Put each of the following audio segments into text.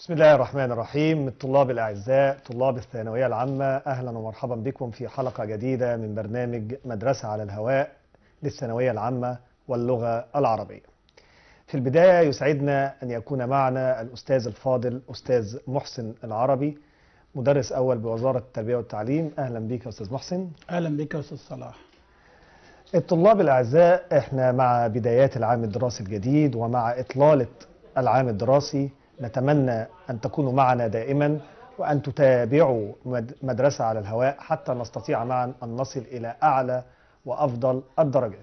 بسم الله الرحمن الرحيم الطلاب الأعزاء طلاب الثانوية العامة أهلا ومرحبا بكم في حلقة جديدة من برنامج مدرسة على الهواء للثانوية العامة واللغة العربية في البداية يسعدنا أن يكون معنا الأستاذ الفاضل أستاذ محسن العربي مدرس أول بوزارة التربية والتعليم أهلا بك يا أستاذ محسن اهلا بك يا استاذ صلاح الطلاب الأعزاء احنا مع بدايات العام الدراسي الجديد ومع إطلالة العام الدراسي نتمنى أن تكونوا معنا دائما وأن تتابعوا مد- مدرسة على الهواء حتى نستطيع معا أن نصل إلى أعلى وأفضل الدرجات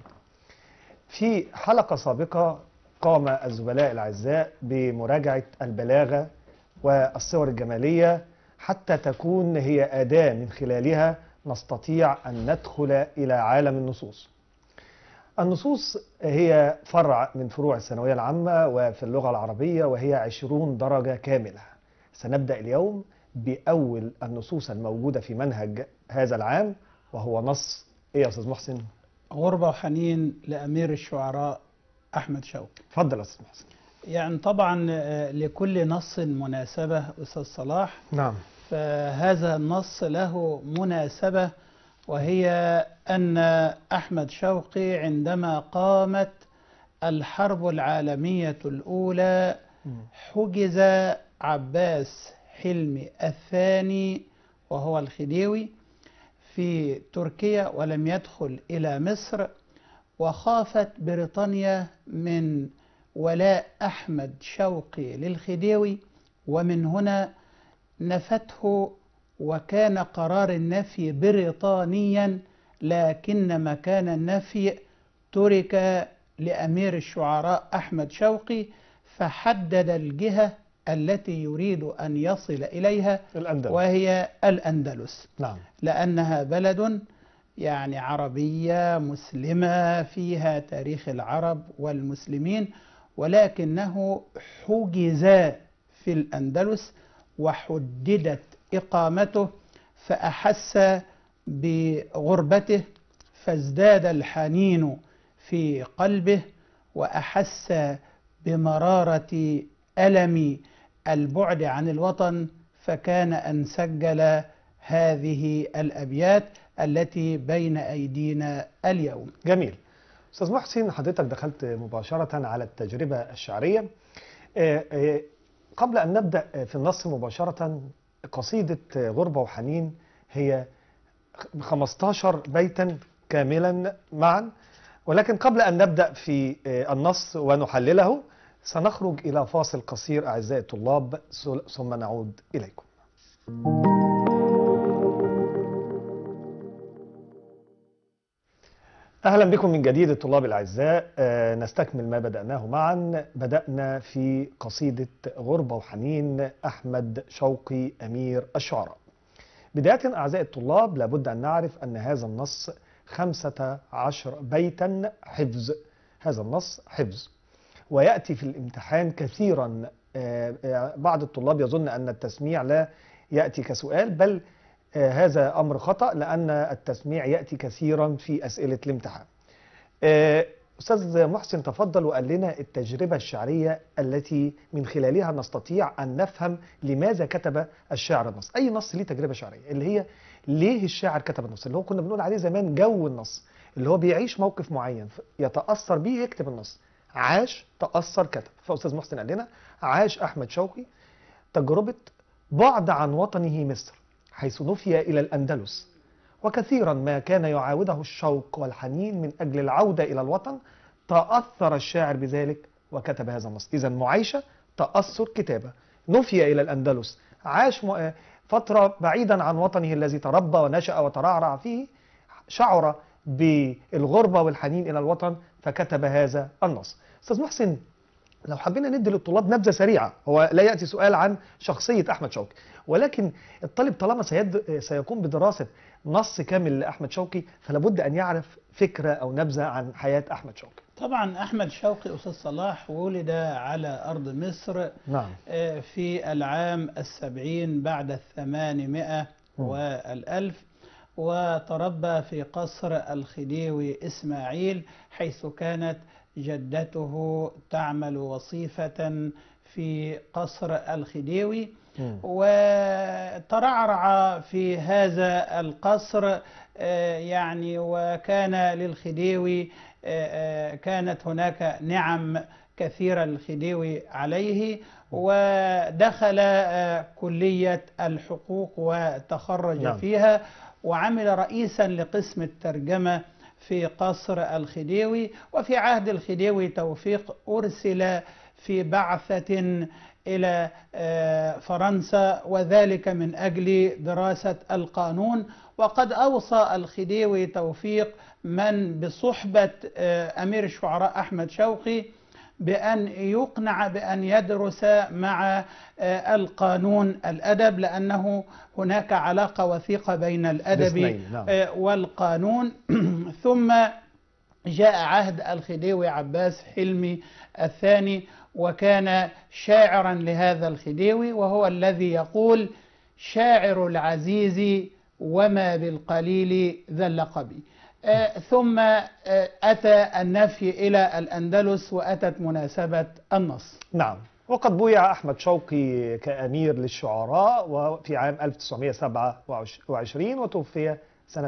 في حلقة سابقة قام الزملاء الأعزاء بمراجعة البلاغة والصور الجمالية حتى تكون هي أداة من خلالها نستطيع أن ندخل إلى عالم النصوص النصوص هي فرع من فروع الثانوية العامة وفي اللغة العربية وهي عشرون درجة كاملة سنبدأ اليوم بأول النصوص الموجودة في منهج هذا العام وهو نص إيه يا أستاذ محسن؟ غربة وحنين لأمير الشعراء أحمد شوقي اتفضل يا أستاذ محسن يعني طبعا آه، لكل نص مناسبة أستاذ صلاح نعم فهذا النص له مناسبة وهي أن أحمد شوقي عندما قامت الحرب العالمية الأولى حجز عباس حلمي الثاني وهو الخديوي في تركيا ولم يدخل إلى مصر وخافت بريطانيا من ولاء أحمد شوقي للخديوي ومن هنا نفته وكان قرار النفي بريطانيا لكن مكان النفي ترك لأمير الشعراء أحمد شوقي فحدد الجهة التي يريد أن يصل إليها الأندلس وهي الأندلس نعم لأنها بلد يعني عربية مسلمة فيها تاريخ العرب والمسلمين ولكنه حجز في الأندلس وحددت إقامته فأحس بغربته فازداد الحنين في قلبه وأحس بمرارة ألم البعد عن الوطن فكان أن سجل هذه الأبيات التي بين أيدينا اليوم جميل أستاذ محسن حضرتك دخلت مباشرة على التجربة الشعرية آه، آه، قبل أن نبدأ في النص مباشرة قصيدة غربة وحنين هي 15 بيتا كاملا معا ولكن قبل أن نبدأ في آه، النص ونحلله سنخرج إلى فاصل قصير أعزائي الطلاب ثم نعود إليكم أهلا بكم من جديد الطلاب الأعزاء آه، نستكمل ما بدأناه معا بدأنا في قصيدة غربة وحنين أحمد شوقي أمير الشعراء بداية أعزائي الطلاب لابد أن نعرف أن هذا النص خمسة عشر بيتا حفظ هذا النص حفظ ويأتي في الامتحان كثيرا آه، آه، بعض الطلاب يظن أن التسميع لا يأتي كسؤال بل آه، هذا أمر خطأ لأن التسميع يأتي كثيرا في أسئلة الامتحان آه، أستاذ محسن تفضل وقال لنا التجربة الشعرية التي من خلالها نستطيع أن نفهم لماذا كتب الشاعر النص أي نص ليه تجربة شعرية اللي هي ليه الشاعر كتب النص اللي هو كنا بنقول عليه زمان جو النص اللي هو بيعيش موقف معين ف- يتأثر بيه يكتب النص عاش تأثر كتب فأستاذ محسن قال لنا عاش أحمد شوقي تجربة بعد عن وطنه مصر حيث نفي إلى الأندلس وكثيرا ما كان يعاوده الشوق والحنين من أجل العودة إلى الوطن تأثر الشاعر بذلك وكتب هذا النص إذا معايشة تأثر كتابة نفي إلى الأندلس عاش م- فترة بعيدا عن وطنه الذي تربى ونشأ وترعرع فيه شعر بالغربة والحنين إلى الوطن فكتب هذا النص أستاذ محسن لو حبينا ندي للطلاب نبذه سريعه هو لا ياتي سؤال عن شخصيه احمد شوقي ولكن الطالب طالما سيد سيقوم بدراسه نص كامل لاحمد شوقي فلا بد ان يعرف فكره او نبذه عن حياه احمد شوقي طبعا أحمد شوقي أستاذ صلاح ولد على أرض مصر نعم آه، في العام السبعين بعد الثمانمائة مم. والألف وتربى في قصر الخديوي إسماعيل حيث كانت جدته تعمل وصيفة في قصر الخديوي مم. وترعرع في هذا القصر آه، يعني وكان للخديوي آه، آه، كانت هناك نعم كثيرة للخديوي عليه ودخل آه، كلية الحقوق وتخرج نعم. فيها وعمل رئيسا لقسم الترجمة في قصر الخديوي وفي عهد الخديوي توفيق أرسل في بعثة إلى آه، فرنسا وذلك من أجل دراسة القانون وقد أوصى الخديوي توفيق من بصحبة آه، أمير الشعراء أحمد شوقي بأن يقنع بأن يدرس مع آه، القانون الأدب لأنه هناك علاقة وثيقة بين الأدب الاثنين، نعم. آه، والقانون ثم جاء عهد الخديوي عباس حلمي الثاني وكان شاعرا لهذا الخديوي وهو الذي يقول شاعر العزيز وما بالقليل ذا اللقب آه، ثم آه، أتى النفي إلى الأندلس وأتت مناسبة النص نعم وقد بويع أحمد شوقي كأمير للشعراء وفي عام 1927 وتوفي سنة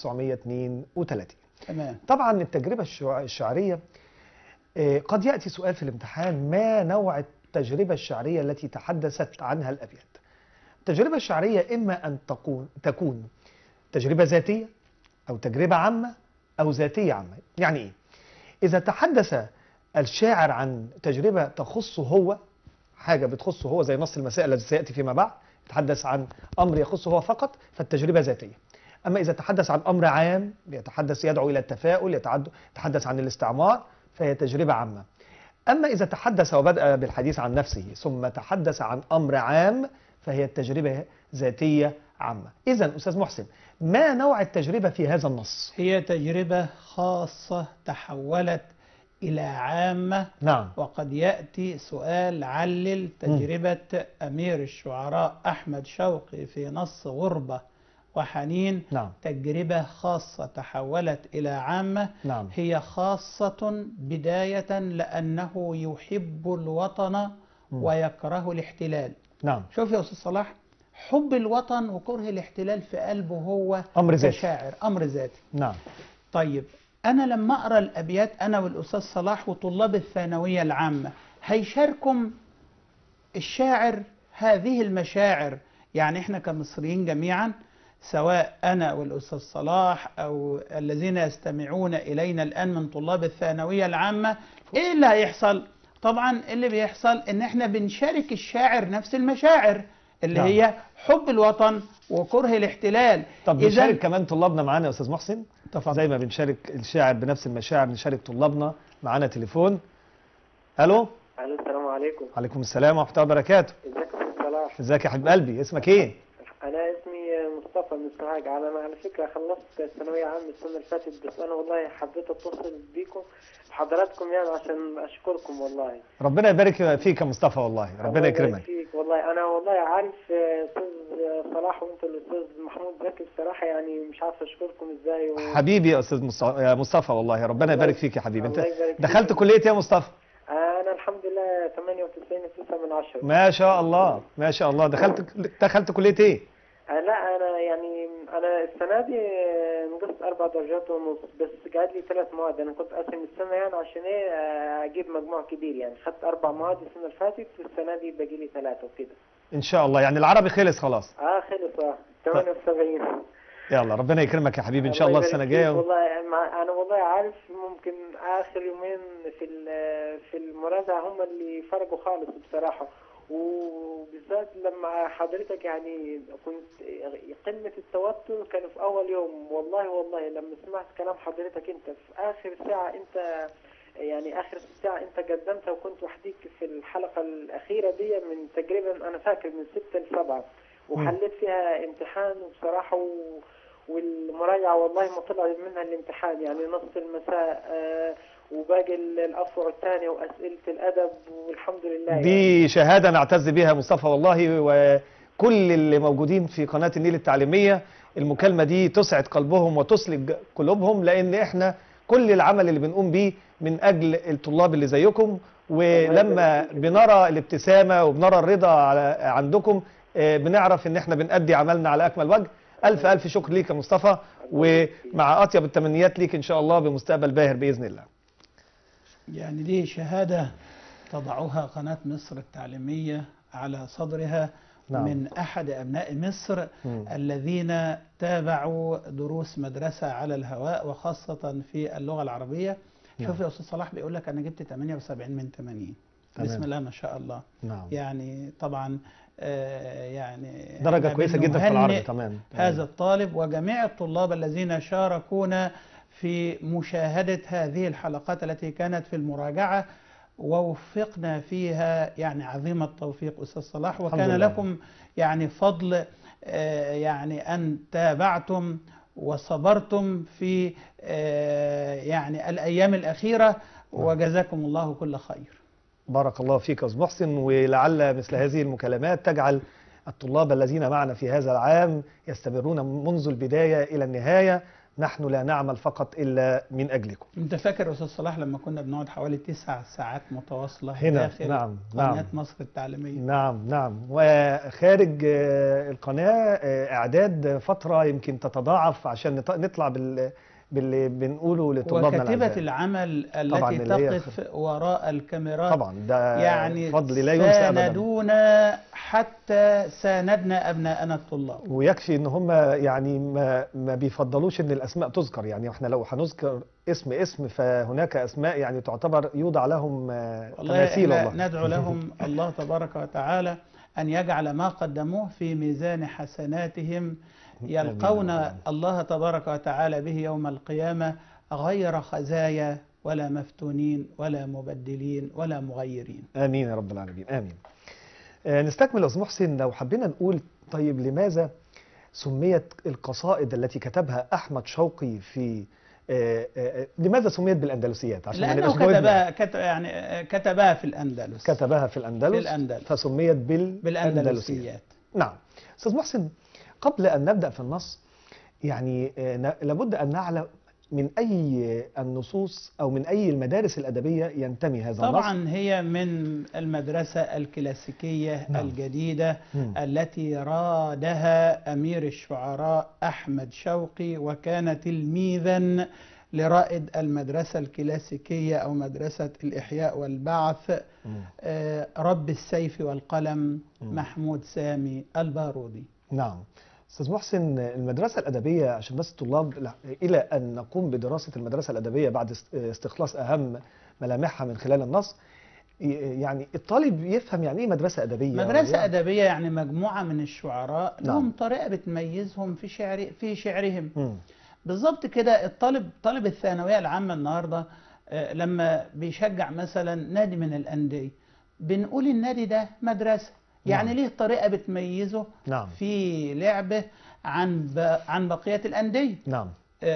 1932 تمام طبعا التجربة الشع- الشعرية آه، قد يأتي سؤال في الامتحان ما نوع التجربة الشعرية التي تحدثت عنها الأبيات التجربة الشعرية إما أن تكون تكون تجربة ذاتية أو تجربة عامة أو ذاتية عامة يعني إيه؟ إذا تحدث الشاعر عن تجربة تخصه هو حاجة بتخصه هو زي نص المسائل الذي سيأتي فيما بعد يتحدث عن أمر يخصه هو فقط فالتجربة ذاتية أما إذا تحدث عن أمر عام يتحدث يدعو إلى التفاؤل يتعد- يتحدث عن الاستعمار فهي تجربة عامة أما إذا تحدث وبدأ بالحديث عن نفسه ثم تحدث عن أمر عام فهي التجربة ذاتية عامة إذا أستاذ محسن ما نوع التجربة في هذا النص؟ هي تجربة خاصة تحولت إلى عامة نعم وقد يأتي سؤال علل تجربة أمير الشعراء أحمد شوقي في نص غربة وحنين نعم تجربة خاصة تحولت إلى عامة نعم هي خاصة بداية لأنه يحب الوطن ويكره الاحتلال نعم شوف يا أستاذ صلاح حب الوطن وكره الاحتلال في قلبه هو أمر ذاتي. كشاعر أمر ذاتي نعم طيب أنا لما أقرأ الأبيات أنا والأستاذ صلاح وطلاب الثانوية العامة هيشاركم الشاعر هذه المشاعر يعني إحنا كمصريين جميعا سواء أنا والأستاذ صلاح أو الذين يستمعون إلينا الآن من طلاب الثانوية العامة إيه اللي هيحصل؟ طبعا اللي بيحصل إن إحنا بنشارك الشاعر نفس المشاعر اللي نعم. هي حب الوطن وكره الاحتلال طب إذن- نشارك كمان طلابنا معانا يا أستاذ محسن تفضل. زي ما بنشارك الشاعر بنفس المشاعر نشارك طلابنا معانا تليفون ألو الو السلام عليكم عليكم السلام ورحمة الله وبركاته ازيك يا استاذ صلاح ازيك يا حبيب قلبي اسمك ايه؟ انا اسمي مصطفى من سوهاج على ما على فكره خلصت الثانويه عامه السنه اللي فاتت بس انا والله حبيت اتصل بيكم بحضراتكم يعني عشان اشكركم والله ربنا يبارك فيك يا مصطفى والله ربنا الله يبارك يكرمك فيك والله انا والله عارف آه، استاذ صلاح وانت الاستاذ محمود زكي بصراحه يعني مش عارف اشكركم ازاي و... حبيبي يا استاذ مص- يا مصطفى والله ربنا يبارك فيك يا حبيبي انت الله يبارك فيك. دخلت كلية ايه يا مصطفى؟ انا الحمد لله 98 9 من 10 ما شاء الله ما شاء الله دخلت دخلت كلية ايه؟ آه، لا انا يعني انا السنه دي آه، نقصت اربع درجات ونص بس قاعد لي ثلاث مواد انا كنت قاسم السنه يعني عشان ايه آه، اجيب مجموع كبير يعني خدت اربع مواد السنه اللي فاتت والسنه دي باقي لي ثلاثه وكده ان شاء الله يعني العربي خلص خلاص اه خلص اه 78 يلا ربنا يكرمك يا حبيبي ان شاء الله يبارك السنة فيك. الجاية والله مع- انا والله عارف ممكن اخر يومين في ال- في المراجعه هم اللي فرقوا خالص بصراحه وبالذات لما حضرتك يعني كنت قمه التوتر كان في اول يوم والله والله لما سمعت كلام حضرتك انت في اخر ساعه انت يعني اخر ساعه انت قدمتها وكنت وحديك في الحلقه الاخيره دي من تقريبا انا فاكر من ستة لسبعة وحليت فيها امتحان وبصراحه و... والمراجعة والله ما طلع منها الامتحان يعني نص المساء آه، وباقي ال- الأفرع الثانية وأسئلة الأدب والحمد لله يعني. دي شهادة نعتز بها مصطفى والله وكل اللي موجودين في قناة النيل التعليمية المكالمة دي تسعد قلبهم وتسلج قلوبهم لأن احنا كل العمل اللي بنقوم بيه من أجل الطلاب اللي زيكم ولما بنرى الابتسامه وبنرى الرضا على عندكم آه، بنعرف ان احنا بنأدي عملنا على اكمل وجه الف الف شكر ليك يا مصطفى ومع اطيب التمنيات ليك ان شاء الله بمستقبل باهر باذن الله يعني دي شهادة تضعها قناة مصر التعليمية على صدرها نعم. من أحد أبناء مصر مم. الذين تابعوا دروس مدرسة على الهواء وخاصة في اللغة العربية نعم. شوف يا أستاذ صلاح بيقول لك أنا جبت 78 من 80 تمام. بسم الله ما شاء الله نعم يعني طبعا آه، يعني درجه إحنا كويسه جدا في العربي بنهنئ تمام هذا الطالب وجميع الطلاب الذين شاركونا في مشاهدة هذه الحلقات التي كانت في المراجعة ووفقنا فيها يعني عظيم التوفيق أستاذ صلاح وكان لله. لكم يعني فضل آه، يعني أن تابعتم وصبرتم في آه، يعني الأيام الأخيرة وجزاكم الله كل خير بارك الله فيك يا أستاذ محسن ولعل مثل هذه المكالمات تجعل الطلاب الذين معنا في هذا العام يستمرون منذ البداية إلى النهاية نحن لا نعمل فقط إلا من أجلكم انت فاكر يا استاذ صلاح لما كنا بنقعد حوالي تسع ساعات متواصله هنا، داخل نعم، قناه نعم. مصر التعليميه نعم نعم وخارج آه، القناة آه، إعداد فترة يمكن تتضاعف عشان نط- نطلع بال باللي بنقوله لطلابنا وكاتبة الأعزاء. العمل طبعاً التي اللي هي تقف وراء الكاميرات طبعا ده يعني فضل لا ينسى أبدا ساندونا حتى ساندنا أبناءنا الطلاب ويكفي ان هم يعني ما ما بيفضلوش ان الاسماء تذكر يعني احنا لو هنذكر اسم اسم فهناك اسماء يعني تعتبر يوضع لهم آه، والله تماثيل إحنا والله ندعو لهم الله تبارك وتعالى أن يجعل ما قدموه في ميزان حسناتهم يلقون آمين. الله تبارك وتعالى به يوم القيامة غير خزايا ولا مفتونين ولا مبدلين ولا مغيرين امين يا رب العالمين امين آه، نستكمل يا استاذ محسن لو حبينا نقول طيب لماذا سميت القصائد التي كتبها احمد شوقي في آه، آه، لماذا سميت بالاندلسيات عشان ما لأنه نبقاش جاوبنا. كتبها كت يعني آه، كتبها في الأندلس كتبها في الاندلس في الأندلس. فسميت بالاندلسيات بالأندلسيات نعم استاذ محسن قبل ان نبدا في النص يعني آه، ن- لابد ان نعلم من اي النصوص او من اي المدارس الادبيه ينتمي هذا النص طبعا هي من المدرسة الكلاسيكية نعم. الجديدة مم. التي رادها أمير الشعراء أحمد شوقي وكان تلميذا لرائد المدرسة الكلاسيكية أو مدرسة الإحياء والبعث مم. آه، رب السيف والقلم مم. محمود سامي البارودي نعم استاذ محسن المدرسه الادبيه عشان بس الطلاب لا- الى ان نقوم بدراسه المدرسه الادبيه بعد است- استخلاص اهم ملامحها من خلال النص ي- يعني الطالب يفهم يعني ايه مدرسه ادبيه مدرسة يعني أدبية يعني مجموعة من الشعراء نعم. لهم طريقة بتميزهم في شعر في شعرهم مم. بالظبط كده الطالب طالب الثانويه العامه النهارده آه، لما بيشجع مثلا نادي من الانديه بنقول النادي ده مدرسه يعني نعم. ليه طريقه بتميزه نعم في لعبه عن ب... عن بقيه الانديه نعم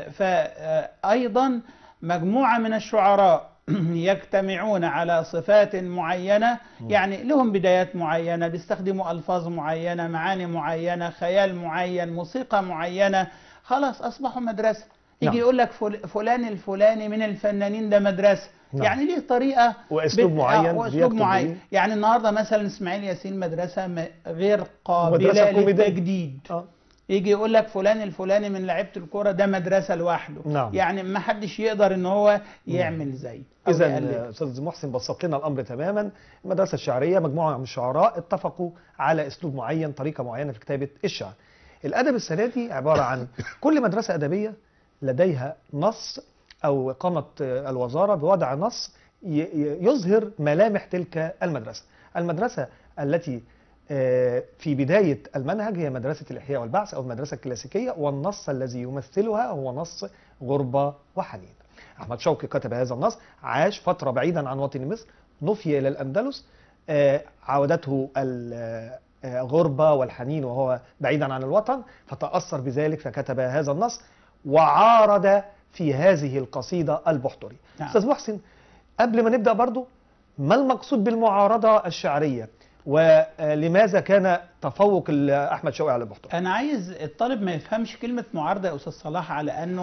فايضا مجموعه من الشعراء يجتمعون على صفات معينه يعني لهم بدايات معينه بيستخدموا الفاظ معينه معاني معينه خيال معين موسيقى معينه خلاص اصبحوا مدرسه نعم. يجي يقول لك فل- فلان الفلاني من الفنانين ده مدرسه نعم. يعني ليه طريقه وأسلوب بت- معين آه، واسلوب بيكتب معين بيه. يعني النهارده مثلا اسماعيل ياسين مدرسه م- غير قابله مدرسة كوميدية. للتجديد اه يجي يقول لك فلان الفلاني من لعيبه الكوره ده مدرسه لوحده نعم. يعني ما حدش يقدر ان هو يعمل زي أو اذا يقلد. استاذ محسن بسط لنا الامر تماما المدرسه الشعريه مجموعه من الشعراء اتفقوا على اسلوب معين طريقه معينه في كتابه الشعر الادب السنه دي عباره عن كل مدرسه ادبيه لديها نص او قامت الوزاره بوضع نص ي- ي- يظهر ملامح تلك المدرسه المدرسه التي آه، في بداية المنهج هي مدرسة الإحياء والبعث أو المدرسة الكلاسيكية والنص الذي يمثلها هو نص غربة وحنين أحمد شوقي كتب هذا النص عاش فترة بعيدا عن وطن مصر نفي إلى الأندلس آه، عودته الغربة والحنين وهو بعيدا عن الوطن فتأثر بذلك فكتب هذا النص وعارض في هذه القصيدة البحتري نعم. أستاذ محسن قبل ما نبدأ برضو ما المقصود بالمعارضة الشعرية ولماذا كان تفوق ال- أحمد شوقي على البحتري انا عايز الطالب ما يفهمش كلمه معارضه يا استاذ صلاح على انه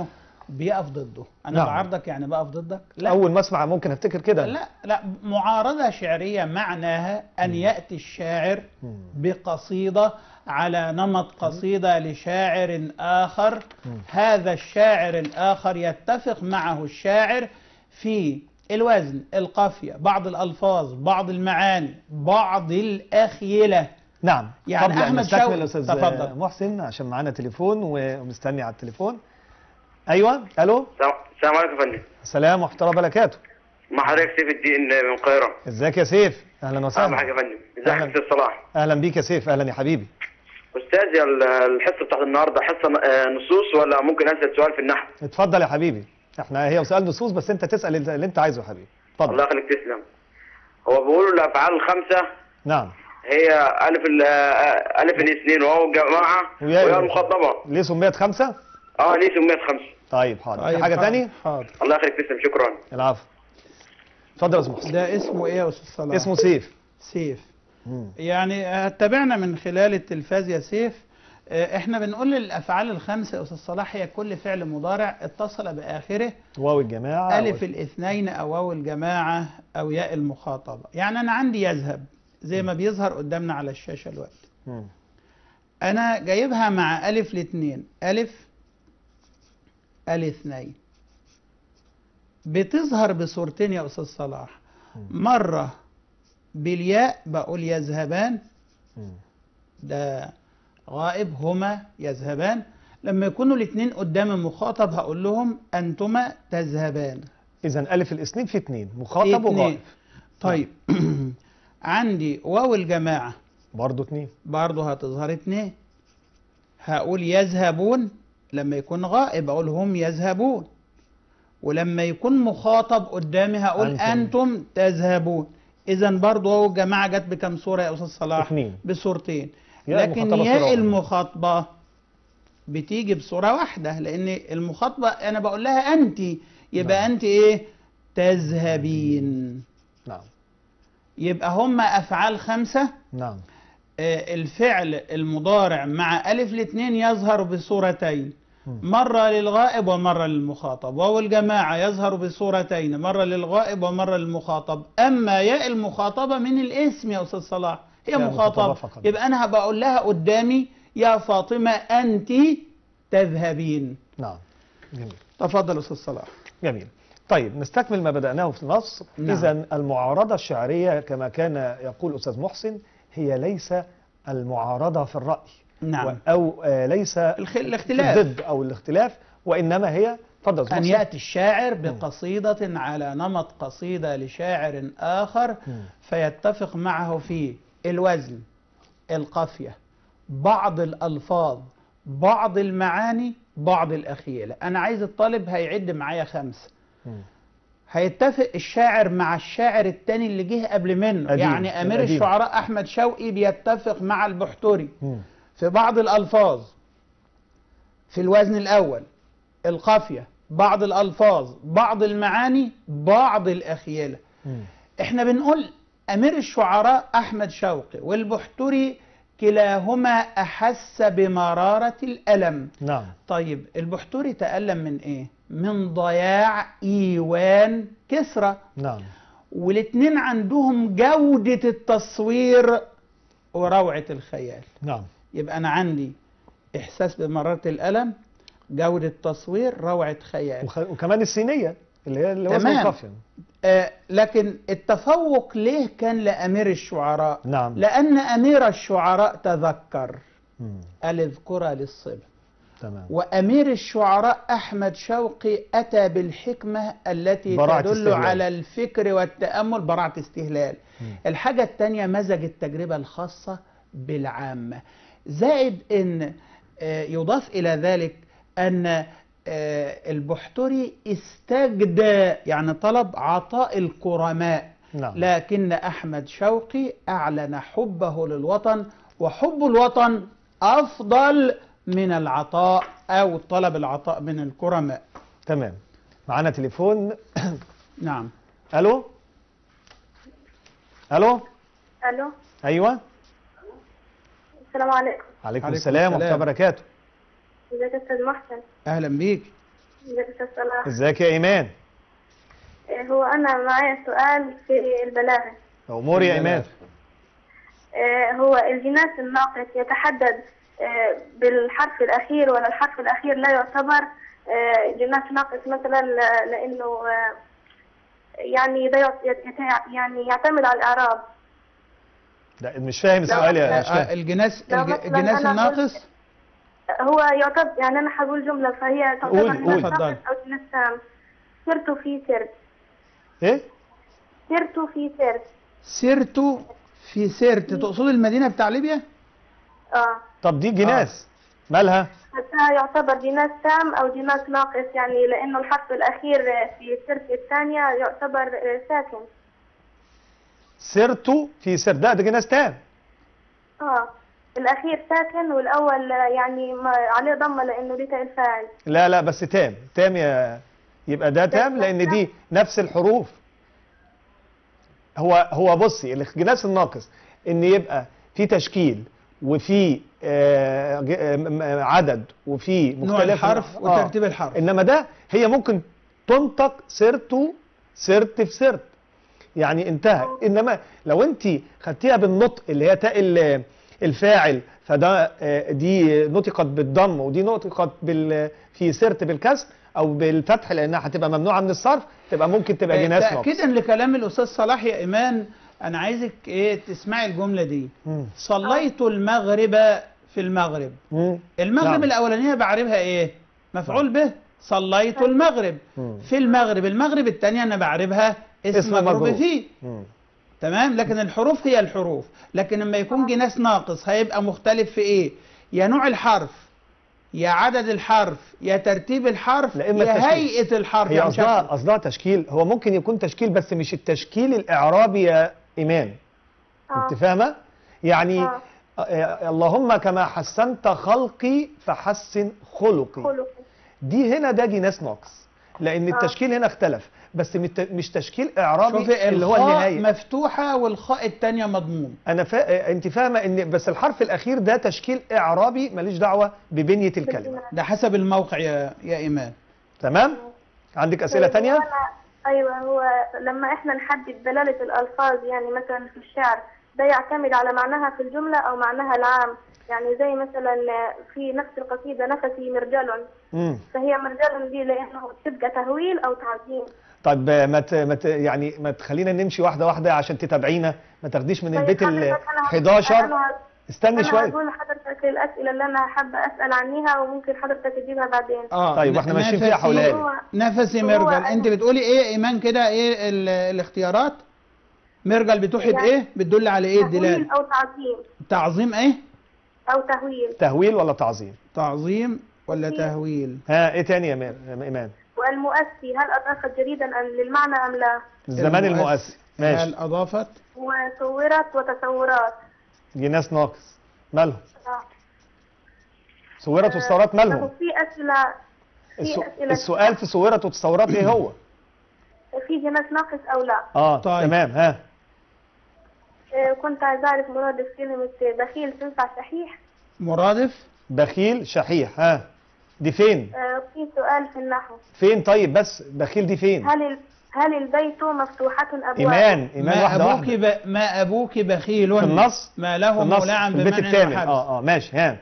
بيقف ضده انا نعم. بعارضك يعني بقف ضدك لا اول ما اسمع ممكن افتكر كده لا لا معارضة شعرية معناها أن يأتي الشاعر مم. بقصيدة على نمط قصيدة لشاعر آخر مم. هذا الشاعر الآخر يتفق معه الشاعر في الوزن القافية بعض الألفاظ بعض المعاني بعض الأخيلة نعم يعني قبل أن أحمد نستكمل شوقي. استاذ تفضل. محسن عشان معانا تليفون ومستني على التليفون ايوه الو السلام عليكم يا فندم السلام ورحمه الله وبركاته مع حضرتك سيف الدين من القاهرة ازيك يا سيف اهلا أهم وسهلا حاجة يا فندم ازيك أهلا. يا أستاذ صلاح اهلا بيك يا سيف اهلا يا حبيبي أستاذ يا ال- الحصة بتاعت النهاردة حصة آه، نصوص ولا ممكن أسأل سؤال في النحو اتفضل يا حبيبي احنا هي سؤال نصوص بس انت تسال اللي انت عايزه يا حبيبي الله اتفضل يخليك تسلم هو بيقولوا الأفعال الخمسة نعم هي ألف ال- آه، ألف الاثنين وهو الجماعة ويا- وهي المخاطبة ليه سميت خمسه اه ليه سميت خمسة طيب حاضر طيب، في حاجه حاضر، تاني حاضر الله يخليك تسلم شكرا العفو اتفضل يا استاذ محسن ده اسمه إيه يا أستاذ صلاح؟ اسمه سيف سيف مم. يعني آه، تابعنا من خلال التلفاز يا سيف آه، احنا بنقول الافعال الخمسه يا استاذ صلاح هي كل فعل مضارع اتصل باخره واو الجماعه الف الاثنين او واو الجماعه او ياء المخاطبه يعني انا عندي يذهب زي ما بيظهر قدامنا على الشاشه دلوقتي مم. انا جايبها مع الف الاثنين الف الاثنين بتظهر بصورتين يا استاذ صلاح مره بالياء بقول يذهبان مم. ده غائب هما يذهبان لما يكونوا الاثنين قدام المخاطب هقول لهم انتما تذهبان اذا الف الاثنين في اثنين مخاطب اتنين. وغائب طيب عندي واو الجماعة برضه اثنين برضه هتظهر اتنين هقول يذهبون لما يكون غائب اقول هم يذهبون ولما يكون مخاطب قدامي هقول أنتم. انتم, أنتم تذهبون اذا برضه واو الجماعة جت بكم صورة يا استاذ صلاح اتنين. بصورتين ياء لكن المخاطبة صورة ياء واحدة. المخاطبة بتيجي بصورة واحدة لأن المخاطبة أنا بقول لها أنت يبقى نعم. أنت إيه تذهبين نعم يبقى هم أفعال خمسة نعم آه، الفعل المضارع مع ألف الاثنين يظهر بصورتين مم. مرة للغائب ومرة للمخاطب وهو الجماعة يظهر بصورتين مرة للغائب ومرة للمخاطب أما ياء المخاطبة من الاسم يا أستاذ صلاح هي ياء المخاطبة مخاطبة فقط. يبقى أنا بقول لها قدامي يا فاطمة أنت تذهبين نعم جميل تفضل أستاذ صلاح جميل طيب نستكمل ما بدأناه في النص نعم. إذا المعارضة الشعرية كما كان يقول أستاذ محسن هي ليس المعارضة في الرأي نعم و- أو آه، ليس الخ- الاختلاف الضد أو الاختلاف وإنما هي تفضل أستاذ أن محسن. يأتي الشاعر بقصيدة على نمط قصيدة لشاعر آخر مم. فيتفق معه في الوزن القافية بعض الألفاظ بعض المعاني بعض الأخيلة أنا عايز الطالب هيعد معايا خمسة مم. هيتفق الشاعر مع الشاعر التاني اللي جه قبل منه قديم، يعني أمير القديم. الشعراء أحمد شوقي بيتفق مع البحتري مم. في بعض الألفاظ في الوزن الأول القافية بعض الألفاظ بعض المعاني بعض الأخيلة مم. احنا بنقول أمير الشعراء أحمد شوقي والبحتري كلاهما أحس بمرارة الألم نعم طيب البحتري تألم من إيه؟ من ضياع إيوان كسرى نعم والاتنين عندهم جودة التصوير وروعة الخيال نعم يبقى أنا عندي إحساس بمرارة الألم جودة تصوير روعة خيال وخ... وكمان السينية اللي هي اللي وزن تمام. القافية آه لكن التفوق ليه كان لأمير الشعراء نعم لأن أمير الشعراء تذكر مم. الذكرى للصبا تمام وأمير الشعراء أحمد شوقي أتى بالحكمة التي براعة تدل استهلال. على الفكر والتأمل براعة استهلال مم. الحاجة التانية مزج التجربة الخاصة بالعامة زائد أن آه، يضاف إلى ذلك أن آه، البحتري استجدى يعني طلب عطاء الكرماء نعم لكن أحمد شوقي أعلن حبه للوطن وحب الوطن أفضل من العطاء أو طلب العطاء من الكرماء تمام معانا تليفون نعم الو الو الو ايوه السلام عليكم عليكم عليكم السلام ورحمه الله السلام. وبركاته ازيك يا استاذ محسن أهلا بيك ازيك يا صلاح ازيك يا ايمان آه، هو انا معايا سؤال في البلاغه امور يا ايمان آه، هو الجناس الناقص يتحدد آه، بالحرف الاخير ولا الحرف الاخير لا يعتبر آه، جناس ناقص مثلا ل- لانه آه، يعني ده يعت- يت- يعني يعتمد على الاعراب لا مش فاهم السؤال يا مش آه، فاهم الجناس لا، الج- مثلاً الجناس أنا الناقص هو يعتبر يعني انا حقول جمله فهي تعتبر قول، جناس قول. ناقص اتفضل. او جناس تام سرت في سرت ايه سرت في سرت سرت في سرت تقصد المدينة بتاع ليبيا؟ اه طب دي جناس مالها حتى يعتبر جناس تام أو جناس ناقص يعني لأنه الحرف الأخير في السرت الثانية يعتبر ساكن سرت في سر ده ده جناس تام اه الأخير ساكن والأول يعني ما عليه ضمة لأنه لتاء الفاعل لا لا بس تام تام يا يبقى ده تام لان دي نفس الحروف هو هو بصي الجناس الناقص ان يبقى في تشكيل وفي آه، ج- آه، م- م- عدد وفي نوع مختلف الحرف آه. وترتيب الحرف انما ده هي ممكن تنطق سرت سرت في سرت يعني انتهى انما لو انت خدتيها بالنطق اللي هي تاء ال- الفاعل فده آه، دي نطقت بالضم ودي نطقت بال في سرت بالكسر او بالفتح لانها هتبقى ممنوعه من الصرف تبقى ممكن تبقى جناس ناقص تأكيدا لكلام الأستاذ صلاح يا إيمان أنا عايزك إيه تسمعي الجملة دي مم. صليت المغرب في المغرب مم. المغرب نعم. الأولانية بعربها إيه؟ مفعول به صليت المغرب مم. في المغرب المغرب الثانية أنا بعربها اسم اسم مجرور مجرور. فيه مم. تمام لكن الحروف هي الحروف لكن لما يكون جناس ناقص هيبقى مختلف في ايه يا نوع الحرف يا عدد الحرف يا ترتيب الحرف لا، إما يا التشكيل. هيئة الحرف هي يعني قصدها شكله. قصدها تشكيل هو ممكن يكون تشكيل بس مش التشكيل الاعرابي يا ايمان اه انت فاهمه يعني آه. آه، اللهم كما حسنت خلقي فحسن خلقي خلق دي هنا ده جناس ناقص لان التشكيل هنا اختلف بس مت- مش تشكيل اعرابي شوفي اللي هو الخاء النهايه مفتوحة والخاء الثانية مضموم انا فا... انت فاهمه ان بس الحرف الاخير ده تشكيل اعرابي ماليش دعوه ببنيه الكلمه ده حسب الموقع يا يا ايمان تمام عندك اسئله طيب، تانية هو أنا- ايوه هو لما احنا نحدد دلاله الالفاظ يعني مثلا في الشعر ده يعتمد على معناها في الجمله او معناها العام يعني زي مثلا في نفس القصيده نفسي مرجل امم فهي مرجل دي لانه تبقى تهويل او تعظيم طيب آه، ما ت... ما ت... يعني ما تخلينا نمشي واحده واحده عشان تتابعينا ما تاخديش من طيب البيت ال حضرتك أنا- 11 أنا- استني انا شويه هقول لحضرتك الاسئله اللي انا حابه اسال عنيها وممكن حضرتك تجيبها بعدين اه طيب، ن- واحنا ماشيين فيها نفسي- حولها لي. هو نفسي هو مرجل أنا- انت بتقولي ايه ايمان كده ايه ال- الاختيارات مرجل بتوحد يعني ايه بتدل على ايه الدلال تهويل او تعظيم تعظيم ايه او تهويل تهويل ولا تعظيم تعظيم ولا تهويل. تهويل ها ايه تاني يا مان- يا ايمان والمؤسي هل اضافت جديدا أم للمعنى ام لا الزمان المؤسس. المؤسي ماشي هل اضافت وصورت وتصورات جناس ناقص مالهم آه. صورت والتصورات طب مالهم في اسئله في السو... اسئله السؤال في صورت والتصورات ايه هو في جناس ناقص او لا اه طيب. تمام ها آه، كنت عايز اعرف مرادف كلمه بخيل تنفع صحيح مرادف بخيل شحيح ها دي فين آه، في سؤال في النحو فين طيب بس بخيل دي فين هل ال... هل البيت مفتوحة أبواب؟ ايمان ايمان ما واحده ابوك واحده ب... ما ابوك بخيل في النص ما في له النص مولعا في البيت بمنع الثامن وحبس اه اه ماشي ها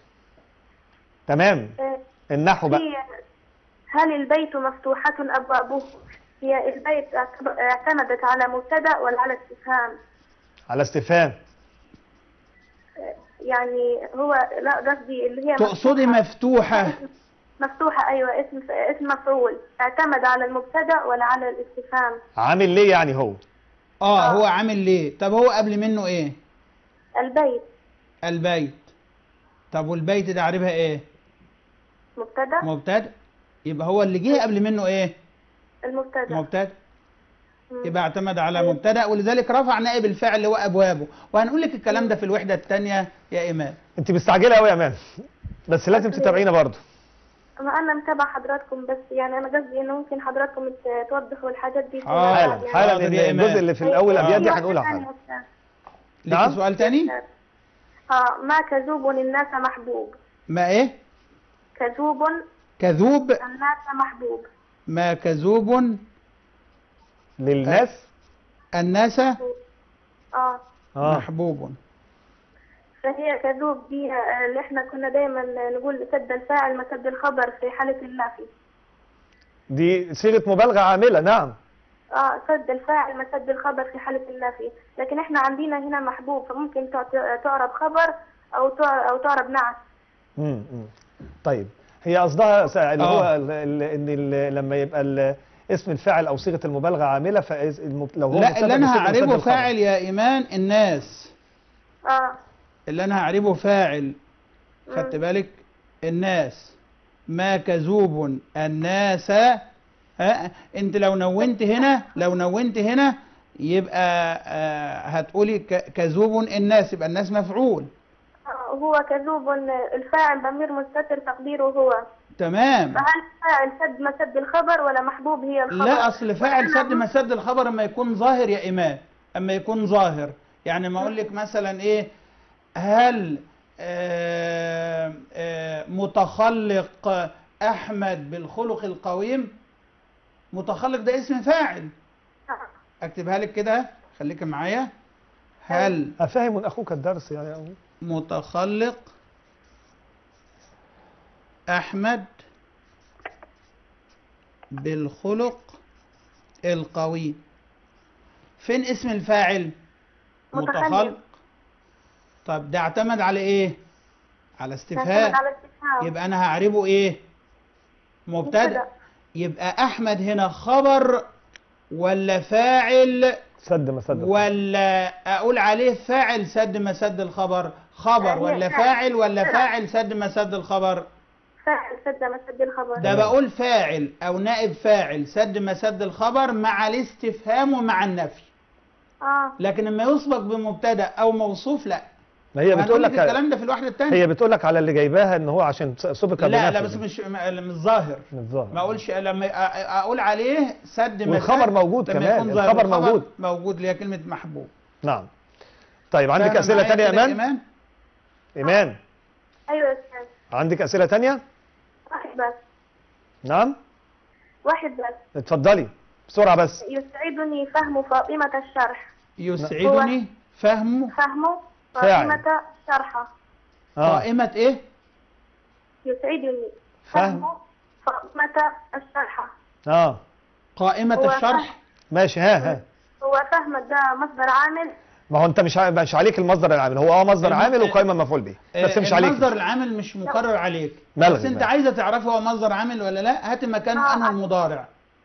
تمام آه، النحو بقى في هل البيت مفتوحة أبوابه؟ هي البيت اعتب- اعتمدت على مبتدأ ولا على استفهام؟ على استفهام يعني هو لا قصدي اللي هي تقصدي مفتوحة. مفتوحة مفتوحة أيوة اسم اسم مفعول اعتمد على المبتدأ ولا على الاستفهام؟ عامل ليه يعني هو اه هو عامل ليه طب هو قبل منه ايه البيت البيت طب والبيت ده عارفها ايه مبتدأ مبتدا يبقى هو اللي جه قبل منه ايه المبتدأ مبتدا مم. يبقى اعتمد على مبتدا ولذلك رفع نائب الفاعل اللي هو ابوابه وهنقول لك الكلام ده في الوحده الثانيه يا ايمان انت مستعجله قوي يا مان بس لازم تتابعينا برضه ما أنا متابعة حضراتكم بس يعني أنا قصدي إنه ممكن حضراتكم ت- توضحوا الحاجات دي فيما آه، بعد حالا يعني. حالا حاضر إن يا إيمان. الجزء اللي في الاول أيوة، ابيات دي في هنقولها واحدة حالا تانية أستاذ. ليك نعم. سؤال تاني اه ما كذوب الناس محبوب ما ايه كذوب كذوب الناس محبوب ما كذوب للناس الناس اه اه محبوب فهي كذوب دي آه، اللي احنا كنا دايما نقول سد الفاعل مسد الخبر في حالة النفي دي صيغه مبالغه عامله نعم اه سد الفاعل مسد الخبر في حالة النفي لكن احنا عندنا هنا محبوب فممكن تعت- تعرب خبر او تع- او تعرب نعت امم أمم. طيب هي قصدها س- اللي آه. هو ال- ال- ان ال- لما يبقى ال- اسم الفاعل او صيغه المبالغه عامله فلو هو لا مبتدأ اللي انا بيصير مسد هعربه الخبر. فاعل يا ايمان الناس اه اللي انا هعربه فاعل خدت بالك الناس ما كذوب الناس ها انت لو نونت هنا لو نونت هنا يبقى آه هتقولي ك- كذوب الناس يبقى الناس مفعول آه، هو كذوب الفاعل ضمير مستتر تقديره هو تمام فهل فاعل سد مسد الخبر ولا محبوب هي الخبر لا اصل فاعل وأنا سد مسد الخبر اما يكون ظاهر يا ايمان اما يكون ظاهر يعني ما اقول لك مثلا ايه هل آه آه متخلق احمد بالخلق القويم متخلق ده اسم فاعل اكتبها لك كده خليك معايا هل افهم من اخوك الدرس يعني أو- متخلق احمد بالخلق القويم فين اسم الفاعل متخلق. متخلق طب ده اعتمد على ايه على استفهام تعتمد على الاستفهام يبقى انا هعربه ايه مبتدا مبتدأ. يبقى احمد هنا خبر ولا فاعل سد مسد الخبر. ولا اقول عليه فاعل سد مسد الخبر خبر هي ولا فاعل. فاعل ولا فاعل سد مسد الخبر فاعل سد مسد الخبر ده بقول فاعل او نائب فاعل سد مسد الخبر مع الاستفهام ومع النفي اه لكن لما يسبق بمبتدا او موصوف لا ما هي بتقول لك الكلام ده في الوحده الثانيه هي بتقول لك على اللي جايباها ان هو عشان سبق لا لا بنفي. بس مش مش ظاهر من الظاهر ما اقولش لما أ- أ- اقول عليه سد مسد والخبر موجود لما كمان، يكون ظاهر. الخبر موجود. موجود اللي هي كلمه محبوب نعم طيب عندك فاهمة اسئله معايا تانية يا كده ايمان ايمان ايوه يا استاذ عندك اسئله تانية واحد بس نعم واحد بس اتفضلي بسرعه بس يسعدني فهم فاطمة الشرح يسعدني فهم فهم فاعل. فاطمة شرحه اه قائمه ايه يسعدني فهم. فهم فاطمة الشرحة اه قائمه هو الشرح ماشي ها ها هو فهم ده مصدر عامل ما هو انت مش ع- مش عليك المصدر العامل هو اه مصدر الم- عامل وقائمه مفعول به بس آه، مش عليك المصدر العامل مش مقرر عليك ملغي بس انت بقى. عايزه تعرفي هو مصدر عامل ولا لا هات مكانه آه. انه المضارع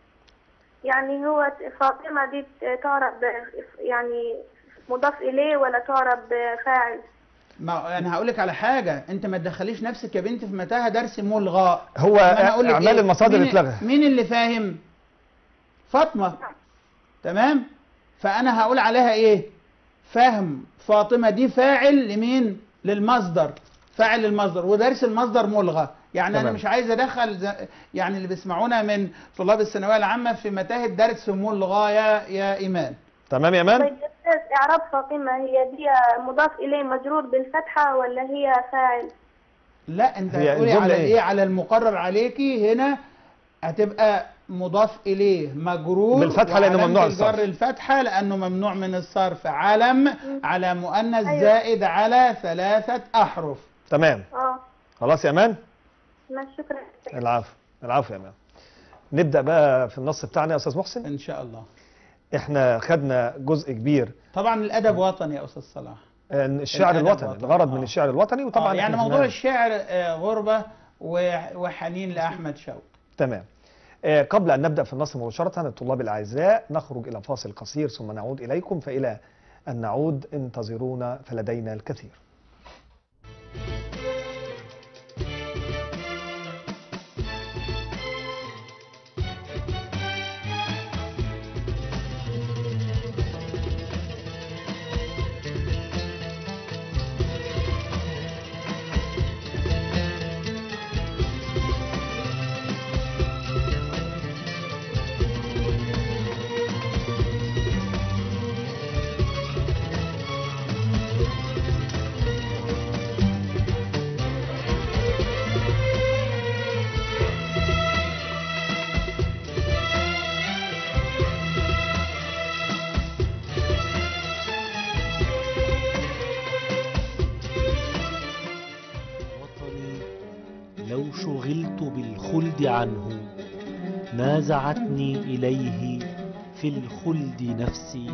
يعني هو فاطمة دي تعرب يعني مضاف إليه ولا تعرب فاعل ما انا هقول لك على حاجه انت ما تدخليش نفسك يا بنت في متاهه درس ملغاء هو ما أنا هقول لك اعمال إيه؟ المصادر مين- اتلغى مين اللي فاهم فاطمه تمام فانا هقول عليها ايه فهم فاطمه دي فاعل لمين للمصدر فاعل المصدر ودرس المصدر ملغى يعني انا تمام. مش عايز ادخل ز- يعني اللي بيسمعونا من طلاب الثانويه العامه في متاهه درس ملغى يا يا ايمان تمام يا ايمان طيب يا أستاذ إعراب فاطمة هي دي مضاف إليه مجرور بالفتحة ولا هي فاعل؟ لا انت هي هتقولي الجملة على إيه؟ ايه على المقرر عليكي هنا هتبقى مضاف اليه مجرور بالفتحة لأنه وعلامة ممنوع الجر الصرف. الفتحة لأنه ممنوع من الصرف علم على مؤنث أيوة. زائد على ثلاثة أحرف تمام اه خلاص يا ايمان ما شكرا العفو العفو يا ايمان نبدا بقى في النص بتاعنا يا استاذ محسن إن شاء الله احنا خدنا جزء كبير طبعا الأدب وطني يا أستاذ صلاح آه، الشعر الأدب الوطني وطني. الغرض آه. من الشعر الوطني وطبعا آه يعني إحنا موضوع هنا- الشعر آه، غربة و- وحنين لأحمد شوقي تمام آه، قبل أن نبدأ في النص مباشرة الطلاب الأعزاء نخرج إلى فاصل قصير ثم نعود إليكم فإلى أن نعود انتظرونا فلدينا الكثير الخلد عنه نازعتني إليه في الخلد نفسي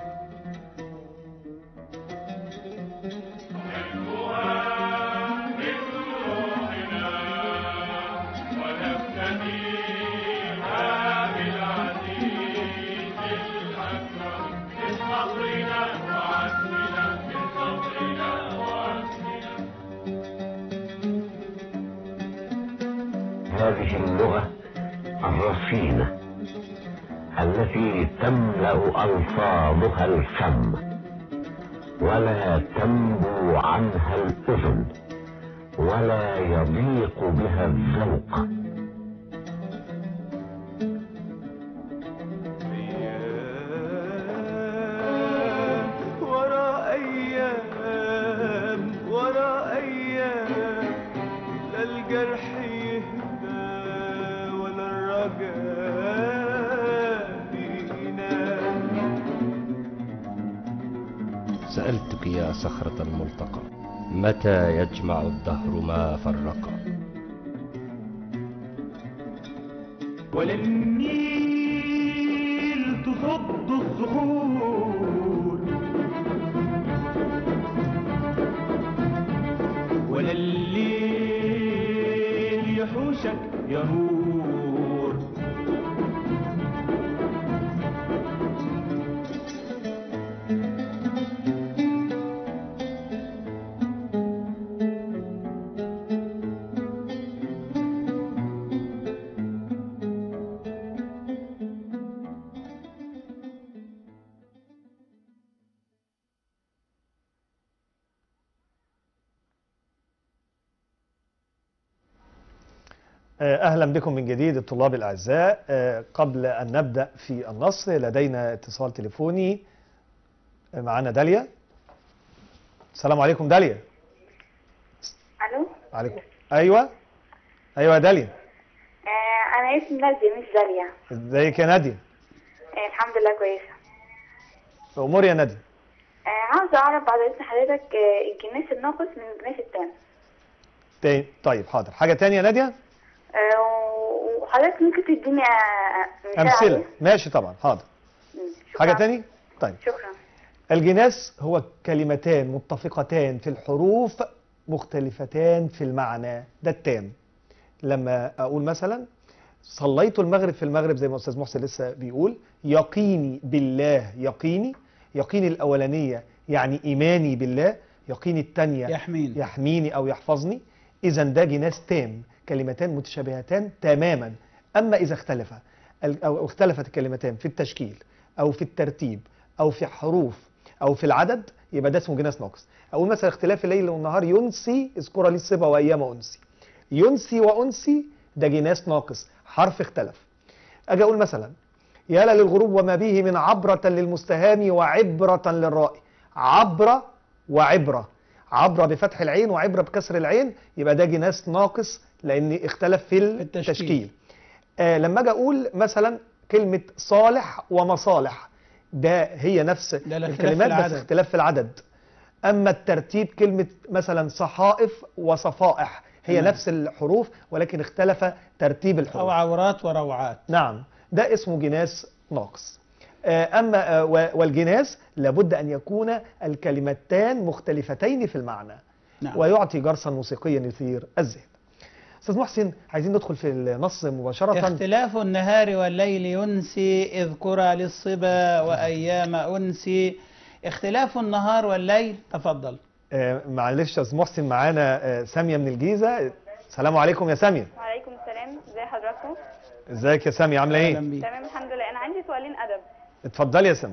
هذه اللغة الرصينة التي تملأ ألفاظها الفم ولا تنبو عنها الأذن ولا يضيق بها الذوق ورا أيام ورا أيام لا الجرح يهدى ولا الرجاء ينام سألتك يا صخرة الملتقى متى يجمع الدهر ما فرق وللنيل تصد الصخور ولا الليل يحوشك يا نور آه، أهلا بكم من جديد الطلاب الأعزاء آه، قبل أن نبدأ في النص لدينا اتصال تليفوني آه، معنا داليا السلام عليكم داليا الو عليكم أيوة أيوة يا داليا آه انا اسمي نادية مش داليا ازيك يا نادية آه الحمد لله كويسه أمور يا نادية آه عاوزه اعرف بعد اذن حضرتك آه الجناس الناقص من الجناس التام تاني طيب حاضر حاجة تانية يا نادية آه وحضرتك ممكن تديني آه مثال أمثلة عليه؟ ماشي طبعا حاضر مم، شكراً. حاجة تاني طيب شكرا الجناس هو كلمتان متفقتان في الحروف مختلفتان في المعنى ده التام لما اقول مثلا صليت المغرب في المغرب زي ما استاذ محسن لسه بيقول يقيني بالله يقيني يقيني الاولانيه يعني ايماني بالله يقيني الثانيه يحميني يحميني او يحفظني اذا ده جناس تام كلمتان متشابهتان تماما اما اذا اختلف ال- او اختلفت الكلمتان في التشكيل او في الترتيب او في حروف او في العدد يبقى ده اسمه جناس ناقص اقول مثلا اختلاف الليل والنهار ينسي اذكر لي الصبا وايام انسي ينسي وانسي ده جناس ناقص حرف اختلف اجي اقول مثلا يا للغروب وما به من عبرة للمستهام وعبرة للرائي عبرة وعبرة عبرة بفتح العين وعبرة بكسر العين يبقى ده جناس ناقص لان اختلف في التشكيل. التشكيل آه لما اجي اقول مثلا كلمة صالح ومصالح ده هي نفس ده الاختلاف في الكلمات بس العدد. اختلاف في العدد اما الترتيب كلمة مثلا صحائف وصفائح هي نعم. نفس الحروف ولكن اختلف ترتيب الحروف أو عورات وروعات نعم ده اسمه جناس ناقص آه، أما آه، و- والجناس لابد أن يكون الكلمتان مختلفتين في المعنى نعم ويعطي جرسا موسيقيا يثير الذهن أستاذ محسن عايزين ندخل في النص مباشرة اختلاف النهار والليل ينسي إذ كرى للصبا وأيام أنسي اختلاف النهار والليل تفضل آه، معلش يا أستاذ محسن معانا آه، سامية من الجيزة السلام عليكم يا سامية وعليكم السلام ازي حضراتكم ازيك يا سامية عاملة أهلا ايه؟ بيك تمام الحمد لله انا عندي سؤالين ادب اتفضلي يا سامية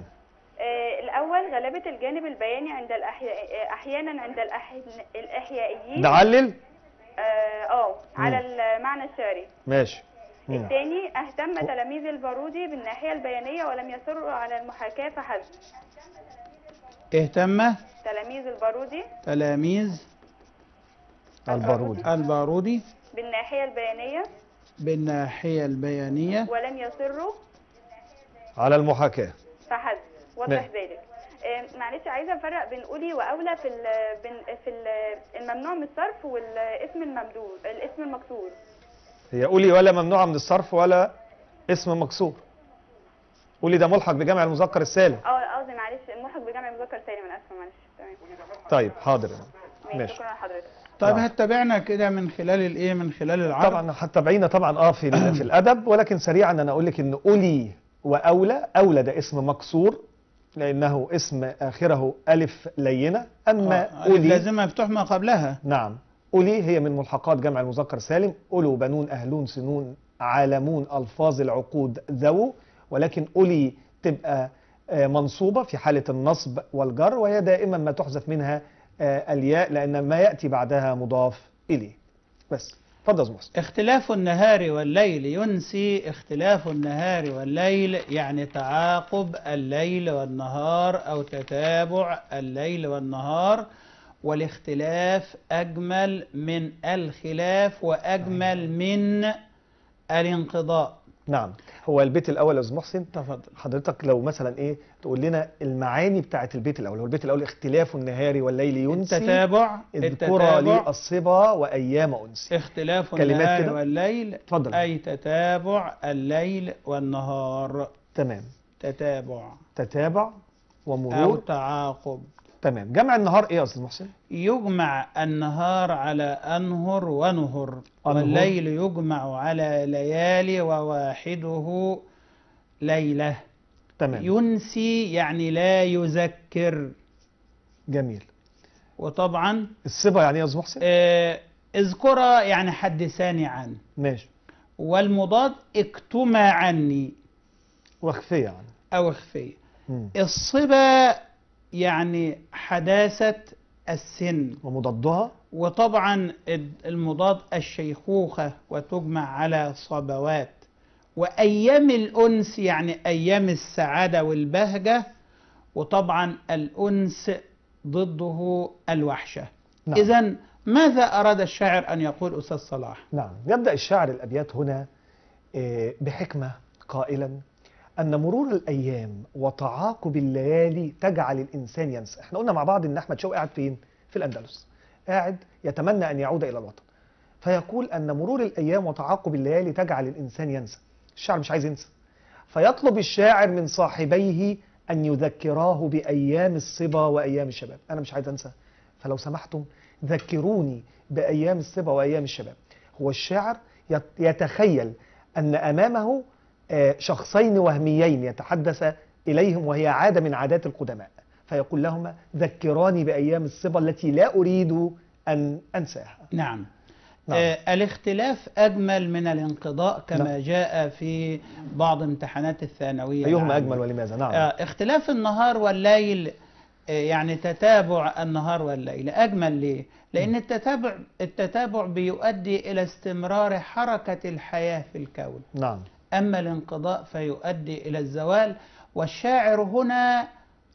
آه الاول غلبة الجانب البياني عند الأحياء آه، احيانا عند الأحي... الاحيائيين نعلل اه آه، على المعنى الشعري ماشي مم. الثاني اهتم تلاميذ البارودي بالناحية البيانية ولم يصروا على المحاكاة فحسب اهتم تلاميذ البارودي تلاميذ البارودي البارودي بالناحية البيانية بالناحية البيانية ولم يصروا على المحاكاة فحسب وضح نعم. ذلك آه، معلش عايزه افرق بين قولي واولى في ال بين في ال الممنوع من الصرف والاسم الممدود الاسم المكسور هي قولي ولا ممنوعه من الصرف ولا اسم مكسور قولي ده ملحق بجمع المذكر السالم اه قصدي معلش ملحق بجمع المذكر سالم انا اسفه معلش تمام طيب حاضر ماشي ماشي شكرا لحضرتك طيب نعم. هتتابعنا كده من خلال الايه من خلال العرض طبعا هتتابعينا طبعا اه في ال- في الادب ولكن سريعا انا اقول لك ان اولي واولى اولى ده اسم مكسور لانه اسم اخره الف لينه اما آه، اولي لازم مفتوح ما قبلها نعم أولي هي من ملحقات جمع المذكر السالم أولو بنون أهلون سنون عالمون ألفاظ العقود ذو ولكن أولي تبقى آه، منصوبة في حالة النصب والجر وهي دائما ما تحذف منها آه، الياء لأن ما يأتي بعدها مضاف إليه بس اتفضل يا أستاذ محسن اختلاف النهار والليل ينسي اختلاف النهار والليل يعني تعاقب الليل والنهار أو تتابع الليل والنهار والاختلاف أجمل من الخلاف وأجمل من الانقضاء نعم هو البيت الأول يا أستاذ محسن تفضل حضرتك لو مثلا إيه تقول لنا المعاني بتاعت البيت الأول هو البيت الأول اختلاف النهار والليل ينسي التتابع اذكرى لي التتابع الصبا وأيام أنسي اختلاف كلمات النهار كده؟ والليل اتفضل أي تتابع الليل والنهار تمام تتابع تتابع أو ومرور تعاقب تمام جمع النهار ايه يا استاذ محسن يجمع النهار على أنهر ونهر أنهر. والليل يجمع على ليالي وواحده ليلة تمام ينسي يعني لا يذكر جميل وطبعا الصبا يعني ايه يا استاذ محسن آه، اذكر يعني حدثاني عنه ماشي والمضاد اكتما عني واخفيه يعني أو اخفي مم. الصبا يعني حداثة السن ومضادها وطبعا المضاد الشيخوخة وتجمع على صبوات وأيام الأنس يعني أيام السعادة والبهجة وطبعا الأنس ضده الوحشة نعم. إذا ماذا أراد الشاعر أن يقول أستاذ صلاح نعم يبدا الشاعر الابيات هنا آه، بحكمه قائلا ان مرور الايام وتعاقب الليالي تجعل الانسان ينسى احنا قلنا مع بعض ان احمد شوقي قاعد فين في الاندلس قاعد يتمنى ان يعود الى الوطن فيقول ان مرور الايام وتعاقب الليالي تجعل الانسان ينسى الشاعر مش عايز ينسى فيطلب الشاعر من صاحبيه ان يذكراه بايام الصبا وايام الشباب انا مش عايز انسى فلو سمحتم ذكروني بايام الصبا وايام الشباب هو الشاعر يت- يتخيل ان امامه آه، شخصين وهميين يتحدث اليهم وهي عاده من عادات القدماء فيقول لهما ذكراني بايام الصبا التي لا اريد ان انساها نعم نعم. آه الاختلاف أجمل من الانقضاء كما نعم. جاء في بعض امتحانات الثانوية ايهما العامة. اجمل ولماذا نعم آه اختلاف النهار والليل آه يعني تتابع النهار والليل أجمل ليه؟ لأن التتابع التتابع بيؤدي إلى استمرار حركة الحياة في الكون نعم أما الانقضاء فيؤدي إلى الزوال والشاعر هنا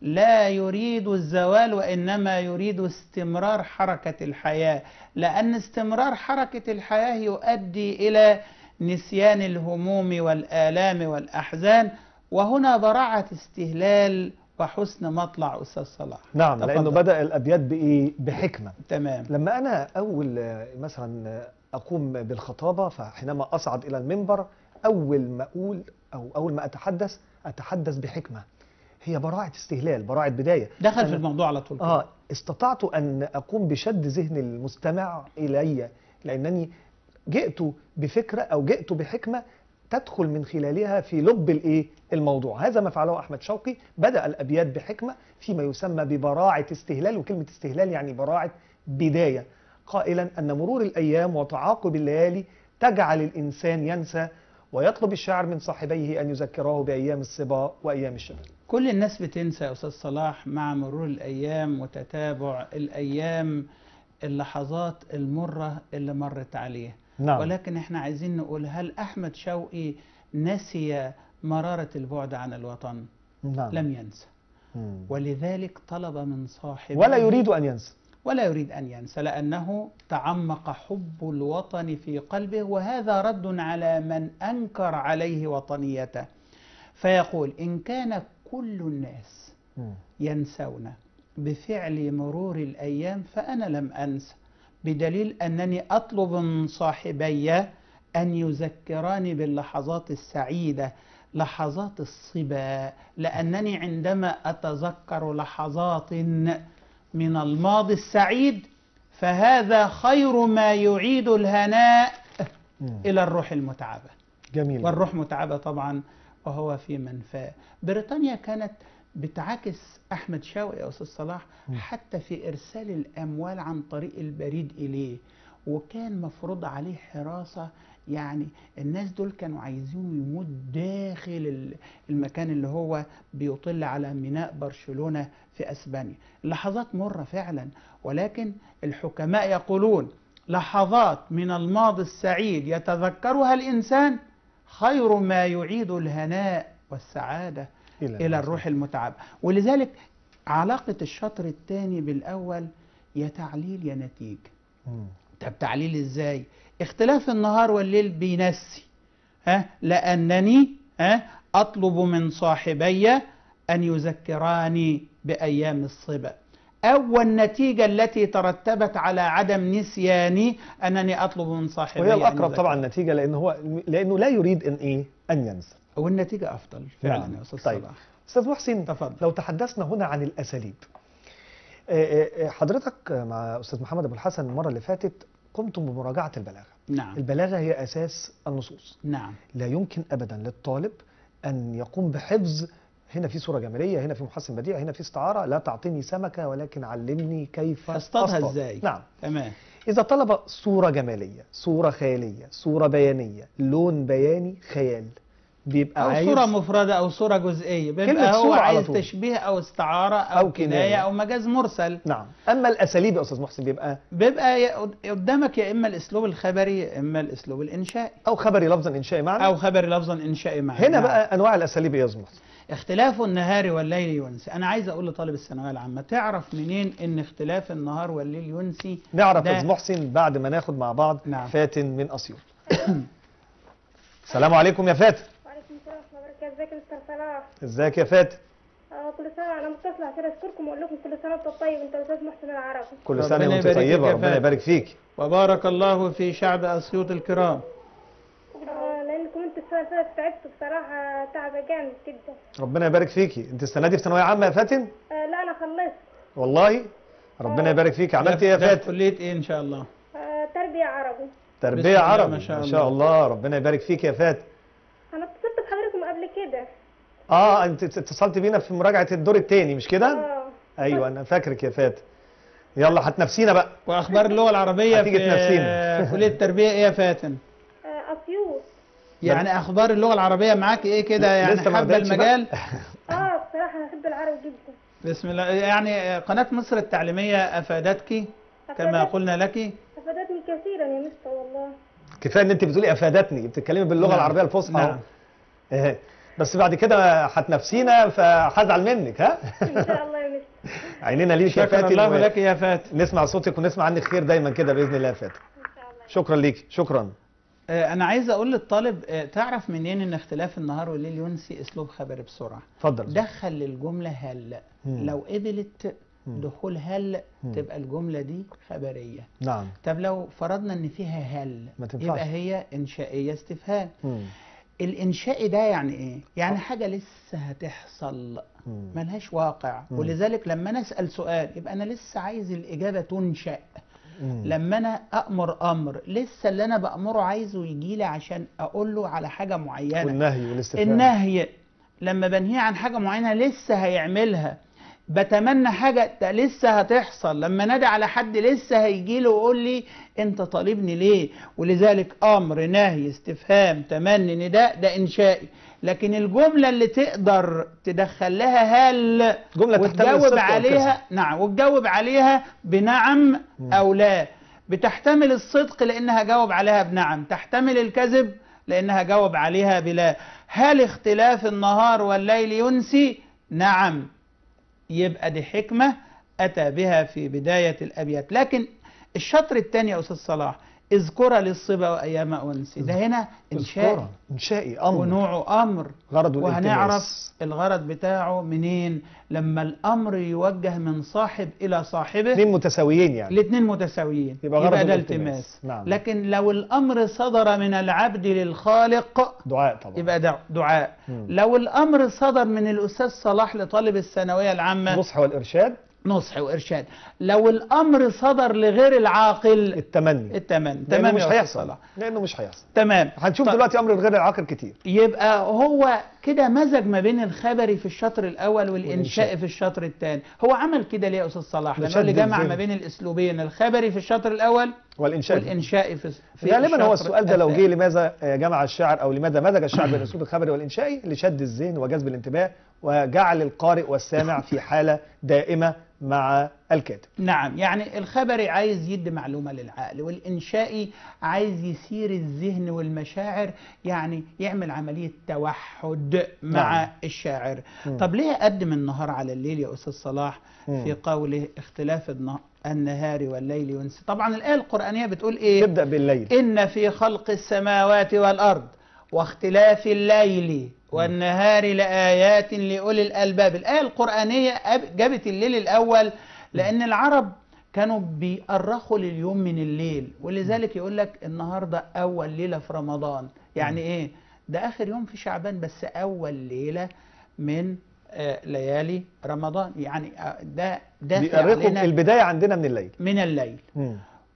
لا يريد الزوال وإنما يريد استمرار حركة الحياة لأن استمرار حركة الحياة يؤدي إلى نسيان الهموم والآلام والأحزان وهنا براعة استهلال وحسن مطلع أستاذ صلاح نعم تفضل. لانه بدا الابيات بايه بحكمه تمام لما انا اول آه، مثلا آه، اقوم بالخطابه فحينما اصعد الى المنبر اول ما اقول او اول ما اتحدث اتحدث بحكمه هي براعه استهلال براعه بدايه دخل أنا- في الموضوع على طول اه استطعت ان اقوم بشد ذهن المستمع الي لانني جئت بفكره او جئت بحكمه تدخل من خلالها في لب الايه الموضوع هذا ما فعله احمد شوقي بدا الابيات بحكمه فيما يسمى ببراعه استهلال وكلمه استهلال يعني براعه بدايه قائلا ان مرور الايام وتعاقب الليالي تجعل الانسان ينسى ويطلب الشاعر من صاحبيه ان يذكراه بايام الصبا وايام الشباب كل الناس بتنسى يا أستاذ صلاح مع مرور الأيام وتتابع الأيام اللحظات المرة اللي مرت عليه نعم ولكن احنا عايزين نقول هل أحمد شوقي نسي مرارة البعد عن الوطن نعم لم ينسى مم. ولذلك طلب من صاحبه ولا يريد ان ينسى ولا يريد أن ينسى لأنه تعمق حب الوطن في قلبه وهذا رد على من أنكر عليه وطنيته فيقول إن كان كل الناس مم. ينسون بفعل مرور الأيام فأنا لم أنس بدليل أنني أطلب من صاحبي أن يذكراني باللحظات السعيدة لحظات الصبا لأنني عندما أتذكر لحظات من الماضي السعيد فهذا خير ما يعيد الهناء مم. إلى الروح المتعبة جميل والروح متعبة طبعا وهو في منفاه بريطانيا كانت بتعاكس أحمد شوقي يا أستاذ صلاح مم. حتى في إرسال الأموال عن طريق البريد إليه وكان مفروض عليه حراسة يعني الناس دول كانوا عايزينه يموت داخل ال- المكان اللي هو بيطل على ميناء برشلونة في أسبانيا لحظات مرة فعلا ولكن الحكماء يقولون لحظات من الماضي السعيد يتذكرها الإنسان خير ما يعيد الهناء والسعادة إلى إلى الروح المتعبة ولذلك علاقة الشطر الثاني بالأول يا تعليل يا نتيجة مم. طب تعليل ازاي اختلاف النهار والليل بينسي ها لانني ها اطلب من صاحبي ان يذكراني بايام الصبا او النتيجه التي ترتبت على عدم نسياني انني اطلب من صاحبي وهي أن الأقرب يذكرني. طبعا النتيجة لأنه هو لأنه لا يريد أن إيه أن ينسى والنتيجه افضل فعلا نعم. يا استاذ طيب. صلاح أستاذ محسن تفضل لو تحدثنا هنا عن الأساليب آه، آه، حضرتك مع أستاذ محمد أبو الحسن المرة اللي فاتت قمتم بمراجعة البلاغة نعم البلاغة هي أساس النصوص نعم لا يمكن أبدا للطالب أن يقوم بحفظ هنا في صورة جمالية هنا في محسن بديع هنا في استعارة لا تعطيني سمكة ولكن علمني كيف اصطادها أصطاد. ازاي نعم تمام إذا طلب صورة جمالية صورة خيالية صورة بيانية لون بياني خيال بيبقى او عايز صوره مفرده او صوره جزئيه كلمة بيبقى هو صورة على عايز طول. تشبيه او استعاره او, أو كنايه كناية. او مجاز مرسل نعم أما الأساليب يا أستاذ محسن بيبقى بيبقى ي- قدامك يا اما الاسلوب الخبري يا اما الاسلوب الانشائي أو خبري لفظا إنشائي معنا او خبري لفظا انشائي معا هنا نعم. بقى أنواع الأساليب إيه يا أستاذ محسن اختلاف النهار والليل ينسي انا عايز اقول لطالب الثانويه العامه تعرف منين ان اختلاف النهار والليل ينسي نعرف ده- يا أستاذ محسن بعد ما ناخد مع بعض نعم. فاتن من أسيوط السلام عليكم يا فاتن وعليكم السلام ورحمة الله وبركاته ازيك يا مستر صلاح ازيك يا فاتن آه كل سنة أنا متصلة عشان أشكركم وأقول لكم كل سنة وأنت طيب أنت أستاذ محسن العربي كل ربنا سنة وأنت يبارك فيك طيبة يا ربنا فاتن. يبارك فيك وبارك الله في شعب اسيوط الكرام آه لأنكم أنتوا السنة اللي فاتت تعبتوا بصراحة تعب جامد جدا ربنا يبارك فيكي انت السنة دي في ثانوية عامة يا فاتن آه لا أنا خلصت والله ربنا يبارك فيك عملت ايه يا ده في فاتن كليه ايه ان شاء الله آه تربية عربي بسم تربية الله عربي ما شاء ما شاء الله ربنا يبارك فيك يا فاتن أنا اتصلت بحضرتكم قبل كده اه انت اتصلت بينا في مراجعة الدور الثاني مش كده آه ايوه انا فاكرك يا فاتن يلا هتنافسينا بقى واخبار اللغه العربيه هتيجي في تنافسينا. كليه التربيه ايه يا فاتن آه أسيوط يعني اخبار اللغه العربيه معاك ايه كده يعني لسه ما حابه بدأتش بقى؟ المجال آه بصراحة أنا بحب العربي جدا بسم الله يعني قناه مصر التعليميه افادتك كما أفادت- قلنا لك أفادتني كثيرا يا مستر والله كفايه ان انت بتقولي افادتني بتتكلمي باللغه نعم. العربيه الفصحى نعم. أهو. إيه. بس بعد كده هتنافسينا فهزعل منك ها إن شاء الله يا مستر عينينا ليك يا شكر فاتن الله و- لك يا فاتن نسمع صوتك ونسمع عنك خير دايما كده باذن الله يا فاتن إن شاء الله شكرا ليك شكرا آه، انا عايز اقول للطالب آه، تعرف منين ان اختلاف النهار والليل ينسي اسلوب خبري بسرعه اتفضل دخل للجمله هل مم. لو قبلت مم. دخول هل مم. تبقى الجمله دي خبريه نعم طب لو فرضنا ان فيها هل ما تنفعش. يبقى هي انشائيه استفهام مم. الانشائي ده يعني ايه يعني حاجه لسه هتحصل مم. ملهاش واقع مم. ولذلك لما انا اسال سؤال يبقى انا لسه عايز الاجابه تنشا مم. لما انا امر امر لسه اللي انا بامره عايزه يجي لي عشان اقول له على حاجه معينه والنهي والاستفهام النهي لما بنهيه عن حاجه معينه لسه هيعملها بتمنى حاجه ده لسه هتحصل لما نادي على حد لسه هيجي له ويقول لي انت طالبني ليه ولذلك امر نهي استفهام تمني نداء ده انشائي لكن الجمله اللي تقدر تدخل لها هل جملة تحتمل وتجاوب الصدق عليها نعم وتجاوب عليها بنعم مم. او لا بتحتمل الصدق لانها جاوب عليها بنعم تحتمل الكذب لانها جاوب عليها بلا هل اختلاف النهار والليل ينسي نعم يبقى دي حكمة أتى بها في بداية الأبيات لكن الشطر الثاني يا أستاذ صلاح اذكر للصبا وايام انسي ده هنا انشاء اذكرها. انشائي امر ونوعه امر غرض وهنعرف الالتماس. الغرض بتاعه منين لما الامر يوجه من صاحب الى صاحبه اثنين متساويين يعني الاثنين متساويين يبقى غرض ده الالتماس. التماس نعم. لكن لو الامر صدر من العبد للخالق دعاء طبعا يبقى دع- دعاء مم. لو الامر صدر من الاستاذ صلاح لطالب الثانويه العامه النصح والارشاد نصح وارشاد لو الامر صدر لغير العاقل التمني التمام لانه تمام مش يا أستاذ هيحصل صلاح. لانه مش هيحصل تمام هنشوف طب دلوقتي امر الغير العاقل كتير يبقى هو كده مزج ما بين الخبري في الشطر الاول والانشاء والإنشاء. في الشطر الثاني هو عمل كده ليه يا استاذ صلاح لانه اللي لشد جمع الذهن. ما بين الاسلوبين الخبري في الشطر الاول والانشاء والانشائي في في غالبا هو الشطر السؤال ده لو جه الثاني. لماذا آه، جمع الشاعر او لماذا مزج الشاعر بين الاسلوب الخبري والانشائي لشد الذهن وجذب الانتباه وجعل القارئ والسامع في حاله دائمه مع الكاتب نعم يعني الخبري عايز يدي معلومة للعقل والإنشائي عايز يثير الذهن والمشاعر يعني يعمل عملية توحد مع نعم. الشاعر مم. طب ليه قدم النهار على الليل يا أستاذ صلاح مم. في قوله اختلاف النه- النهار والليل ينسي طبعا الآية القرآنية بتقول إيه تبدا بالليل إن في خلق السماوات والأرض واختلاف الليل والنهار لآيات لأولي الألباب الآية القرآنية أب- جابت الليل الأول لأن العرب كانوا بيأرخوا لليوم من الليل ولذلك يقول لك النهاردة أول ليلة في رمضان يعني إيه ده آخر يوم في شعبان بس أول ليلة من آه، ليالي رمضان يعني آه، ده داخل بيأرخوا علينا البدايه عندنا من الليل من الليل مم.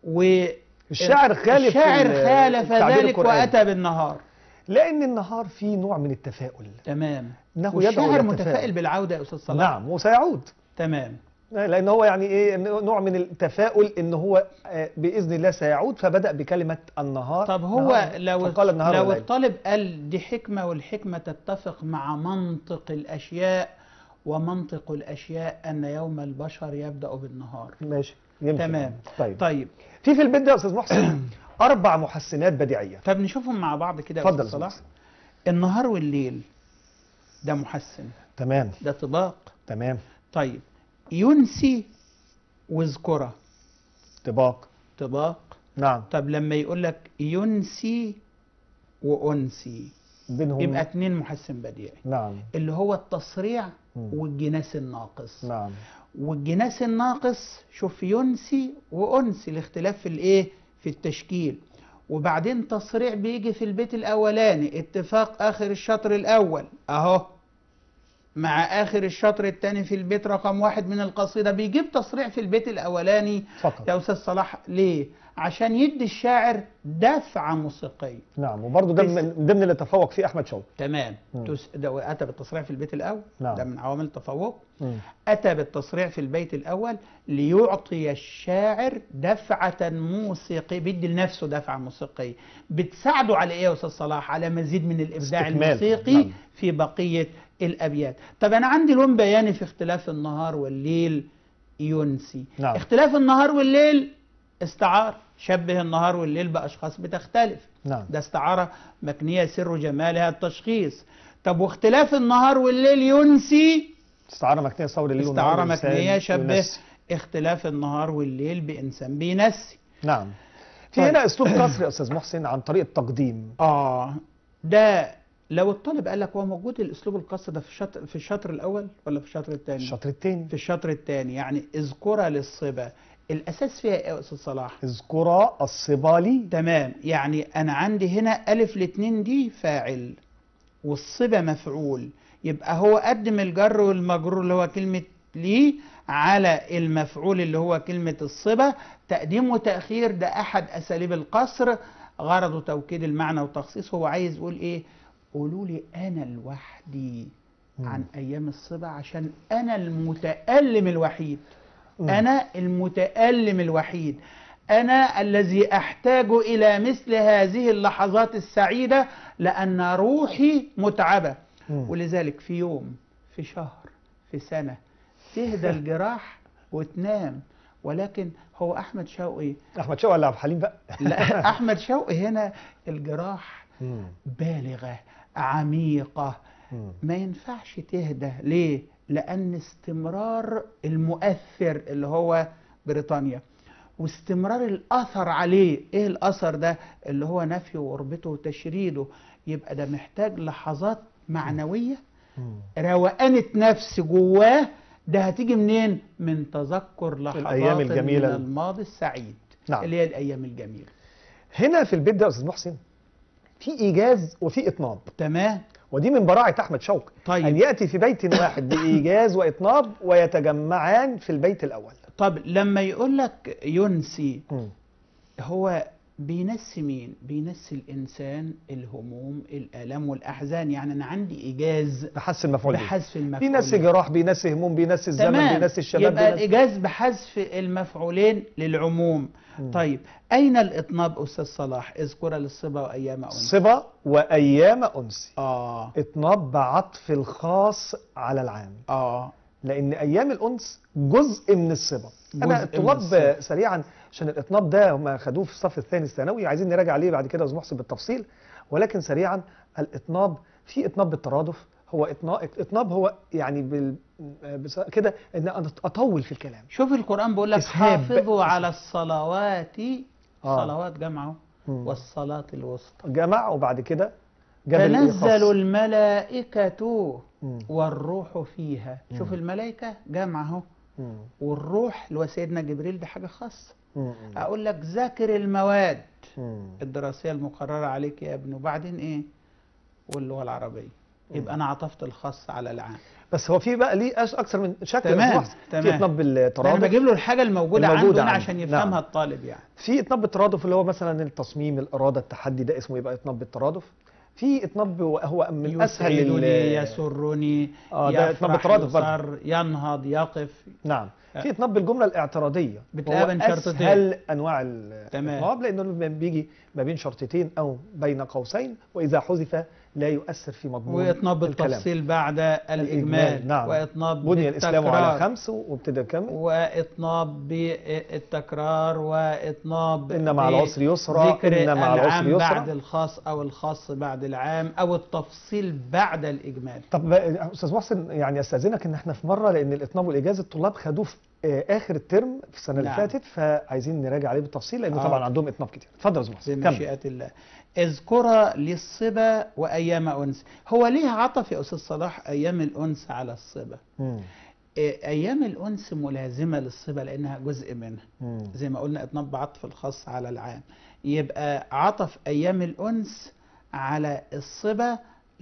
و الشاعر خالف الشاعر ال- خالف التعبير ذلك القرآني. واتى بالنهار لان النهار فيه نوع من التفاؤل تمام انه يدعو والشاعر إلى متفائل التفاؤل. بالعوده يا استاذ صلاح نعم وسيعود تمام لان هو يعني ايه نوع من التفاؤل ان هو آه، باذن الله سيعود فبدا بكلمه النهار طب هو نهار. لو فقال النهار لو والليل. الطالب قال دي حكمه والحكمه تتفق مع منطق الاشياء ومنطق الاشياء ان يوم البشر يبدا بالنهار ماشي يمشي تمام طيب طيب في في البيت ده يا استاذ محسن اربع محسنات بديعيه طب نشوفهم مع بعض كده يا اتفضل استاذ يا صلاح أستاذ النهار والليل ده محسن تمام ده طباق تمام طيب ينسي واذكره طباق طباق نعم طب لما يقول لك ينسي وانسي بينهم يبقى اتنين محسن بديعي نعم اللي هو التصريع مم. والجناس الناقص نعم والجناس الناقص شوف ينسي وانسي الاختلاف في الايه في التشكيل وبعدين تصريع بيجي في البيت الاولاني اتفاق اخر الشطر الاول اهو مع اخر الشطر الثاني في البيت رقم واحد من القصيده بيجيب تصريع في البيت الاولاني فقط يا استاذ صلاح ليه عشان يدي الشاعر دفعه موسيقيه نعم وبرضه ده بس- من ضمن اللي تفوق فيه احمد شوقي تمام مم. تس... ده اتى بالتصريع في البيت الاول نعم. ده من عوامل التفوق مم. اتى بالتصريع في البيت الاول ليعطي الشاعر دفعه موسيقيه بيدي لنفسه دفعه موسيقيه بتساعده على ايه يا استاذ صلاح على مزيد من الابداع استكمال. الموسيقي نعم. في بقيه الابيات طب انا عندي لون بياني في اختلاف النهار والليل ينسي نعم. اختلاف النهار والليل استعار شبه النهار والليل باشخاص بتختلف نعم ده استعارة مكنية سر جمالها التشخيص طب واختلاف النهار والليل ينسي استعاره مكنيه صور الليل والنهار استعارة والإنسان مكنية شبه ينسي. اختلاف النهار والليل بإنسان بينسي نعم في طيب. هنا اسلوب قصر يا استاذ محسن عن طريق التقديم اه ده لو الطالب قال لك هو موجود الاسلوب القصر ده في الشطر في الشطر الاول ولا في الشطر الثاني؟ الشطر الثاني في الشطر الثاني يعني اذكر للصبا الاساس فيها ايه يا استاذ صلاح؟ اذكرا الصبالي تمام يعني انا عندي هنا الف الاتنين دي فاعل والصبا مفعول يبقى هو قدم الجر والمجرور اللي هو كلمة لي على المفعول اللي هو كلمة الصبا تقديم وتأخير ده أحد أساليب القصر غرضه توكيد المعنى وتخصيص هو عايز يقول إيه قولوا لي أنا لوحدي عن أيام الصبا عشان أنا المتألم الوحيد مم. أنا المتألم الوحيد أنا الذي أحتاج إلى مثل هذه اللحظات السعيدة لأن روحي متعبة مم. ولذلك في يوم في شهر في سنة تهدى الجراح وتنام ولكن هو أحمد شوقي احمد شوقي ولا عبد الحليم بقى لا أحمد شوقي هنا الجراح مم. بالغة عميقة مم. ما ينفعش تهدى ليه؟ لأن استمرار المؤثر اللي هو بريطانيا واستمرار الاثر عليه ايه الاثر ده اللي هو نفيه وغربته وتشريده يبقى ده محتاج لحظات معنويه مم. روقانة نفس جواه ده هتيجي منين من تذكر لحظات الأيام الجميلة. من الماضي السعيد نعم. اللي هي الايام الجميله هنا في البيت ده يا استاذ محسن في ايجاز وفي اطناب تمام ودي من براعه احمد شوقي طيب. ان ياتي في بيت واحد بايجاز واطناب ويتجمعان في البيت الاول طب لما يقول لك ينسي مم. هو بينسي مين بينسي الانسان الهموم الالام والاحزان يعني انا عندي ايجاز بحذف المفعول به. بحذف المفعول بينسي جراح بينسي هموم بينسي الزمن تمام بينسي الشباب يبقى بينسي... الايجاز بحذف المفعولين للعموم مم. طيب اين الاطناب استاذ صلاح اذكر للصبا وايام انس صبا وايام انسي اه اطناب بعطف الخاص على العام اه لان ايام الانس جزء من الصبا جزء انا من الطلاب الصبا. سريعا عشان الاطناب ده هم خدوه في الصف الثاني الثانوي عايزين نراجع عليه بعد كده يا استاذ محسن بالتفصيل ولكن سريعا الاطناب في اطناب بالترادف هو اطناب اطناب هو يعني بال... بس- كده ان أنا اطول في الكلام شوف القرآن بيقول لك إسهاب. حافظوا على الصلوات آه. صلوات جمعه مم. والصلاة الوسطى جمع وبعد كده جاب الإيه تنزل خاص. الملائكة مم. والروح فيها شوف مم. الملائكة جمع اهو مم. والروح اللي هو سيدنا جبريل ده حاجة خاصة مم. أقول لك ذاكر المواد مم. الدراسية المقررة عليك يا ابني وبعدين إيه واللغة العربية يبقى أنا عطفت الخاص على العام بس هو في بقى ليه أش- اكثر من شكل يا تمام، أستاذ محسن. تمام. في اطناب أنا بالترادف بجيب له الحاجة الموجودة, الموجودة عنده هنا عنده. عشان يفهمها نعم. الطالب يعني في اطناب بالترادف اللي هو مثلا التصميم الاراده التحدي ده اسمه يبقى اطناب بالترادف في اطناب هو من اسهل ال- يسعدني يسرني آه، ده إطناب يفرح بالترادف برضه. يصر ينهض يقف نعم آه. في اطناب بالجمله الاعتراضيه بتلاقيها وهو بين شرطتين. اسهل انواع تمام. الاطناب لانه لما بيجي ما بين شرطتين او بين قوسين واذا حذف لا يؤثر في مضمون وإطناب الكلام. بالتفصيل بعد الإجمال نعم وإطناب بني الاسلام على بالتكرار. خمس وابتدى يكمل وإطناب بالتكرار وإطناب إن مع العسر يسرا، ذكر إن مع العسر العام يسرا. بعد الخاص أو الخاص بعد العام أو التفصيل بعد الإجمال طب استاذ محسن يعني استاذنك ان احنا في مره لان الاطناب والاجاز الطلاب خدوه في آه، اخر الترم في السنه اللي نعم. فاتت فعايزين نراجع عليه بالتفصيل لان آه. طبعا عندهم اطناب كتير اتفضل يا استاذ محسن كمل. بمشيئة الله اذكر للصبا وأيام أنس هو ليه عطف يا أستاذ صلاح أيام الأنس على الصبا مم. إيه، أيام الأنس ملازمة للصبا لأنها جزء منها مم. زي ما قلنا إطناب بعطف الخاص على العام يبقى عطف أيام الأنس على الصبا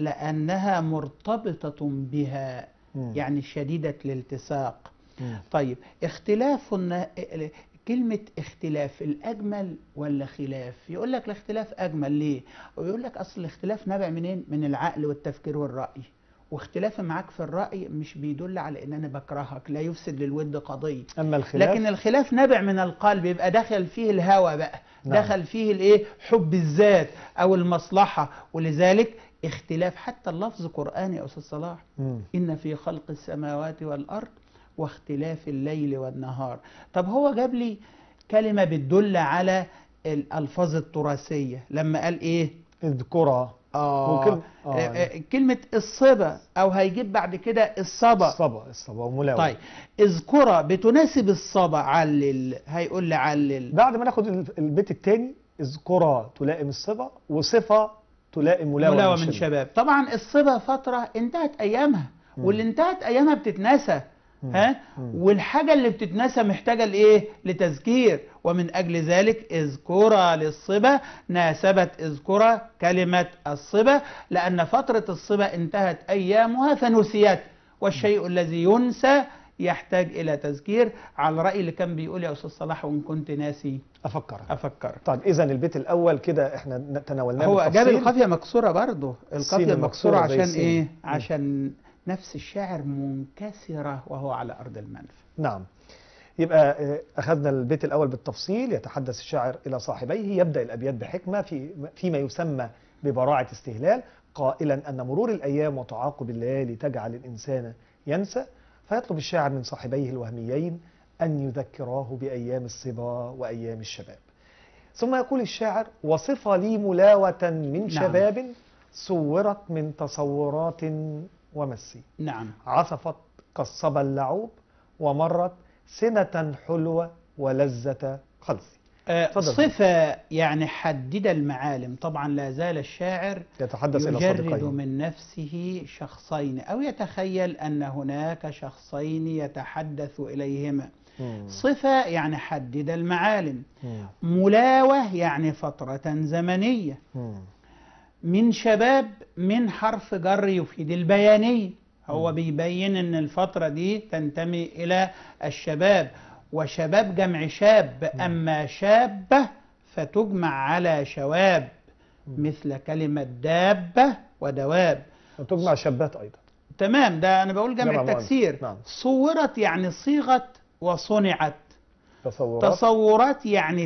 لأنها مرتبطة بها مم. يعني شديدة الالتصاق مم. طيب اختلاف الن- كلمة اختلاف الأجمل ولا خلاف يقول لك الاختلاف أجمل ليه ويقول لك أصل الاختلاف نابع منين من العقل والتفكير والرأي واختلافي معاك في الرأي مش بيدل على ان انا بكرهك لا يفسد للود قضية اما الخلاف لكن الخلاف نابع من القلب يبقى دخل فيه الهوى بقى نعم. دخل فيه الايه حب الذات او المصلحة ولذلك اختلاف حتى اللفظ قرآني يا أستاذ صلاح مم. إن في خلق السماوات والأرض واختلاف الليل والنهار طب هو جاب لي كلمة بتدل على الألفاظ التراثية لما قال إيه اذكرها آه وكلمة- آه. آه. آه كلمة الصبا أو هيجيب بعد كده الصبا الصبا الصبا وملاوي طيب اذكرها بتناسب الصبا علل هيقول لي علل بعد ما ناخد ال- البيت الثاني اذكرها تلائم الصبا وصفه تلائم ملاوى, ملاوى من من شباب. شباب طبعا الصبا فترة انتهت أيامها واللي انتهت أيامها بتتنسى ها والحاجة اللي بتتنسى محتاجة لإيه لتذكير ومن أجل ذلك اذكرى للصبا ناسبت اذكرى كلمة الصبا لأن فترة الصبا انتهت أيامها فنسيت والشيء الذي ينسى يحتاج إلى تذكير على رأي اللي كان بيقول يا أستاذ صلاح وإن كنت ناسي افكرك أفكر طيب اذا البيت الاول كده احنا ن- تناولناه هو جاب بالتفصيل. القافية مكسورة برضه السين القافية المكسورة مكسورة زي عشان السين. إيه مم. عشان نفس الشاعر منكسرة وهو على أرض المنفى نعم يبقى آه، أخذنا البيت الأول بالتفصيل يتحدث الشاعر إلى صاحبيه يبدأ الأبيات بحكمة في فيما يسمى ببراعة استهلال قائلا أن مرور الأيام وتعاقب الليالي تجعل الإنسان ينسى فيطلب الشاعر من صاحبيه الوهميين أن يذكراه بأيام الصبا وأيام الشباب ثم يقول الشاعر وصف لي ملاوة من شباب صورت من تصورات ومسي نعم عصفت كالصبا اللعوب ومرت سنة حلوة ولذة خلصي آه، اتفضل. صفة يعني حدد المعالم طبعا لا زال الشاعر يتحدث إلى يجرد صديقيه من نفسه شخصين أو يتخيل أن هناك شخصين يتحدث إليهما مم. صفة يعني حدد المعالم مم. ملاوة يعني فترة زمنية مم. من شباب من حرف جر يفيد البيانية هو بيبين ان الفترة دي تنتمي الى الشباب وشباب جمع شاب اما شابة فتجمع على شواب مثل كلمة دابة ودواب وتجمع شابات ايضا تمام ده انا بقول جمع جمع مؤنث. التكسير نعم. صورت يعني صيغت وصنعت تصورات تصورات يعني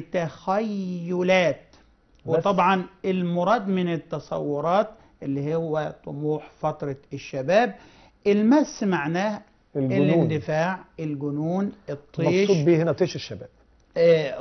تخيلات بس. وطبعا المراد من التصورات اللي هو طموح فترة الشباب المس معناه الجنون الاندفاع الجنون الطيش مقصود به هنا طيش الشباب آه،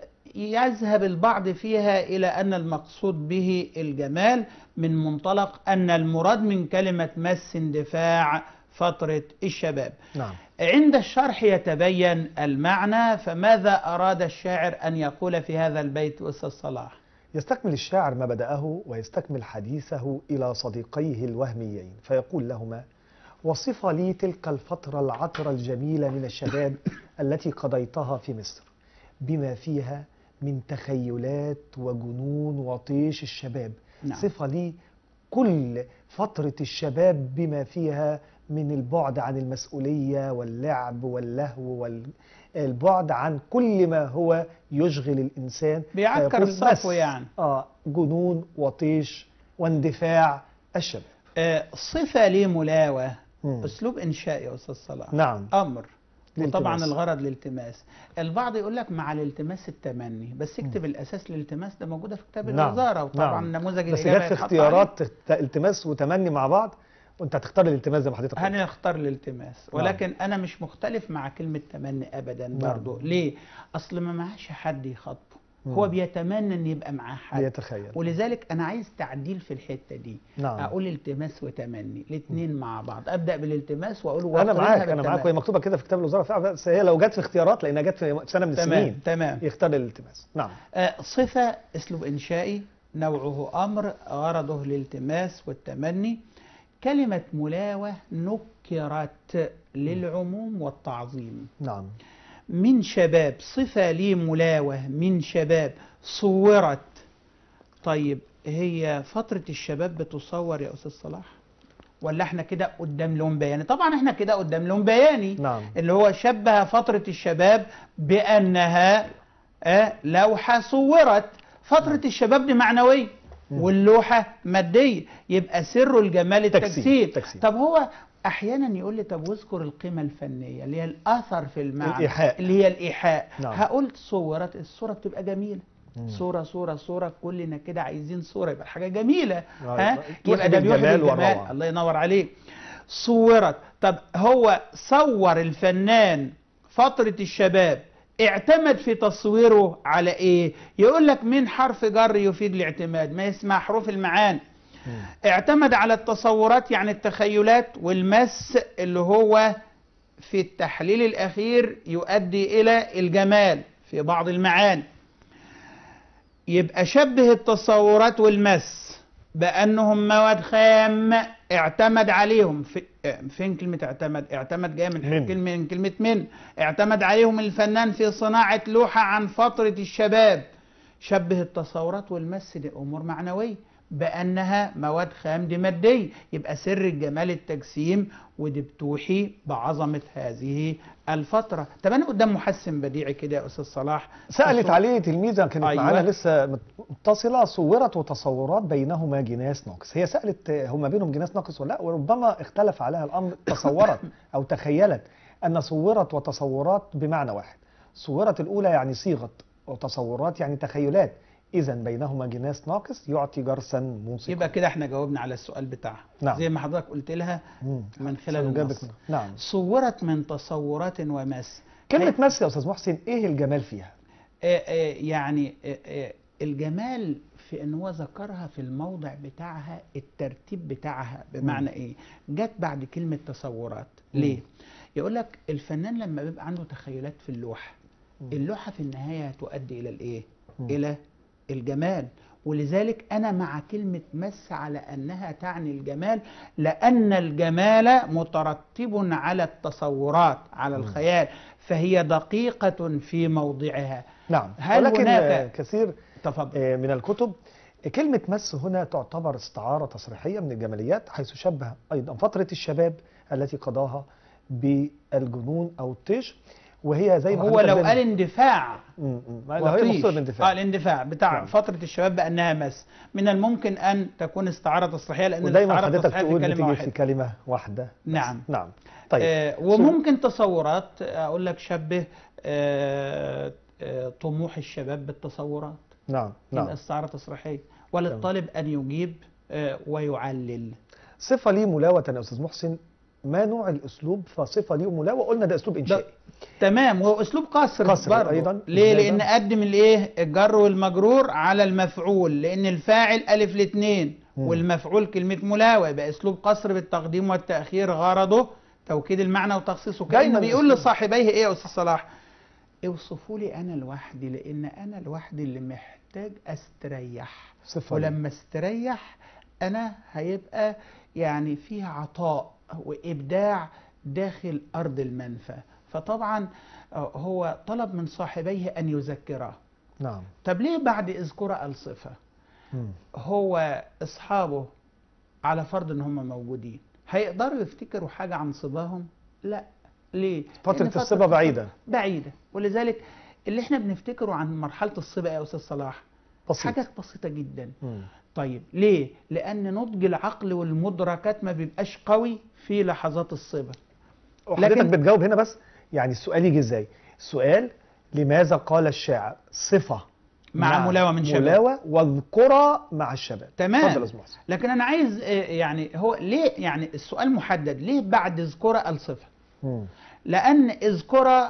ويذهب البعض فيها إلى أن المقصود به الجمال من منطلق أن المراد من كلمة مس اندفاع فترة الشباب نعم عند الشرح يتبين المعنى فماذا أراد الشاعر أن يقول في هذا البيت أستاذ صلاح يستكمل الشاعر ما بدأه ويستكمل حديثه إلى صديقيه الوهميين فيقول لهما وصف لي تلك الفترة العطرة الجميلة من الشباب التي قضيتها في مصر بما فيها من تخيلات وجنون وطيش الشباب نعم. صف لي كل فترة الشباب بما فيها من البعد عن المسؤولية واللعب واللهو والبعد عن كل ما هو يشغل الإنسان بيعكر فيقول الصفو بس يعني. آه جنون وطيش واندفاع الشباب آه، صفة لي ملاوة مم. أسلوب إنشائي يا أستاذ صلاح نعم أمر وطبعا الالتماس. الغرض الالتماس البعض يقول لك مع الالتماس التمني بس اكتب الأساس الالتماس ده موجودة في كتاب نعم. الوزارة وطبعا نعم. نموذج بس الإجابة جت في يتحط اختيارات ت- التماس وتمني مع بعض وانت هتختار الالتماس زي ما حضرتك قلت. هنختار الالتماس ولكن انا مش مختلف مع كلمه تمني ابدا برضو ليه اصل ما معاش حد يخاطبه هو مم. بيتمنى ان يبقى معاه حد بيتخيل ولذلك انا عايز تعديل في الحته دي نعم. اقول التماس وتمني الاثنين مع بعض ابدا بالالتماس واقول انا وأقرنها معاك انا بالتمني. معاك وهي مكتوبه كده في كتاب الوزاره فعلا بس هي لو جت في اختيارات لانها جت في سنه من تمام السنين تمام يختار الالتماس نعم آه، صفة اسلوب انشائي نوعه امر غرضه الالتماس والتمني كلمة ملاوة نكرت للعموم والتعظيم نعم من شباب صفة لي ملاوة من شباب صورت طيب هي فترة الشباب بتصور يا أستاذ صلاح ولا احنا كده قدام لون بياني طبعا احنا كده قدام لون بياني نعم. اللي هو شبه فترة الشباب بأنها آه، لوحة صورت فترة الشباب دي معنوية واللوحة مادية يبقى سر الجمال تجسيم، التجسيم تجسيم. طب هو احيانا يقول لي طب واذكر القيمه الفنيه اللي هي الاثر في المعنى الإيحاء. اللي هي الايحاء نعم. هقول صورت الصوره بتبقى جميله مم. صوره صوره صوره كلنا كده عايزين صوره يبقى حاجه جميله آه، ها توحي يبقى ده بيوحي بالجمال بالجمال والروعة. الله ينور عليك صورت طب هو صور الفنان فتره الشباب اعتمد في تصويره على ايه يقول لك من حرف جر يفيد الاعتماد ما يسمع حروف المعاني اعتمد على التصورات يعني التخيلات والمس اللي هو في التحليل الأخير يؤدي إلى الجمال في بعض المعاني يبقى شبه التصورات والمس بأنهم مواد خام اعتمد عليهم في فين كلمة اعتمد؟ اعتمد جاية من من. كلمة من كلمة من اعتمد عليهم الفنان في صناعة لوحة عن فترة الشباب شبه التصورات والمس دي أمور معنوية بأنها مواد خام دي مادية يبقى سر الجمال التجسيم ودي بتوحي بعظمة هذه الفترة طب أنا قدام محسن بديعي كده يا أستاذ صلاح سالت تصور- عليه تلميذه كانت أيوة. معانا لسه متصله صورت وتصورات بينهما جناس ناقص هي سالت هما بينهم جناس ناقص ولا لا وربما اختلف عليها الامر تصورت او تخيلت ان صورت وتصورات بمعنى واحد صورت الاولى يعني صيغه وتصورات يعني تخيلات اذا بينهما جناس ناقص يعطي جرسا موسيقى يبقى كده احنا جاوبنا على السؤال بتاعها نعم. زي ما حضرتك قلت لها مم. من خلال سنجابك النص منه. نعم صورت من تصورات ومس كلمه مس يا استاذ محسن ايه الجمال فيها آه، آه، يعني آه، آه، الجمال في ان هو ذكرها في الموضع بتاعها الترتيب بتاعها بمعنى ايه جت بعد كلمة تصورات ليه يقول لك الفنان لما بيبقى عنده تخيلات في اللوحة اللوحة في النهاية تؤدي إلى الإيه؟ مم. إلى الجمال ولذلك أنا مع كلمة مس على أنها تعني الجمال لأن الجمال مترتب على التصورات على الخيال فهي دقيقة في موضعها نعم هل ولكن هناك- آه، كثير تفضل آه، من الكتب كلمة مس هنا تعتبر استعارة تصريحية من الجماليات حيث شبه أيضا فترة الشباب التي قضاها بالجنون أو الطيش وهي زي ما هو حضرتك لو بين- قال اندفاع م- م. لو هي وطيش. مقصودة بالاندفاع اه الاندفاع بتاع نعم. فترة الشباب بأنها مس من الممكن أن تكون استعارة تصريحية لأن ودايما الاستعارة حضرتك التصريحية في تقول كلمة بتيجي في واحدة كلمة واحدة بس. نعم. نعم طيب آه وممكن تصورات اقول لك شبه آه آه طموح الشباب بالتصورات نعم يبقى نعم استعاره تصريحيه وللطالب ان يجيب آه ويعلل صفة لي ملاوة يا أستاذ محسن ما نوع الأسلوب فصفة لي ملاوة قلنا ده أسلوب إنشائي تمام وهو اسلوب قصر قصر برضه. أيضاً. ليه إزاي لان بقى؟ قدم الايه الجر والمجرور على المفعول لان الفاعل الف الاثنين مم. والمفعول كلمه ملاوه يبقى اسلوب قصر بالتقديم والتاخير غرضه توكيد المعنى وتخصيصه دايماً كانه بيقول أسلوب. لصاحبيه ايه يا استاذ صلاح اوصفوا لي انا لوحدي لان انا لوحدي اللي محتاج استريح صفة لي. ولما استريح انا هيبقى يعني فيها عطاء وابداع داخل ارض المنفى فطبعا آه، هو طلب من صاحبيه ان يذكره نعم طب ليه بعد اذكر الصفه مم. هو اصحابه على فرض ان هم موجودين هيقدروا يفتكروا حاجه عن صباهم لا ليه فترة لأن الصبا بعيدة. بعيده ولذلك اللي احنا بنفتكره عن مرحله الصبا يا استاذ صلاح بسيط. حاجات بسيطه جدا مم. طيب ليه؟ لأن نضج العقل والمدركات ما بيبقاش قوي في لحظات الصبا وحضرتك لكن- بتجاوب هنا بس يعني السؤال يجي ازاي السؤال لماذا قال الشاعر صفة مع ملاوة من شباب. ملاوة واذكرى مع الشباب تمام. اتفضل يا أستاذ محسن لكن أنا عايز آه، يعني هو ليه يعني السؤال محدد ليه بعد اذكرى الصفة؟ مم. لأن اذكرى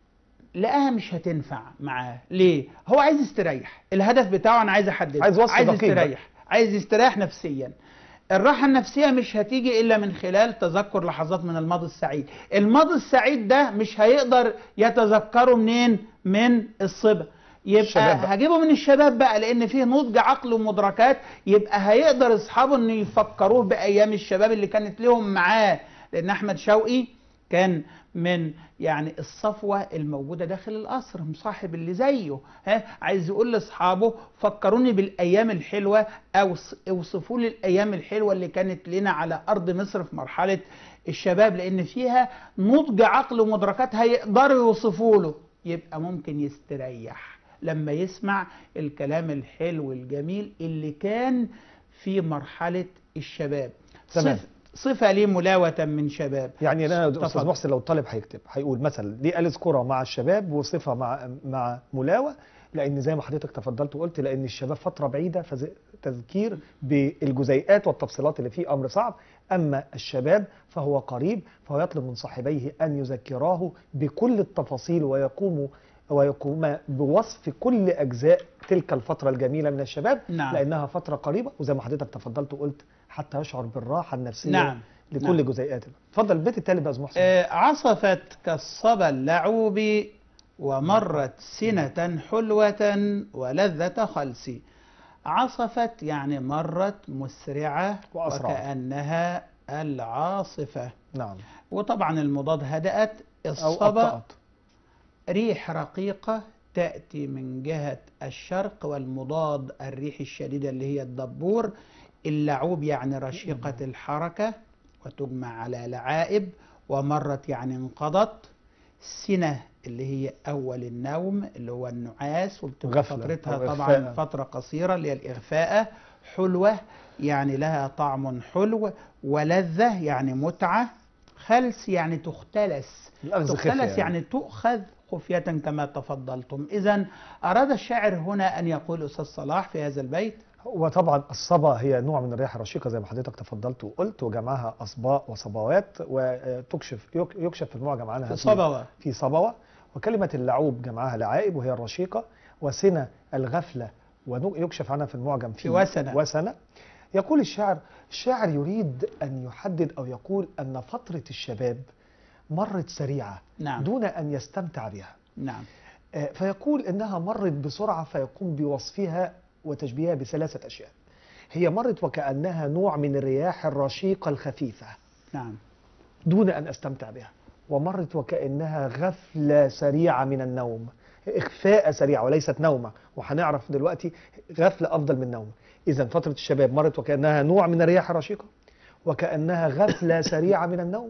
لقاها مش هتنفع معاه ليه؟ هو عايز يستريح الهدف بتاعه أنا عايز أحدده عايز وصف عايز دقيق بقى. يستريح عايز يستريح نفسيا الراحة النفسية مش هتيجي إلا من خلال تذكر لحظات من الماضي السعيد الماضي السعيد ده مش هيقدر يتذكره منين من الصبا يبقى الشباب بقى. هجيبه من الشباب بقى لان فيه نضج عقل ومدركات يبقى هيقدر اصحابه ان يفكروه بايام الشباب اللي كانت لهم معاه لان احمد شوقي كان من يعني الصفوه الموجوده داخل القصر مصاحب اللي زيه ها عايز يقول لاصحابه فكروني بالايام الحلوه او ص- اوصفوا لي الايام الحلوه اللي كانت لنا على ارض مصر في مرحله الشباب لان فيها نضج عقل ومدركات هيقدروا يوصفوا له يبقى ممكن يستريح لما يسمع الكلام الحلو الجميل اللي كان في مرحله الشباب تمام. صف صفه لي ملاوه من شباب يعني انا استاذ تفضل. محسن لو الطالب هيكتب هيقول مثلا دي قال اذكرى مع الشباب وصفه مع مع ملاوه لان زي ما حضرتك تفضلت وقلت لان الشباب فتره بعيده فتذكير بالجزيئات والتفصيلات اللي فيه امر صعب اما الشباب فهو قريب فهو يطلب من صاحبيه ان يذكراه بكل التفاصيل ويقوم ويقوم بوصف كل اجزاء تلك الفتره الجميله من الشباب نعم. لانها فتره قريبه وزي ما حضرتك تفضلت وقلت حتى يشعر بالراحه النفسيه نعم. لكل نعم. جزيئاته اتفضل البيت التالي بقى يا أستاذ محسن آه، عصفت كالصبا اللعوب ومرت سنة حلوة ولذة خلس عصفت يعني مرت مسرعة وأسرع. وكأنها العاصفة نعم وطبعا المضاد هدأت او الصبا أبطأت ريح رقيقة تأتي من جهة الشرق والمضاد الريح الشديدة اللي هي الدبور اللعوب يعني رشيقة الحركة وتجمع على لعائب ومرت يعني انقضت سنة اللي هي أول النوم اللي هو النعاس وبتبقى غفلة فترتها أو طبعا إغفاء. فترة قصيرة اللي هي الإغفاء حلوة يعني لها طعم حلو ولذة يعني متعة خلس يعني تختلس الأخذ خفية تختلس يعني. يعني تؤخذ خفية كما تفضلتم إذا أراد الشاعر هنا أن يقول أستاذ صلاح في هذا البيت وطبعا الصبا هي نوع من الرياح الرشيقه زي ما حضرتك تفضلت وقلت وجمعها اصباء وصبوات وتكشف يك- يكشف في المعجم عنها في صبوة. في صبوه وكلمه اللعوب جمعها لعائب وهي الرشيقه وسنه الغفله ويكشف عنها في المعجم في في وسنة. وسنه يقول الشاعر الشاعر يريد ان يحدد او يقول ان فتره الشباب مرت سريعه نعم. دون ان يستمتع بها نعم آه، فيقول انها مرت بسرعه فيقوم بوصفها وتشبيهها بثلاثه اشياء هي مرت وكانها نوع من الرياح الرشيقه الخفيفه نعم دون ان استمتع بها ومرت وكانها غفله سريعه من النوم اخفاء سريع وليست نومه وهنعرف دلوقتي غفله افضل من نوم اذا فتره الشباب مرت وكانها نوع من الرياح الرشيقه وكانها غفله سريعه من النوم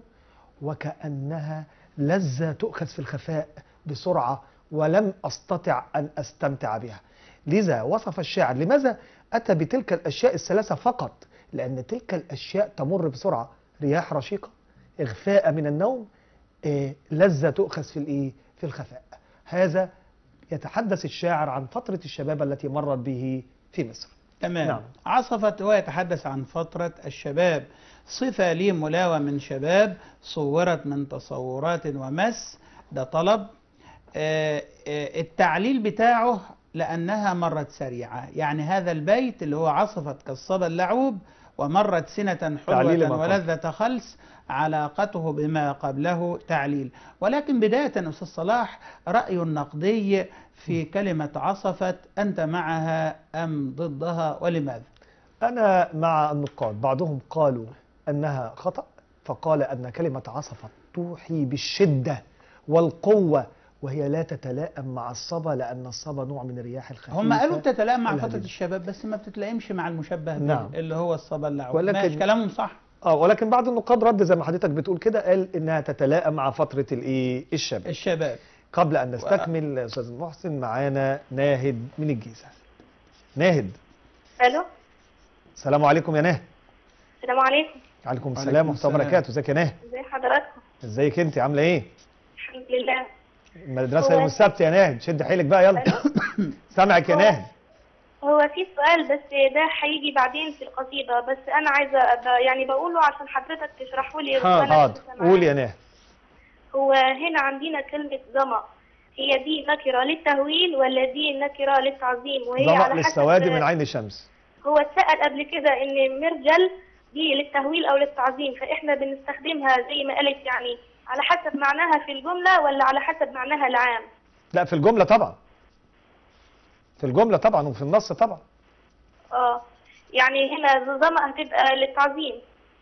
وكانها لذه تؤخذ في الخفاء بسرعه ولم استطع ان استمتع بها لذا وصف الشاعر لماذا اتى بتلك الاشياء الثلاثه فقط لان تلك الاشياء تمر بسرعه رياح رشيقه اغفاء من النوم إيه، لذه تؤخذ في الايه في الخفاء هذا يتحدث الشاعر عن فتره الشباب التي مرت به في مصر تمام نعم. نعم. عصفت هو يتحدث عن فترة الشباب صفة لي ملاوة من شباب صورت من تصورات ومس ده طلب آه، آه، التعليل بتاعه لأنها مرت سريعة يعني هذا البيت اللي هو عصفت كالصبا اللعوب ومرت سنة تعليل ما حلوة قبل. ولذة خلس علاقته بما قبله تعليل ولكن بداية أستاذ صلاح رأي نقدي في كلمة عصفت أنت معها أم ضدها ولماذا؟ أنا مع النقاد بعضهم قالوا أنها خطأ فقال أن كلمة عصفت توحي بالشدة والقوة وهي لا تتلائم مع الصبا لأن الصبا نوع من الرياح الخفيفة هم قالوا بتتلائم مع الهادئة. فترة الشباب بس ما بتتلائمش مع المشبه به نعم. اللي هو الصبا اللعوب ولكن- ماشي كلامهم صح اه ولكن بعض النقاد رد زي ما حضرتك بتقول كده قال انها تتلائم مع فتره الايه الشباب الشباب قبل ان نستكمل استاذ محسن معانا ناهد من الجيزه ناهد الو السلام عليكم يا ناهد السلام عليكم عليكم السلام وعليكم ورحمه الله السلام. وبركاته ازيك يا ناهد ازي حضراتكم ازيك انت عامله ايه الحمد لله المدرسه هو- يوم السبت يا ناهد شد حيلك بقى يلا سامعك يا هو- ناهد هو في سؤال بس ده هيجي بعدين في القصيدة بس أنا عايزة أبقى يعني بقوله عشان حضرتك تشرحه لي حاضر وأنا حاضر لسه معاك. قول يا ناهد هو هنا عندنا كلمة ظما هي دي نكرة للتهويل ولا دي نكرة للتعظيم وهي ظمأ على حسب للسواد من عين الشمس هو اتسأل قبل كده إن مرجل دي للتهويل أو للتعظيم فإحنا بنستخدمها زي ما قالت يعني على حسب معناها في الجملة ولا على حسب معناها العام لا في الجمله طبعا في الجمله طبعا وفي النص طبعا اه يعني هنا ظما هتبقى للتعظيم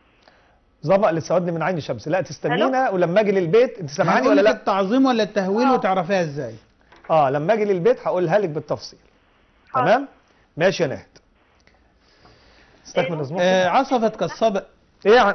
ظمأ للسواد من عين الشمس لا تستنينا ولما اجي للبيت انت سامعاني هقول ولا لك لا التعظيم ولا التهويل وتعرفها ازاي اه لما اجي للبيت هقولها لك بالتفصيل تمام ماشي يا ناهد استكمل اسمه آه عصفت كالصبا ايه يا عن-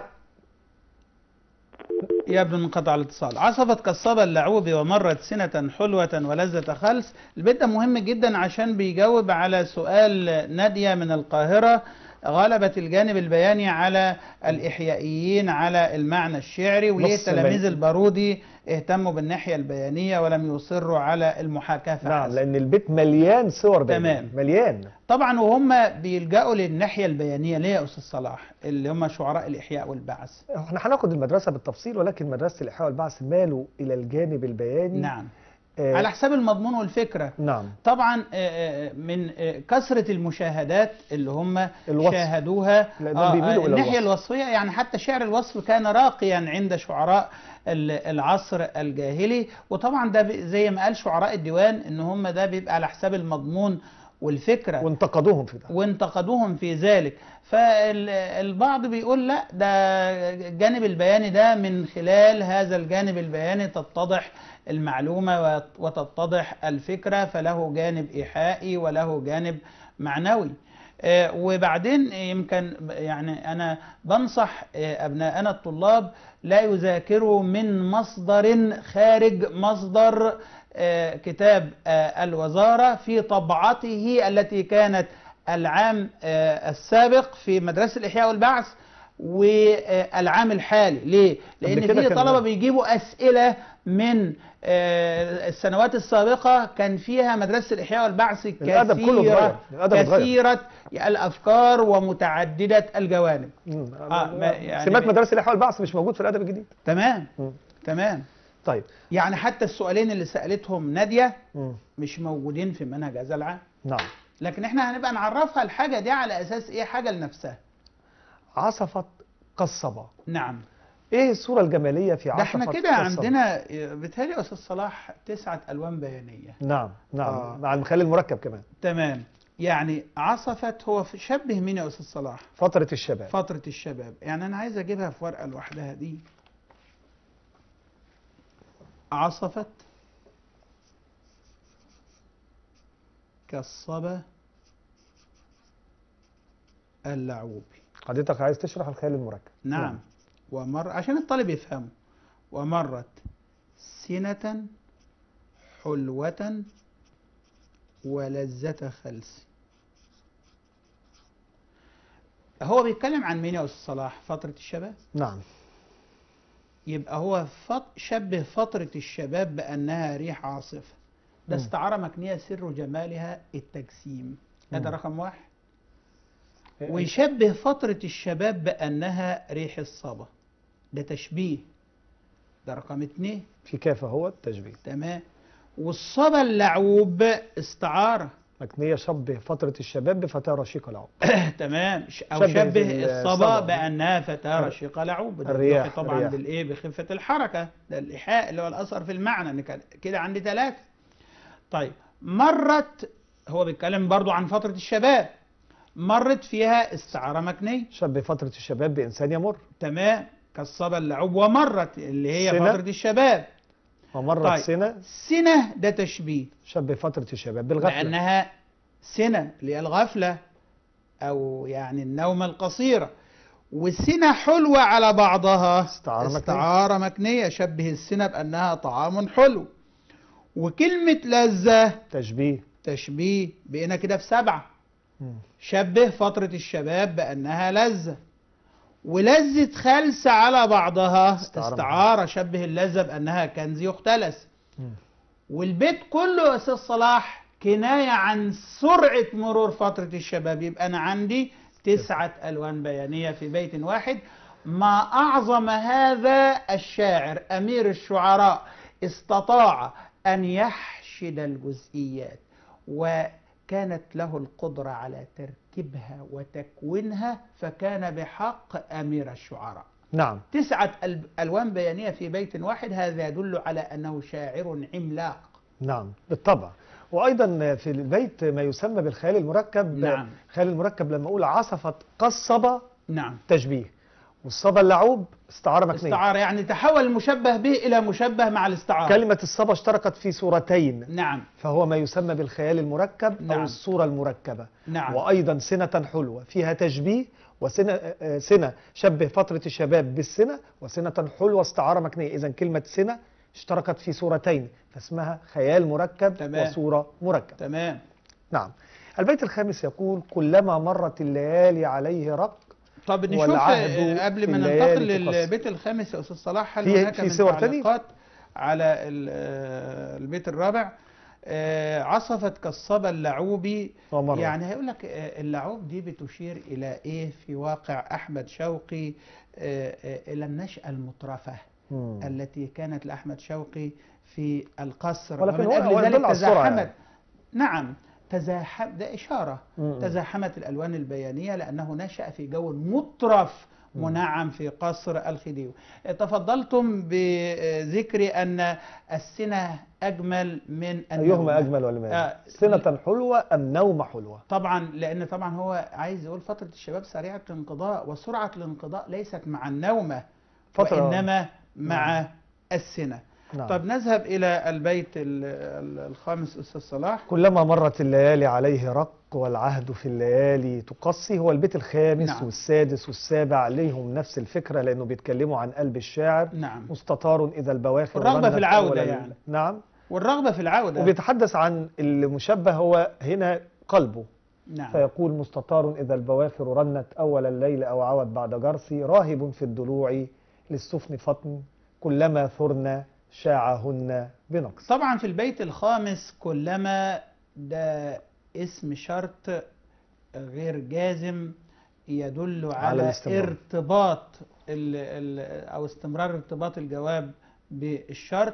يبدو انقطع الاتصال عصفت كالصبا اللعوب ومرت سنة حلوة ولذة خلس البيت ده مهم جدا عشان بيجاوب على سؤال نادية من القاهرة غلبت الجانب البياني على الإحيائيين على المعنى الشعري وليه نص تلاميذ بيان. البارودي اهتموا بالناحية البيانية ولم يصروا على المحاكاة نعم فحسب. لان البيت مليان صور بيانية. تمام. مليان طبعا وهم بيلجأوا للناحية البيانية ليه يا أستاذ صلاح اللي هم شعراء الإحياء والبعث احنا هناخد المدرسه بالتفصيل ولكن مدرسه الاحياء والبعث مالوا الى الجانب البياني نعم آه على حساب المضمون والفكرة نعم طبعا آه، آه، من آه، كثرة المشاهدات اللي هم الوصف. شاهدوها لأنهم بيميلوا إلى الناحية الوصف. الوصفية يعني حتى شعر الوصف كان راقيا عند شعراء ال- العصر الجاهلي وطبعا ده بي- زي ما قال شعراء الديوان ان هم ده بيبقى على حساب المضمون والفكرة وانتقدوهم في ده وانتقدوهم في ذلك فالبعض بيقول لا ده الجانب البياني ده من خلال هذا الجانب البياني تتضح المعلومة وت- وتتضح الفكرة فله جانب إيحائي وله جانب معنوي آه، وبعدين يمكن يعني أنا بنصح آه، أبناءنا الطلاب لا يذاكروا من مصدر خارج مصدر آه، كتاب آه، الوزارة في طبعته التي كانت العام آه، السابق في مدرسة الإحياء والبعث والعام الحالي ليه؟ لأن كده في كان- طلبة بيجيبوا أسئلة من آه، السنوات السابقة كان فيها مدرسة الإحياء والبعث الأدب كله اتغير. كثيرة الأدب اتغير. كثيرة الأفكار ومتعددة الجوانب مم. آه، ما- يعني سمات ب- مدرسه الاحياء والبعث مش موجود في الادب الجديد تمام مم. تمام طيب يعني حتى السؤالين اللي سألتهم نادية مم. مش موجودين في منهج هذا العام نعم لكن احنا هنبقى نعرفها الحاجة دي على أساس إيه حاجة لنفسها عصفت قصبة نعم ايه الصوره الجماليه في ده عصفة احنا كده الصبا؟ عندنا بيتهيألي يا استاذ صلاح تسعة الوان بيانيه نعم نعم آه. مع المخلل المركب كمان تمام يعني عصفت هو في- شبه مين يا استاذ صلاح فتره الشباب فتره الشباب يعني انا عايز اجيبها في ورقه لوحدها دي عصفت كالصبا اللعوبي حضرتك عايز تشرح الخيال المركب نعم ومر عشان الطالب يفهمه ومرت سنة حلوة ولذة خلس هو بيتكلم عن مين يا أستاذ صلاح فترة الشباب نعم يبقى هو فط... شبه فترة الشباب بأنها ريح عاصفة ده مم. استعارة مكنية سر جمالها التجسيم هذا مم. رقم واحد ويشبه فترة الشباب بأنها ريح الصبا ده تشبيه ده رقم اتنين في كاف هو التشبيه تمام والصبا اللعوب استعارة مكنيه شبه فتره الشباب بفتاه رشيقه العمر تمام ش- أو شبه شبه الصبا. الصبا بأنها فتاة رشيقة لعوب ده الرياح- بيوحي طبعا الرياح. بالإيه بخفة الحركة ده الإيحاء اللي هو الأثر في المعنى إن كان كده عندي ثلاثة طيب مرت هو بيتكلم برضو عن فترة الشباب مرت فيها استعارة مكنية شبه فتره الشباب بانسان يمر تمام كالصبا اللعوب ومرت اللي هي سنة. فترة الشباب ومرت طيب. سنه سنة ده تشبيه شبه فتره الشباب بالغفله لأنها سنة اللي هي الغفلة أو يعني النومة القصيرة والسنة حلوة على بعضها استعارة مكنية. استعارة مكنية شبه السنة بأنها طعام حلو وكلمة لذة تشبيه تشبيه بقينا كده في سبعة مم. شبه فترة الشباب بأنها لذة ولذة خلسة على بعضها استعارة استعارة شبه اللذة بأنها كنز يختلس مم. والبيت كله يا أستاذ صلاح كناية عن سرعة مرور فترة الشباب يبقى أنا عندي تسعة ألوان بيانية في بيت واحد ما أعظم هذا الشاعر أمير الشعراء استطاع أن يحشد الجزئيات وكانت له القدرة على تركيبها وتكوينها فكان بحق أمير الشعراء نعم تسعة أل- ألوان بيانية في بيت واحد هذا يدل على أنه شاعر عملاق نعم بالطبع وايضا في البيت ما يسمى بالخيال المركب نعم. الخيال المركب لما اقول عصفت قصبه نعم تشبيه والصبا اللعوب استعاره مكنيه استعارة يعني تحول المشبه به إلى مشبه مع الاستعارة كلمه الصبا اشتركت في صورتين نعم فهو ما يسمى بالخيال المركب نعم. او الصوره المركبه نعم وايضا سنه حلوه فيها تشبيه وسنه آه، سنه شبه فتره الشباب بالسنه وسنه حلوه استعاره مكنيه اذا كلمه سنه اشتركت في صورتين فاسمها خيال مركب تمام. وصوره مركب تمام نعم البيت الخامس يقول كلما مرت الليالي عليه رق طب نشوف والعهد آه، قبل في ما الليالي ننتقل تقص. للبيت الخامس يا أستاذ صلاح هل في- هناك في من صور تانية؟ تعليقات على ال- آه، البيت الرابع آه، عصفت كالصبا اللعوبي ومرت. يعني هيقول لك آه، اللعوب دي بتشير إلى إيه في واقع أحمد شوقي آه، آه، إلى النشأة المترفة مم. التي كانت لأحمد شوقي في القصر ولكن ومن هو- هو أجل يدل ذلك على السرعة تزاحمت يعني. نعم تزاحم ده إشارة مم. تزاحمت الألوان البيانية لأنه نشأ في جو مترف مم. منعم في قصر الخديوي تفضلتم بذكر أن السنة أجمل من النوم ايهما اجمل ولا ما آه، سنه حلوه ام نوم حلوه طبعا لأن طبعا هو عايز يقول فترة الشباب سريعة الانقضاء وسرعة الانقضاء ليست مع النومة فترة- وإنما مع السنة نعم. طب نذهب إلى البيت ال- ال- الخامس أستاذ صلاح كلما مرت الليالي عليه رق والعهد في الليالي تقصي هو البيت الخامس نعم. والسادس والسابع ليهم نفس الفكرة لأنه بيتكلموا عن قلب الشاعر نعم مستطار إذا البواخر والرغبة رنت في العودة أول يعني. نعم والرغبة في العودة وبيتحدث عن المشبه هو هنا قلبه نعم فيقول مستطار إذا البواخر رنت أول الليل أو عود بعد جرسي راهب في الضلوع للسفن فطن كلما ثرن شاعهن بنقص طبعا في البيت الخامس كلما ده اسم شرط غير جازم يدل على على, الاستمرار. ارتباط ال ال او استمرار ارتباط الجواب بالشرط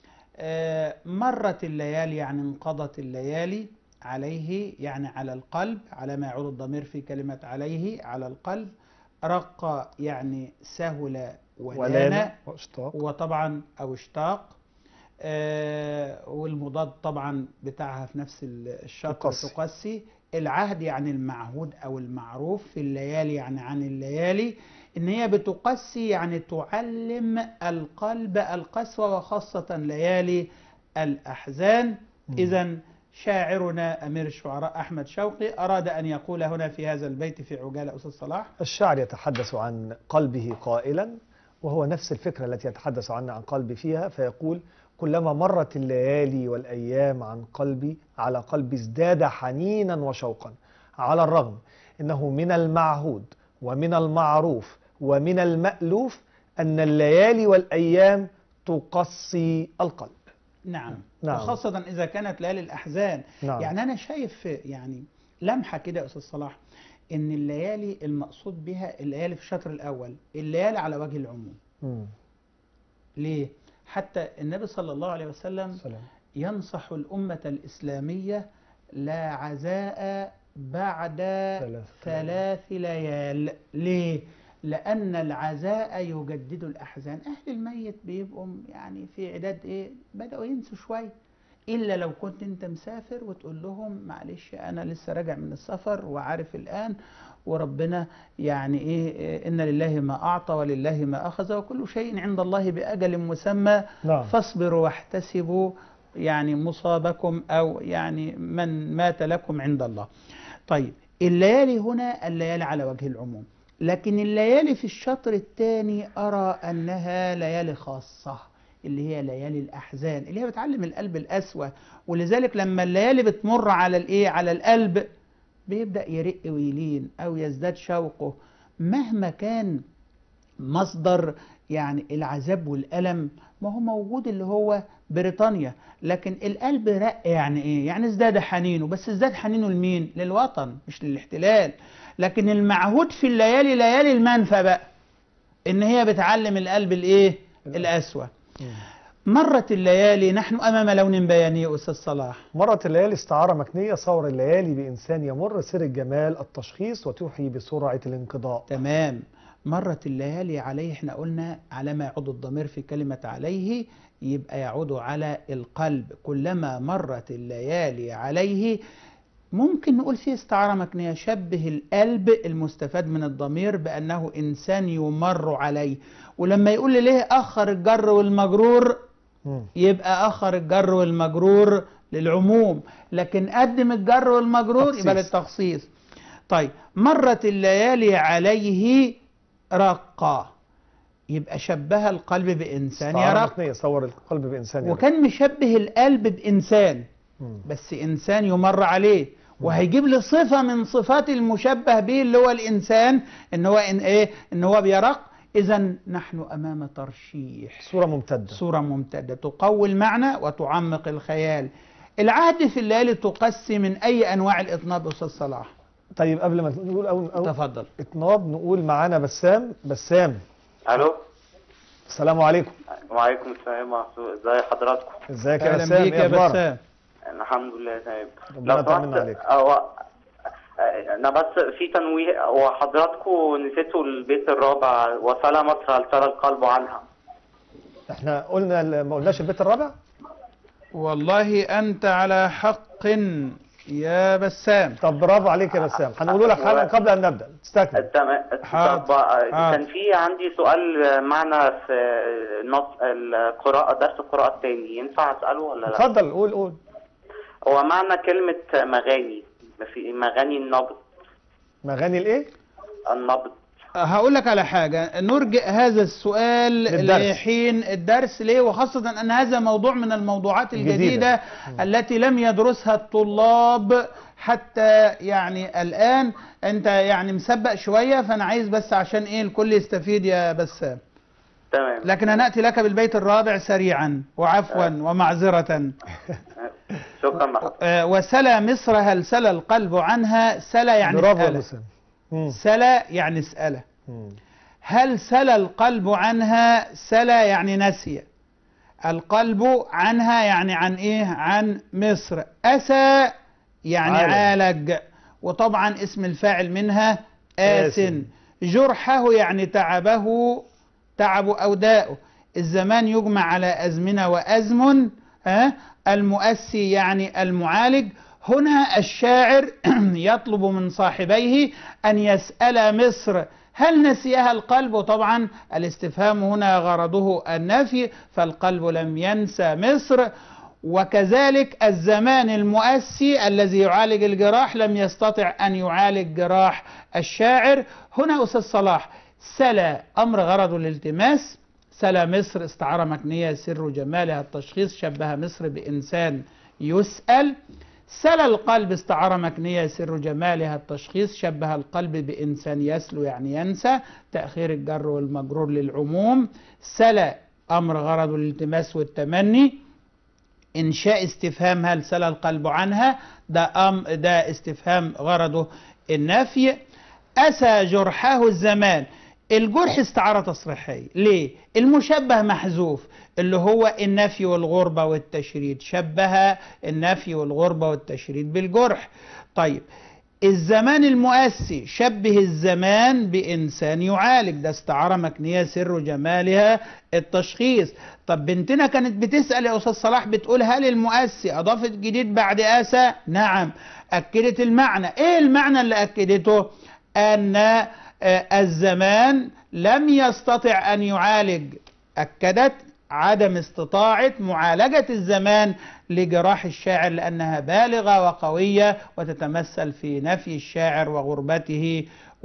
آه، مرت الليالي يعني انقضت الليالي عليه يعني على القلب على ما يعود الضمير في كلمة عليه على القلب رق يعني سهل ولانا ولان واشتاق وطبعا او اشتاق آه والمضاد طبعا بتاعها في نفس الشطر تقصي. تقسي العهد يعني المعهود او المعروف في الليالي يعني عن الليالي ان هي بتقسي يعني تعلم القلب القسوه وخاصه ليالي الاحزان اذا شاعرنا امير الشعراء احمد شوقي اراد ان يقول هنا في هذا البيت في عجاله استاذ صلاح الشاعر يتحدث عن قلبه قائلا وهو نفس الفكرة التي يتحدث عنها عن قلبي فيها فيقول كلما مرت الليالي والأيام عن قلبي على قلبي ازداد حنينا وشوقا على الرغم أنه من المعهود ومن المعروف ومن المألوف أن الليالي والأيام تقصي القلب نعم. نعم. وخاصة إذا كانت ليالي الأحزان نعم. يعني أنا شايف يعني لمحة كده يا أستاذ صلاح إن الليالي المقصود بها الليالي في الشطر الأول الليالي على وجه العموم مم. ليه؟ حتى النبي صلى الله عليه وسلم سلام. ينصح الأمة الإسلامية لا عزاء بعد ثلاث ثلاث ليال ليه؟ لأن العزاء يجدد الأحزان أهل الميت بيبقوا يعني في عداد إيه؟ بدأوا ينسوا شوية إلا لو كنت أنت مسافر وتقول لهم معلش أنا لسه راجع من السفر وعارف الآن وربنا يعني إيه إيه، إن لله ما أعطى ولله ما أخذ وكل شيء عند الله بأجل مسمى نعم. فاصبروا واحتسبوا يعني مصابكم أو يعني من مات لكم عند الله طيب الليالي هنا الليالي على وجه العموم لكن الليالي في الشطر الثاني أرى أنها ليالي خاصة اللي هي ليالي الأحزان اللي هي بتعلم القلب الأسوأ ولذلك لما الليالي بتمر على الإيه على القلب بيبدأ يرق ويلين أو يزداد شوقه مهما كان مصدر يعني العذاب والألم ما هو موجود اللي هو بريطانيا لكن القلب رق يعني ايه يعني ازداد حنينه بس ازداد حنينه لمين للوطن مش للاحتلال لكن المعهود في الليالي ليالي المنفى بقى ان هي بتعلم القلب الايه الأسوأ مرت الليالي نحن امام لون بياني يا استاذ صلاح مرت الليالي استعارة مكنية صور الليالي بإنسان يمر سر الجمال التشخيص وتوحي بسرعة الانقضاء تمام مرت الليالي عليه احنا قلنا على ما يعود الضمير في كلمة عليه يبقى يعود على القلب كلما مرت الليالي عليه ممكن نقول فيه استعارة مكنية شبه القلب المستفاد من الضمير بأنه إنسان يمر عليه ولما يقول لي ليه أخر الجر والمجرور مم. يبقى أخر الجر والمجرور للعموم لكن قدم الجر والمجرور يبقى تخصيص. للتخصيص طيب مرت الليالي عليه رقا يبقى شبه القلب بإنسان استعارة يرق مكنية صور القلب بإنسان يرق. وكان مشبه القلب بإنسان مم. بس إنسان يمر عليه وهيجيب لي صفة من صفات المشبه به اللي هو الإنسان إن هو إن إيه إن هو بيرق إذا نحن أمام ترشيح صورة ممتدة صورة ممتدة تقوي المعنى وتعمق الخيال العهد في الليالي تقسي من أي أنواع الإطناب أستاذ صلاح طيب قبل ما نقول أول أول تفضل إطناب نقول معانا بسام بسام الو السلام عليكم وعليكم السلام ورحمه الله ازي حضراتكم ازيك يا أهلا بسام بيك ايه يا اخبارك بسام الحمد لله تمام ربنا لو يطمنا سمحت عليك. أو... انا بس في تنويه هو حضراتكم نسيتوا البيت الرابع وصل مصر هل ترى القلب عنها احنا قلنا ال- ما قلناش البيت الرابع والله أنت على حق يا بسام طب برافو عليك يا بسام هنقول لك حالا قبل ان نبدا تستكمل تمام حاضر. طب آه، حاضر. كان في عندي سؤال معنى في نص القراءة درس القراءة الثاني ينفع اساله ولا لا؟ اتفضل قول قول هو معنى كلمة مغاني في مغاني النبض مغاني الايه النبض هقول لك على حاجة نرجئ هذا السؤال للدرس. لحين الدرس ليه وخاصة أن هذا موضوع من الموضوعات الجديدة. الجديدة التي لم يدرسها الطلاب حتى يعني الآن أنت يعني مسبق شوية فأنا عايز بس عشان إيه الكل يستفيد يا بسام تمام لكن هنأتي لك بالبيت الرابع سريعا وعفوا ومعذرة شكرا لحضرتك آه، وسلى مصر هل سلى القلب عنها سلى يعني برافو يا اسأله بسام مم. سلى يعني اسأله مم. هل سلى القلب عنها سلى يعني نسي القلب عنها يعني عن ايه عن مصر اسى يعني عالج. عالج وطبعا اسم الفاعل منها آسن آسن. جرحه يعني تعبه تعب أو داؤه الزمان يجمع على أزمنة وأزمن ها المؤسي يعني المعالج هنا الشاعر يطلب من صاحبيه أن يسأل مصر هل نسيها القلب طبعا الاستفهام هنا غرضه النفي فالقلب لم ينسى مصر وكذلك الزمان المؤسي الذي يعالج الجراح لم يستطع أن يعالج جراح الشاعر هنا أستاذ صلاح سلا أمر غرض الالتماس سلا مصر استعارة مكنية سر جمالها التشخيص شبه مصر بإنسان يسأل سلا القلب استعارة مكنية سر جمالها التشخيص شبه القلب بإنسان يسلو يعني ينسى تأخير الجر والمجرور للعموم سلا أمر غرض الالتماس والتمني إنشاء استفهام هل سلا القلب عنها ده, أم ده استفهام غرضه النفي أسى جرحه الزمان الجرح استعارة تصريحية ليه؟ المشبه محذوف اللي هو النفي والغربة والتشريد شبه النفي والغربة والتشريد بالجرح طيب الزمان المؤسي شبه الزمان بإنسان يعالج ده استعارة مكنية سر جمالها التشخيص طب بنتنا كانت بتسأل يا أستاذ صلاح بتقول هل المؤسي أضافت جديد بعد أسى نعم أكدت المعنى إيه المعنى اللي أكدته أن الزمان لم يستطع أن يعالج أكدت عدم استطاعة معالجة الزمان لجراح الشاعر لأنها بالغة وقوية وتتمثل في نفي الشاعر وغربته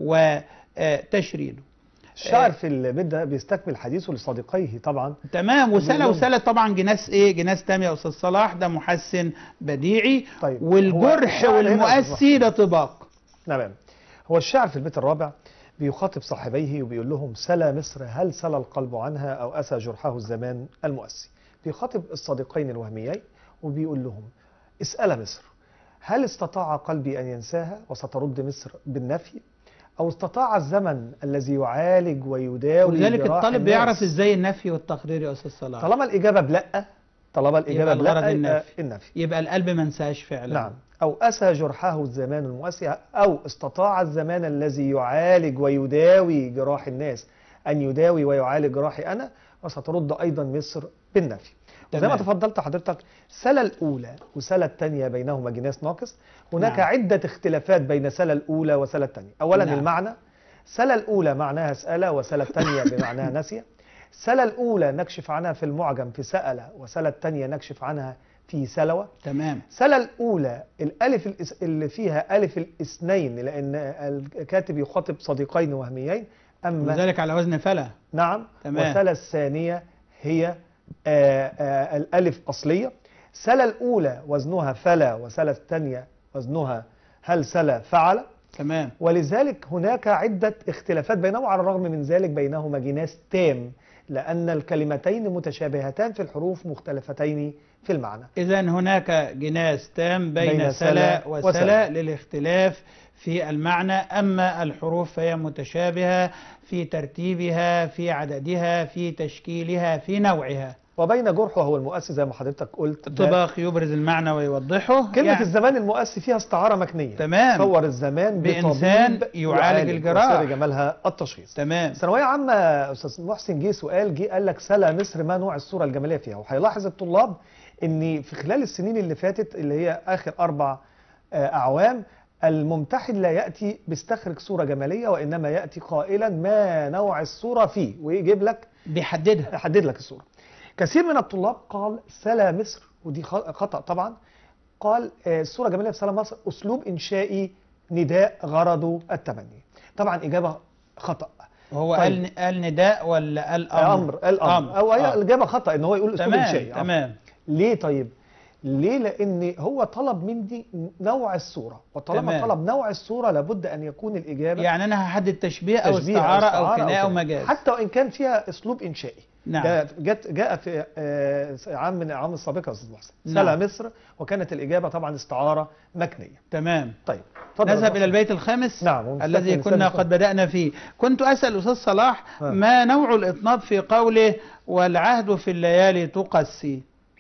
وتشريده الشاعر في البيت ده بيستكمل حديثه لصديقيه طبعا تمام وسلا بيقول- وسلا طبعا جناس ايه جناس تام يا استاذ صلاح ده محسن بديعي طيب والجرح الشاعر هنا والمؤسي ده طباق تمام هو الشاعر في البيت الرابع بيخاطب صاحبيه وبيقول لهم سلا مصر هل سلا القلب عنها أو أسى جرحه الزمان المؤسي بيخاطب الصديقين الوهميين وبيقول لهم اسأل مصر هل استطاع قلبي أن ينساها وسترد مصر بالنفي أو استطاع الزمن الذي يعالج ويداوي ولذلك جراح الطالب الناس؟ بيعرف ازاي النفي والتقرير يا استاذ صلاح طالما الإجابة بلأ طالما الإجابة يبقى الغرض بلأ يبقى النفي. النفي يبقى القلب ما انساش فعلا نعم أو أسى جرحه الزمان المؤسي أو استطاع الزمان الذي يعالج ويداوي جراح الناس أن يداوي ويعالج جراحي أنا وسترد أيضا مصر بالنفي وزي ما تمام. تفضلت حضرتك سلا الأولى وسلا الثانية بينهما جناس ناقص هناك نعم. عدة اختلافات بين سلا الأولى وسلا الثانية أولا نعم. المعنى سلا الأولى معناها سأل وسلا الثانية بمعناها نسي سلا الأولى نكشف عنها في المعجم في سأل وسلا الثانية نكشف عنها في سلوى تمام سلا الأولى الألف الإس- اللي فيها ألف الاثنين لأن الكاتب يخاطب صديقين وهميين أما وذلك على وزن فلا نعم تمام. وسلا الثانية هي آه، آه، الألف أصلية سلا الأولى وزنها فلا وسلا الثانية وزنها هل سلا فعل تمام ولذلك هناك عدة اختلافات بينهما على الرغم من ذلك بينهما جناس تام لأن الكلمتين متشابهتان في الحروف مختلفتين في المعنى إذا هناك جناس تام بين, بين سلا سلا وسلا, وسلا. للاختلاف في المعنى أما الحروف فهي متشابهة في ترتيبها في عددها في تشكيلها في نوعها وبين جرح وهو المؤسس زي ما حضرتك قلت ده الطباق يبرز المعنى ويوضحه كلمة يعني الزمان المؤسس فيها استعارة مكنية تمام. صور الزمان بإنسان بطبيب يعالج الجراح. وسر جمالها التشخيص تمام ثانوية عامة أستاذ محسن جه سؤال جه قال لك سلا مصر ما نوع الصورة الجمالية فيها وهيلاحظ الطلاب إن في خلال السنين اللي فاتت اللي هي آخر أربع آه، أعوام الممتحن لا يأتي بيستخرج صورة جمالية وإنما يأتي قائلا ما نوع الصورة فيه ويجيب لك بيحددها يحدد لك الصورة كثير من الطلاب قال سلا مصر ودي خ- خطأ طبعا قال آه، الصورة الجمالية في سلا مصر أسلوب إنشائي نداء غرضه التمني طبعا إجابة خطأ وهو طيب. قال قال نداء ولا قال أمر أمر الأمر أمر. أو هي آه. الإجابة خطأ إن هو يقول أسلوب إنشائي تمام عفوا. تمام ليه طيب؟ ليه؟ لأن هو طلب مني نوع الصورة وطالما تمام. طلب نوع الصورة لابد أن يكون الإجابة يعني أنا هحدد تشبيه أو تشبيه استعارة أو استعارة كناية أو كده. مجاز حتى وإن كان فيها أسلوب إنشائي نعم. ده جت جاء في آه، عام من الأعوام السابقة يا أستاذ محسن نعم. سلا مصر وكانت الإجابة طبعا استعارة مكنية تمام طيب اتفضل يا نذهب أستاذ إلى البيت الخامس نعم ونستكمل الذي السادس كنا والسابع. قد بدأنا فيه كنت أسأل أستاذ صلاح ها. ما نوع الإطناب في قوله والعهد في الليالي تقسي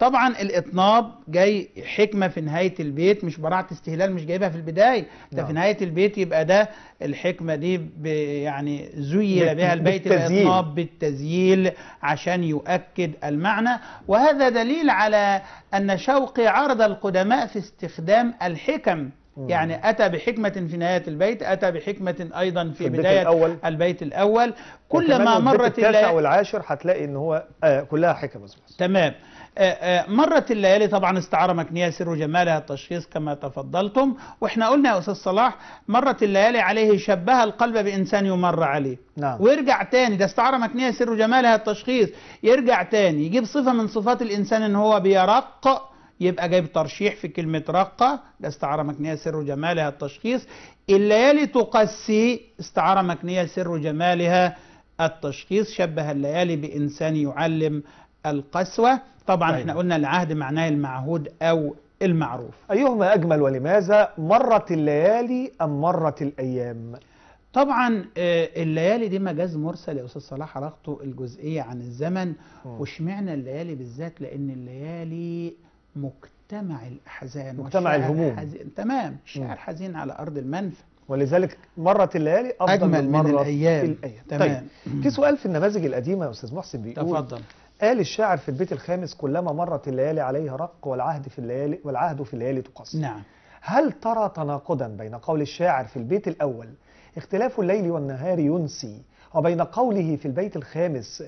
طبعا الاطناب جاي حكمه في نهايه البيت مش براعه استهلال مش جايبها في البدايه ده نعم. في نهايه البيت يبقى ده الحكمه دي ب- يعني زين بال- بها البيت بالتزيين. الاطناب بالتزييل عشان يؤكد المعنى وهذا دليل على ان شوقي عرض القدماء في استخدام الحكم مم. يعني اتى بحكمه في نهايه البيت اتى بحكمه ايضا في, في البيت بدايه الأول. البيت الاول وكمان كلما البيت مرت التاسع الليالي والعاشر هتلاقي ان هو آه كلها حكم يا أستاذ محسن. تمام آه، آه، مرت الليالي طبعا استعارة مكنية سر جمالها التشخيص كما تفضلتم واحنا قلنا يا أستاذ صلاح مرت الليالي عليه شبه القلب بإنسان يمر عليه نعم ويرجع تاني ده استعارة مكنية سر جمالها التشخيص يرجع تاني يجيب صفة من صفات الإنسان إن هو بيرق يبقى جايب ترشيح في كلمة رقة ده استعارة مكنية سر جمالها التشخيص الليالي تقسي استعارة مكنية سر جمالها التشخيص شبه الليالي بإنسان يعلم القسوة طبعا طيب. احنا قلنا العهد معناه المعهود أو المعروف أيهما أجمل ولماذا مرت الليالي أم مرت الأيام طبعا آه، الليالي دي مجاز مرسل يا استاذ صلاح علاقته الجزئيه عن الزمن مم. واشمعنى الليالي بالذات لان الليالي مجتمع الاحزان مجتمع والشاعر الهموم. حزين تمام مم. الشاعر حزين على ارض المنفى ولذلك مرت الليالي أفضل أجمل من مرت الأيام. الأيام تمام. طيب في سؤال في النماذج القديمة يا أستاذ محسن بيقول تفضل قال الشاعر في البيت الخامس كلما مرت الليالي عليه رق والعهد في الليالي والعهد في الليالي تقص نعم هل ترى تناقضا بين قول الشاعر في البيت الأول اختلاف الليل والنهار ينسي وبين قوله في البيت الخامس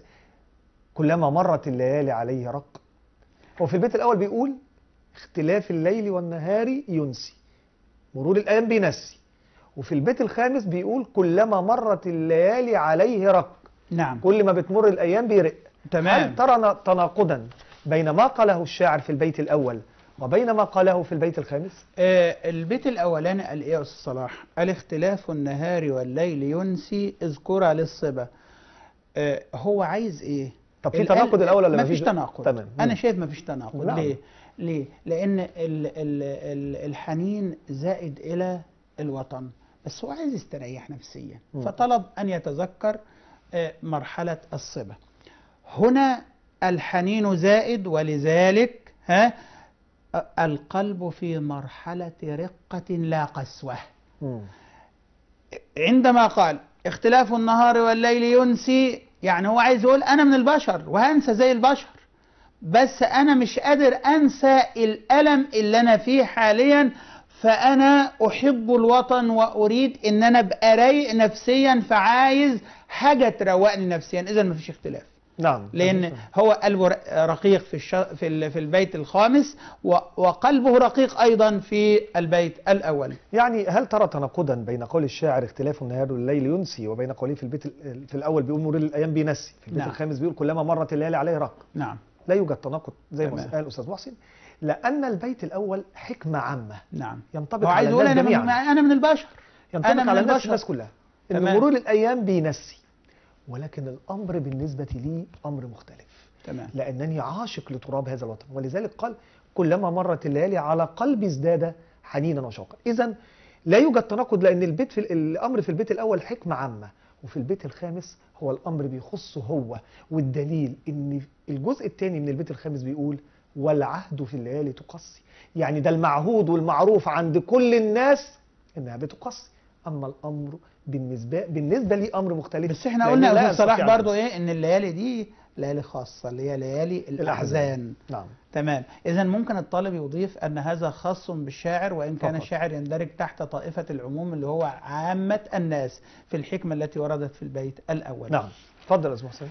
كلما مرت الليالي عليه رق هو في البيت الأول بيقول اختلاف الليل والنهار ينسي مرور الأيام بينسي وفي البيت الخامس بيقول كلما مرت الليالي عليه رق نعم كل ما بتمر الأيام بيرق تمام هل ترى ن- تناقضا بين ما قاله الشاعر في البيت الأول وبين ما قاله في البيت الخامس آه البيت الاولاني قال ايه يا استاذ صلاح قال اختلاف النهار والليل ينسي اذكر للصبا آه هو عايز ايه طب في ال- تناقض الأول ولا ما مفيش؟ فيش تناقض تمام. انا مم. شايف ما فيش تناقض نعم. ليه ليه لان ال ال ال الحنين زائد الى الوطن بس هو عايز يستريح نفسيا مم. فطلب ان يتذكر آه، مرحله الصبا هنا الحنين زائد ولذلك ها آه، القلب في مرحله رقه لا قسوه مم. عندما قال اختلاف النهار والليل ينسي يعني هو عايز يقول انا من البشر وهنسى زي البشر بس انا مش قادر انسى الالم اللي انا فيه حاليا فانا احب الوطن واريد ان انا ابقى رايق نفسيا فعايز حاجه تروقني نفسيا اذا مفيش اختلاف نعم لان هو قلبه ر- رقيق في الش... في, ال... في البيت الخامس و... وقلبه رقيق ايضا في البيت الاول يعني هل ترى تناقضا بين قول الشاعر اختلاف النهار والليل ينسي وبين قوله في البيت ال- في الأول بيقول مرور الأيام بينسي في البيت نعم. الخامس بيقول كلما مرت الليالي عليه رق نعم لا يوجد تناقض زي ما تمام. قال الأستاذ محسن لأن البيت الأول حكمة عامة نعم ينطبق هو عايز على يقول الناس انا من... جميعا انا من البشر ينطبق أنا من على الناس البشر. الناس كلها ان تمام. مرور الايام بينسي ولكن الامر بالنسبه لي امر مختلف تمام لانني عاشق لتراب هذا الوطن ولذلك قال كلما مرت الليالي على قلبي ازداد حنينا وشوقا اذا لا يوجد تناقض لان البيت في الامر في البيت الاول حكمه عامه وفي البيت الخامس هو الامر بيخصه هو والدليل ان الجزء الثاني من البيت الخامس بيقول والعهد في الليالي تقصي يعني ده المعهود والمعروف عند كل الناس انها بتقصي اما الامر بالنسبه بالنسبه لي امر مختلف بس احنا لأني قلنا لا يا استاذ صلاح أستطيع أن برضو ايه ان الليالي دي ليالي خاصه اللي هي ليالي الاحزان نعم تمام اذا ممكن الطالب يضيف ان هذا خاص بالشاعر وان كان فقط. الشاعر يندرج تحت طائفه العموم اللي هو عامه الناس في الحكمه التي وردت في البيت الاول نعم اتفضل يا استاذ محسن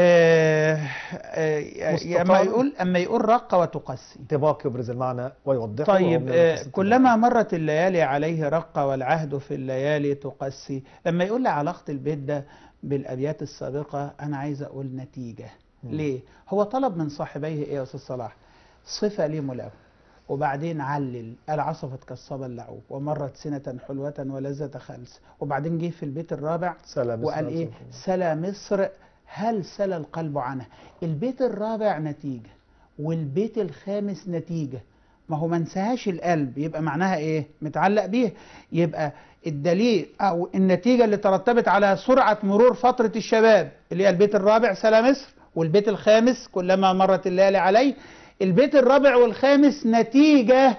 آه آه مستطاب. اما يقول اما يقول رق وتقسي انطباق يبرز المعنى ويوضحه وهو طيب من آه المقصد كلما مرت الليالي عليه رق والعهد في الليالي تقسي لما يقول لي علاقة البيت ده بالأبيات السابقة أنا عايز أقول نتيجة مم. ليه؟ هو طلب من صاحبيه إيه يا أستاذ صلاح؟ صفة لي ملاه وبعدين علل قال عصفت كالصبا اللعوب ومرت سنة حلوة ولذة خلس وبعدين جه في البيت الرابع سلام وقال ايه سلا مصر هل سلا القلب عنها البيت الرابع نتيجة والبيت الخامس نتيجة ما هو ما انساهاش القلب يبقى معناها ايه متعلق بيه يبقى الدليل او النتيجة اللي ترتبت على سرعة مرور فترة الشباب اللي هي البيت الرابع سلا مصر والبيت الخامس كلما مرت الليالي عليه البيت الرابع والخامس نتيجة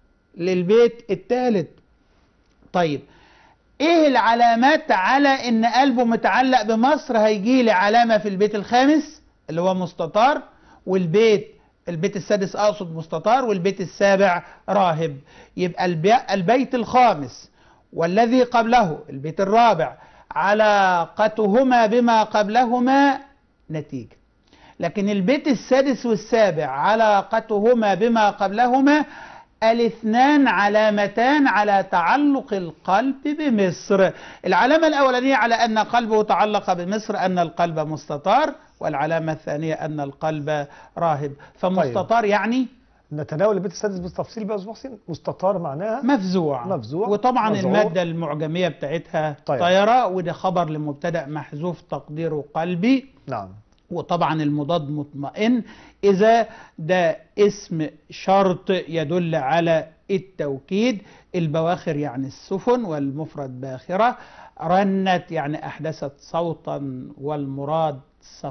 للبيت الثالث طيب ايه العلامات على ان قلبه متعلق بمصر هيجي لي علامة في البيت الخامس اللي هو مستطار والبيت البيت السادس اقصد مستطار والبيت السابع راهب يبقى البي- البيت الخامس والذي قبله البيت الرابع علاقتهما بما قبلهما نتيجة لكن البيت السادس والسابع علاقتهما بما قبلهما الاثنان علامتان على تعلق القلب بمصر العلامة الأولانية على أن قلبه تعلق بمصر أن القلب مستطار والعلامة الثانية أن القلب راهب فمستطار يعني نتناول البيت السادس بالتفصيل بقى يا أستاذ محسن مستطار معناها مفزوع مفزوع وطبعا مذعور. المادة المعجمية بتاعتها طيب. طيرة وده خبر لمبتدأ محذوف تقديره قلبي نعم وطبعا المضاد مطمئن إذا ده اسم شرط يدل على التوكيد البواخر يعني السفن والمفرد باخرة رنت يعني أحدثت صوتا والمراد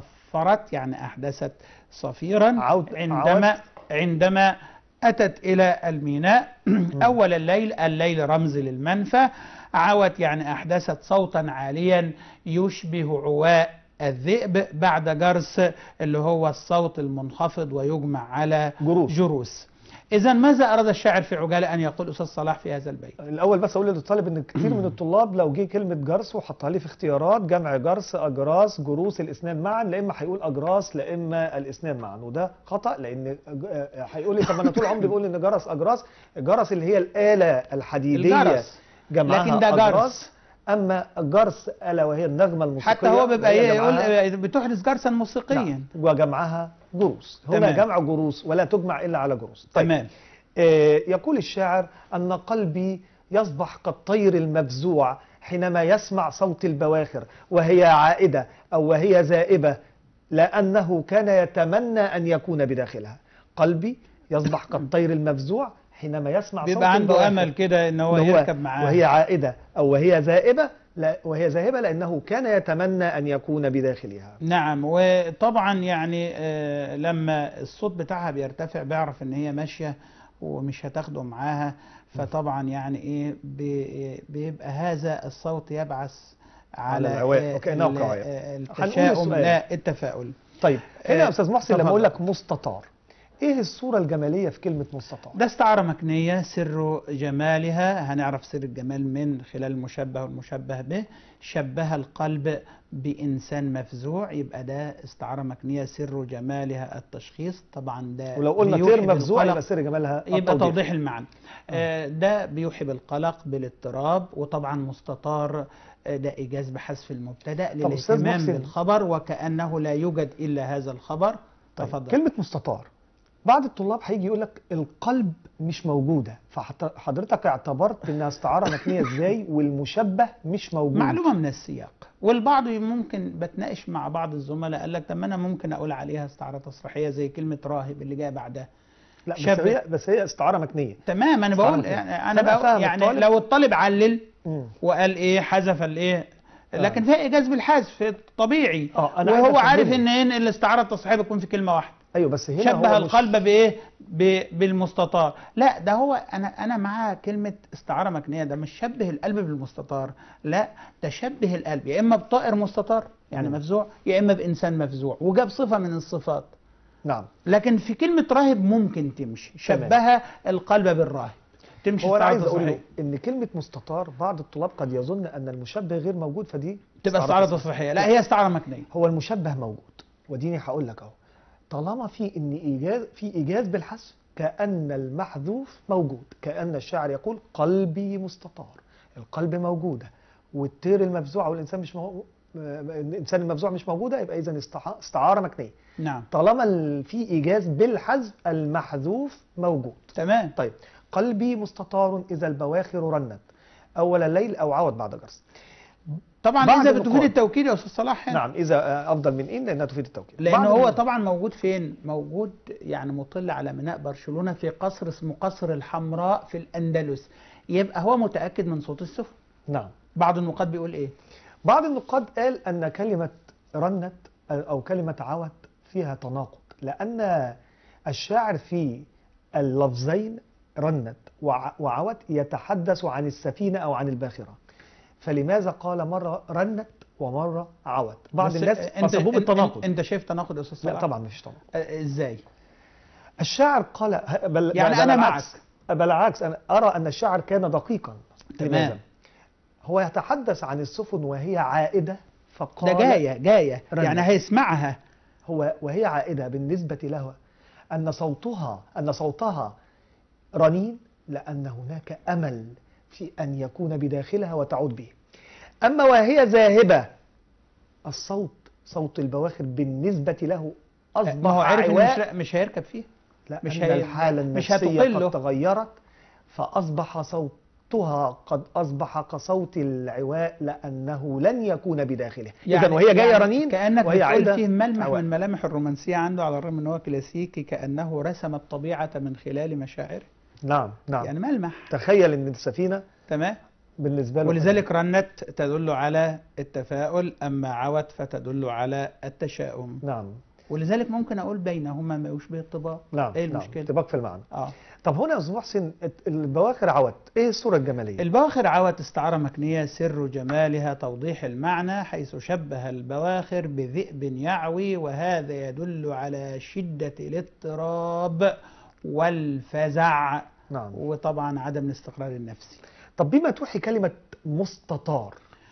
صفرت يعني أحدثت صفيرا عود- عندما عود. عندما أتت إلى الميناء أول الليل الليل رمز للمنفى عوت يعني أحدثت صوتا عاليا يشبه عواء الذئب بعد جرس اللي هو الصوت المنخفض ويجمع على جروس. جروس إذا ماذا أراد الشاعر في عجالة أن يقول أستاذ صلاح في هذا البيت الاول بس اقول للطالب ان كتير من الطلاب لو جه كلمه جرس وحطها لي في اختيارات جمع جرس اجراس جروس الاسنان معا لا اما هيقول اجراس لا اما الاسنان معا وده خطا لان ج- آه، هيقول لي طب انا طول عمري بقول ان جرس اجراس الجرس اللي هي الاله الحديديه الجرس جمعها لكن ده أجراس. جرس اما الجرس الا وهي النغمه الموسيقيه حتى هو بيبقى وهي إيه جمعها- يقول بتحدث جرسا موسيقيا نعم. وجمعها جروس هنا تمام. جمع جروس ولا تجمع الا على جروس تمام آه، يقول الشاعر أن قلبي يصبح كالطير المفزوع حينما يسمع صوت البواخر وهي عائدة أو وهي زائبة لأنه كان يتمنى أن يكون بداخلها قلبي يصبح كالطير المفزوع حينما يسمع صوت بيبقى عنده البواخر أمل كده إن هو إن يركب معاه وهي عائدة أو وهي زائبة لا وهي ذاهبة لأنه كان يتمنى أن يكون بداخلها نعم وطبعا يعني آه، لما الصوت بتاعها بيرتفع بيعرف ان هي ماشيه ومش هتاخده معاها فطبعا يعني ايه بي- بيبقى هذا الصوت يبعث على العواء، آه، وكأنه ال- قواعد. آه، هنقول التشاؤم السؤال. لا التفاؤل طيب هنا يا آه، أستاذ محسن لما تفضل. أقول لك مستطار إيه الصورة الجمالية في كلمة مستطار؟ ده استعارة مكنية سر جمالها هنعرف سر الجمال من خلال المشبه والمشبه به شبه القلب بإنسان مفزوع يبقى ده استعارة مكنية سر جمالها التشخيص طبعا ده ولو قلنا بيوحي طير مفزوع بالقلق. يبقى سر جمالها يبقى التوضيح. توضيح المعنى آه، ده بيوحي بالقلق بالاضطراب وطبعا مستطار آه، ده إيجاز بحذف المبتدأ طب أستاذ للاهتمام محسن. بالخبر وكأنه لا يوجد إلا هذا الخبر طيب. تفضل كلمة مستطار بعض الطلاب هيجي يقول لك القلب مش موجودة فحضرتك اعتبرت انها استعارة مكنية ازاي والمشبه مش موجود معلومة من السياق والبعض ممكن بتناقش مع بعض الزملاء قال لك طب ما انا ممكن اقول عليها استعارة تصريحية زي كلمة راهب اللي جايه بعدها لا بس شاب- هي بس هي استعارة مكنية تمام انا استعارة بقول مكنية. يعني انا فأنا بقول فاهم يعني الطالب. لو الطالب علل مم. وقال ايه حذف الايه لكن فيها ايجاز بالحذف طبيعي اه انا عايز وهو عارف أفهمه. ان إن الاستعارة التصحيحية بتكون في كلمة واحدة ايوه بس هنا شبه هو مش- القلب بايه ب- بالمستطار لا ده هو انا انا معاه كلمه استعاره مكنيه ده مش شبه القلب بالمستطار لا ده شبه القلب يا اما بطائر مستطار يعني مم. مفزوع يا اما بانسان مفزوع وجاب صفه من الصفات نعم لكن في كلمه راهب ممكن تمشي تمام. شبه القلب بالراهب تمشي هو انا استعارة عايز اقول له تصحيحية. ان كلمة مستطار بعض الطلاب قد يظن ان المشبه غير موجود فدي تبقى استعاره تصحيحيه لا هي استعاره مكنيه هو المشبه موجود وديني هقول لك اهو طالما في ان ايجاز في ايجاز بالحذف كان المحذوف موجود كان الشاعر يقول قلبي مستطار القلب موجوده والطير المفزوع والانسان مش موجود الانسان المفزوع مش موجوده يبقى اذا استع- استعاره مكنيه نعم طالما ال- في ايجاز بالحذف المحذوف موجود تمام طيب قلبي مستطار اذا البواخر رنت اول الليل او عود بعد جرس طبعا بعد اذا بتفيد النقاط. التوكيد يا استاذ صلاح يعني. نعم اذا آه، افضل من ان لانها تفيد التوكيد لان بعد هو ال- طبعا موجود فين موجود يعني مطل على ميناء برشلونه في قصر اسمه قصر الحمراء في الاندلس يبقى هو متاكد من صوت السفن نعم بعض النقاد بيقول ايه بعض النقاد قال أن كلمة رنت أو كلمة عوت فيها تناقض لأن الشاعر في اللفظين رنت وع- وعوت يتحدث عن السفينة أو عن الباخرة فلماذا قال مرة رنت ومرة عوت بعض بس الناس انت نصبوه انت, بالتناقض انت شايف تناقض يا استاذ لا صلاح؟ طبعا مفيش تناقض آه، ازاي؟ الشاعر قال ه- بل يعني بل أنا العكس. بل العكس أنا أرى أن الشاعر كان دقيقا تمام. لماذا؟ هو يتحدث عن السفن وهي عائدة ده فقال جايه جايه رنت. يعني هيسمعها هو وهي عائدة بالنسبة له أن صوتها أن صوتها رنين لأن هناك أمل في أن يكون بداخلها وتعود به أما وهي ذاهبة الصوت صوت البواخر بالنسبة له أصبح ما هو عارف إن عواء مش, مش هيركب فيها لا مش مش هي- الحالة مش النفسية هتقله. قد تغيرت فأصبح صوتها قد أصبح كصوت العواء لأنه لن يكون بداخله إذا وهي جاية يعني رنين كانك وهي بتقول عائدة فيه ملمح عواء. من ملامح الرومانسيه عنده على الرغم ان هو كلاسيكي كانه رسم الطبيعه من خلال مشاعره نعم نعم يعني ملمح تخيل ان السفينه تمام بالنسبه له ولذلك رنت تدل على التفاؤل اما عوت فتدل على التشاؤم نعم ولذلك ممكن اقول بينهما ما يشبه الطباق نعم ايه نعم المشكله اتفاق في المعنى اه طب هنا يا استاذ محسن البواخر عوت ايه الصوره الجماليه البواخر عوت استعارة مكنية سر جمالها توضيح المعنى حيث شبه البواخر بذئب يعوي وهذا يدل على شدة الاضطراب والفزع نعم وطبعا عدم الاستقرار النفسي طب بما توحي كلمه مستطار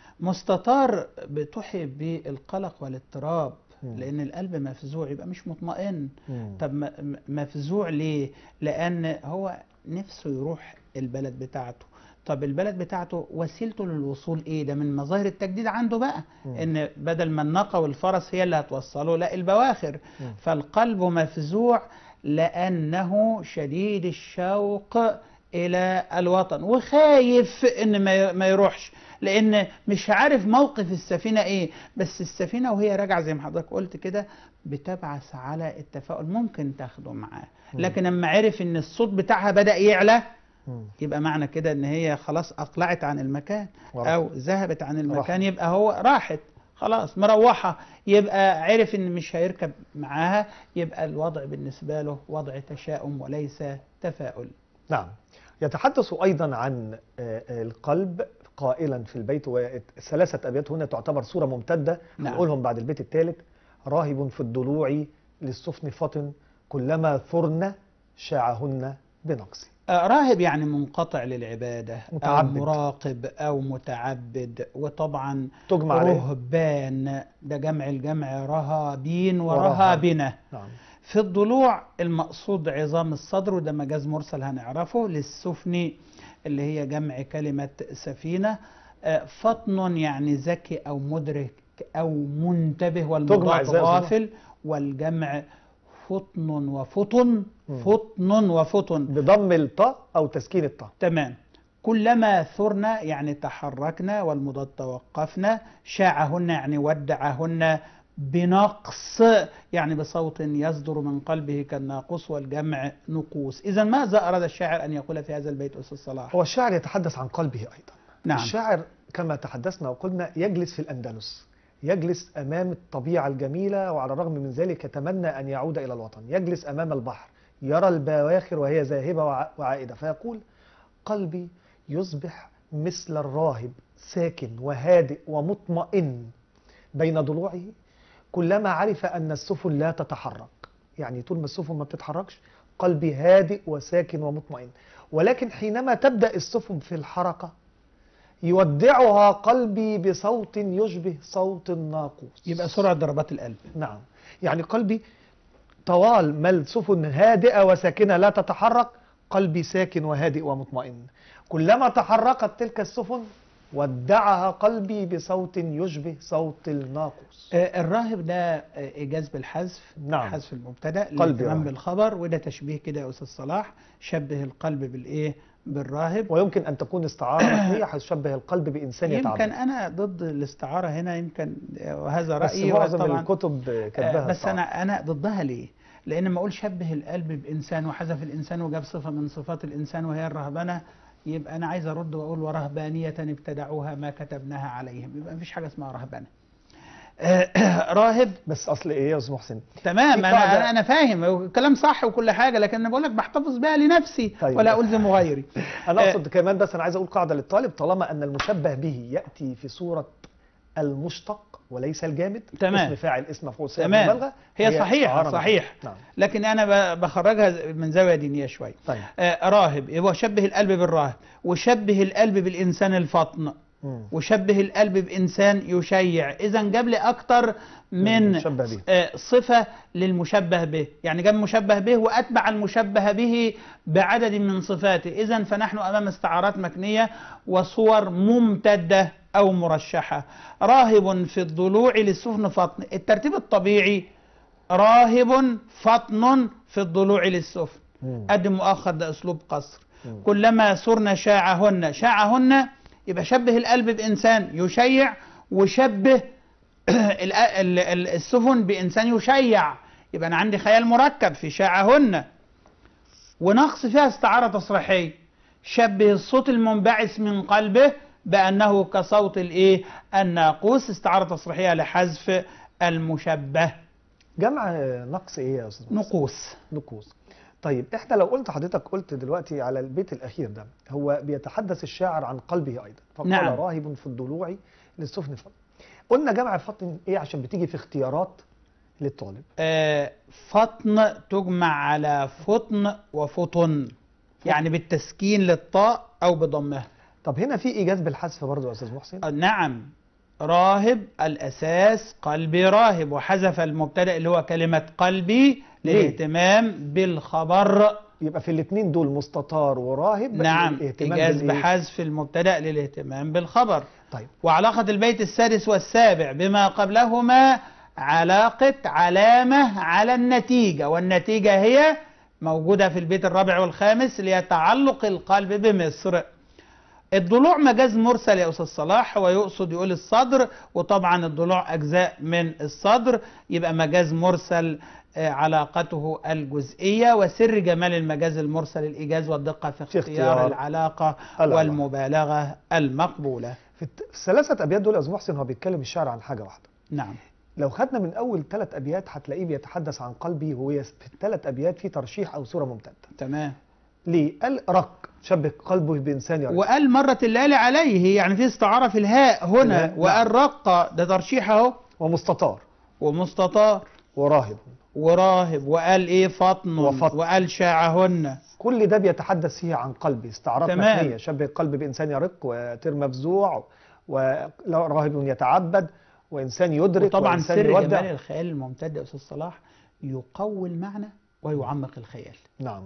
مستطار بتوحي بالقلق والاضطراب مم. لان القلب مفزوع يبقى مش مطمئن مم. طب م- م- مفزوع ليه لان هو نفسه يروح البلد بتاعته طب البلد بتاعته وسيلته للوصول ايه ده من مظاهر التجديد عنده بقى مم. ان بدل ما الناقه والفرس هي اللي هتوصله لا البواخر مم. فالقلب مفزوع لانه شديد الشوق الى الوطن وخايف ان ما ما يروحش لان مش عارف موقف السفينه ايه بس السفينه وهي راجعه زي ما حضرتك قلت كده بتبعث على التفاؤل ممكن تاخده معاه مم. لكن لما عرف ان الصوت بتاعها بدا يعلى مم. يبقى معنى كده ان هي خلاص اقلعت عن المكان ورحت. او ذهبت عن المكان راحت. يبقى هو راحت خلاص مروحه يبقى عرف ان مش هيركب معاها يبقى الوضع بالنسبه له وضع تشاؤم وليس تفاؤل نعم يتحدث ايضا عن آه، آه، القلب قائلا في البيت وثلاثه ابيات هنا تعتبر صوره ممتده نعم. نقولهم بعد البيت الثالث راهب في الضلوع للسفن فطن كلما ثرن شاعهن بنقص آه، راهب يعني منقطع للعبادة متعبد. أو مراقب أو متعبد وطبعا تجمع عليه رهبان ده جمع الجمع رهابين ورهب. ورهابنة نعم في الضلوع المقصود عظام الصدر وده مجاز مرسل هنعرفه للسفن اللي هي جمع كلمة سفينة آه، فطن يعني ذكي أو مدرك أو منتبه تجمع والمضاد إزاي يا أستاذ غافل والجمع فطن وفطن مم. فطن وفطن بضم الطاء او تسكين الطاء تمام كلما ثرنا يعني تحركنا والمضاد توقفنا شاعهن يعني ودعهن بنقص يعني بصوت يصدر من قلبه كالناقوس والجمع نقوس إذا ماذا أراد الشاعر أن يقول في هذا البيت أستاذ صلاح هو الشاعر يتحدث عن قلبه ايضا نعم الشاعر كما تحدثنا وقلنا يجلس في الأندلس يجلس أمام الطبيعة الجميلة وعلى الرغم من ذلك يتمنى أن يعود إلى الوطن يجلس أمام البحر يرى البواخر وهي ذاهبة وع- وعائدة فيقول قلبي يصبح مثل الراهب ساكن وهادئ ومطمئن بين ضلوعه كلما عرف أن السفن لا تتحرك يعني طول ما السفن ما بتتحركش قلبي هادئ وساكن ومطمئن ولكن حينما تبدأ السفن في الحركة يودعها قلبي بصوت يشبه صوت الناقوس يبقى سرعة ضربات القلب نعم يعني قلبي طوال ما السفن هادئة وساكنة لا تتحرك قلبي ساكن وهادئ ومطمئن كلما تحركت تلك السفن ودعها قلبي بصوت يشبه صوت الناقوس آه، الراهب ده آه، إيجاز بالحذف نعم. حذف المبتدأ قلبي للاهتمام راهب. بالخبر وده تشبيه كده يا أستاذ صلاح شبه القلب بالإيه بالراهب ويمكن أن تكون استعارة مبنية حتشبه القلب بإنسان يمكن يتعبد أنا ضد الاستعارة هنا يمكن آه، وهذا بس رأيي معظم وطبعا الكتب آه، كتبها بس استعارة. انا انا ضدها ليه؟ لان ما اقول شبه القلب بانسان وحذف الانسان وجاب صفه من صفات الانسان وهي الرهبنه يبقى انا عايز ارد واقول ورهبانيه ابتدعوها ما كتبناها عليهم يبقى مفيش حاجه اسمها رهبنه. آه، راهب بس اصل ايه يا استاذ محسن تمام في انا قاعدة- انا انا فاهم الكلام صح وكل حاجه لكن انا بقول لك بحتفظ بها لنفسي طيب. ولا الزم غيري انا آه، اقصد كمان بس انا عايز اقول قاعده للطالب طالما ان المشبه به ياتي في صوره المشتق وليس الجامد تمام. اسم فاعل اسم مفعول صيغه تمام مبالغه هي صحيحه إعارة صحيح نعم لكن انا ب- بخرجها من زاويه دينيه شويه طيب آه، راهب هو شبه القلب بالراهب وشبه القلب بالانسان الفطن مم. وشبه القلب بانسان يشيع اذا جاب لي اكتر من مشبه به. آه، صفه للمشبه به يعني جاب مشبه به واتبع المشبه به بعدد من صفاته اذا فنحن امام استعارات مكنيه وصور ممتده او مرشحه راهب في الضلوع للسفن فطن الترتيب الطبيعي راهب فطن في الضلوع للسفن مم. قدم مؤخر ده اسلوب قصر مم. كلما سرنا شاعهن شاعهن يبقى شبه القلب بانسان يشيع وشبه ال- ال- ال- السفن بانسان يشيع يبقى انا عندي خيال مركب في شاعهن ونقص فيها استعاره تصريحيه شبه الصوت المنبعث من قلبه بانه كصوت الايه الناقوس استعاره تصريحيه لحذف المشبه جمع نقص ايه يا استاذ محسن؟ نقوس نقوص طيب احنا لو قلت حضرتك قلت دلوقتي على البيت الاخير ده هو بيتحدث الشاعر عن قلبه ايضا فقال نعم. راهب في الضلوع للسفن فطن قلنا جمع فطن ايه عشان بتيجي في اختيارات للطالب آه، فطن تجمع على فطن وفطن يعني بالتسكين للطاء او بضمها طب هنا في ايجاز بالحذف برضه يا استاذ محسن آه، نعم راهب الاساس قلبي راهب وحذف المبتدا اللي هو كلمه قلبي ليه؟ للاهتمام بالخبر يبقى في الاثنين دول مستطار وراهب نعم الاهتمام ايجاز بالإيه؟ بحذف المبتدا للاهتمام بالخبر طيب وعلاقة البيت السادس والسابع بما قبلهما علاقة علامة على النتيجة والنتيجة هي موجودة في البيت الرابع والخامس اللي هي تعلق القلب بمصر الضلوع مجاز مرسل يا أستاذ صلاح هو يقصد يقول الصدر وطبعا الضلوع أجزاء من الصدر يبقى مجاز مرسل آه، علاقته الجزئية وسر جمال المجاز المرسل الإيجاز والدقة في في اختيار اختيار العلاقة العلاقة. والمبالغة المقبولة في الت- في الثلاثه ابيات دول يا استاذ محسن هو بيتكلم الشاعر عن حاجه واحده نعم لو خدنا من اول ثلاث ابيات هتلاقيه بيتحدث عن قلبي وهو في الثلاث ابيات في ترشيح او صوره ممتده تمام ليه قال رق شبه قلبه بانسان يرق وقال مرة الليالي عليه يعني في استعارة في الهاء هنا الهاء، وقال رقة ده ترشيح اهو ومستطار ومستطار وراهب وراهب وقال ايه فطن وفطن. وقال شاعهن كل ده بيتحدث فيه عن قلبي استعارات تمام. مكنيه شبه القلب بانسان يرق وطير مفزوع وراهب يتعبد وانسان يدرك وطبعا وانسان سر يودع جمال الخيال الممتد يا استاذ صلاح يقوي المعنى ويعمق الخيال نعم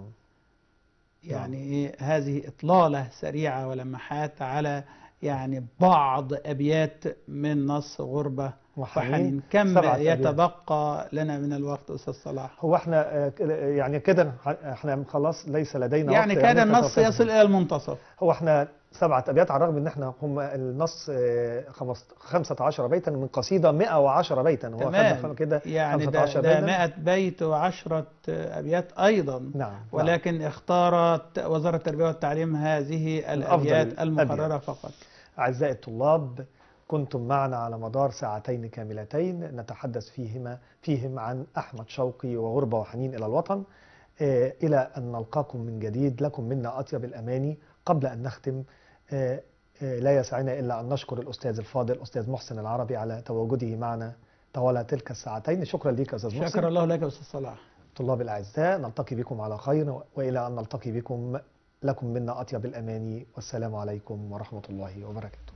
يعني ايه هذه اطلاله سريعه ولمحات على يعني بعض ابيات من نص غربه وحنين. وحنين كم سبعة أبيات. يتبقى لنا من الوقت استاذ صلاح هو احنا آه، كده- يعني كده احنا خلاص ليس لدينا يعني وقت كاد أن النص نتفق. يصل الى المنتصف هو احنا سبعة أبيات على الرغم إن احنا هم النص آه، خمس- 15 بيتا من قصيدة 110 بيتا هو تمام خدنا كده يعني ده, 15 ده بيتا 100 بيت وعشرة أبيات أيضا نعم ولكن اختارت وزارة التربية والتعليم هذه الأبيات الأبيات. المقررة فقط أعزائي الطلاب كنتم معنا على مدار ساعتين كاملتين نتحدث فيهما فيهم عن أحمد شوقي وغربة وحنين إلى الوطن آه، إلى أن نلقاكم من جديد لكم منا أطيب الأماني قبل أن نختم آه، آه، لا يسعنا إلا أن نشكر الأستاذ الفاضل أستاذ محسن العربي على تواجده معنا طوال تلك الساعتين شكرا لك يا أستاذ محسن شكر الله لك يا أستاذ صلاح طلاب الأعزاء نلتقي بكم على خير وإلى أن نلتقي بكم لكم منا أطيب الأماني والسلام عليكم ورحمة الله وبركاته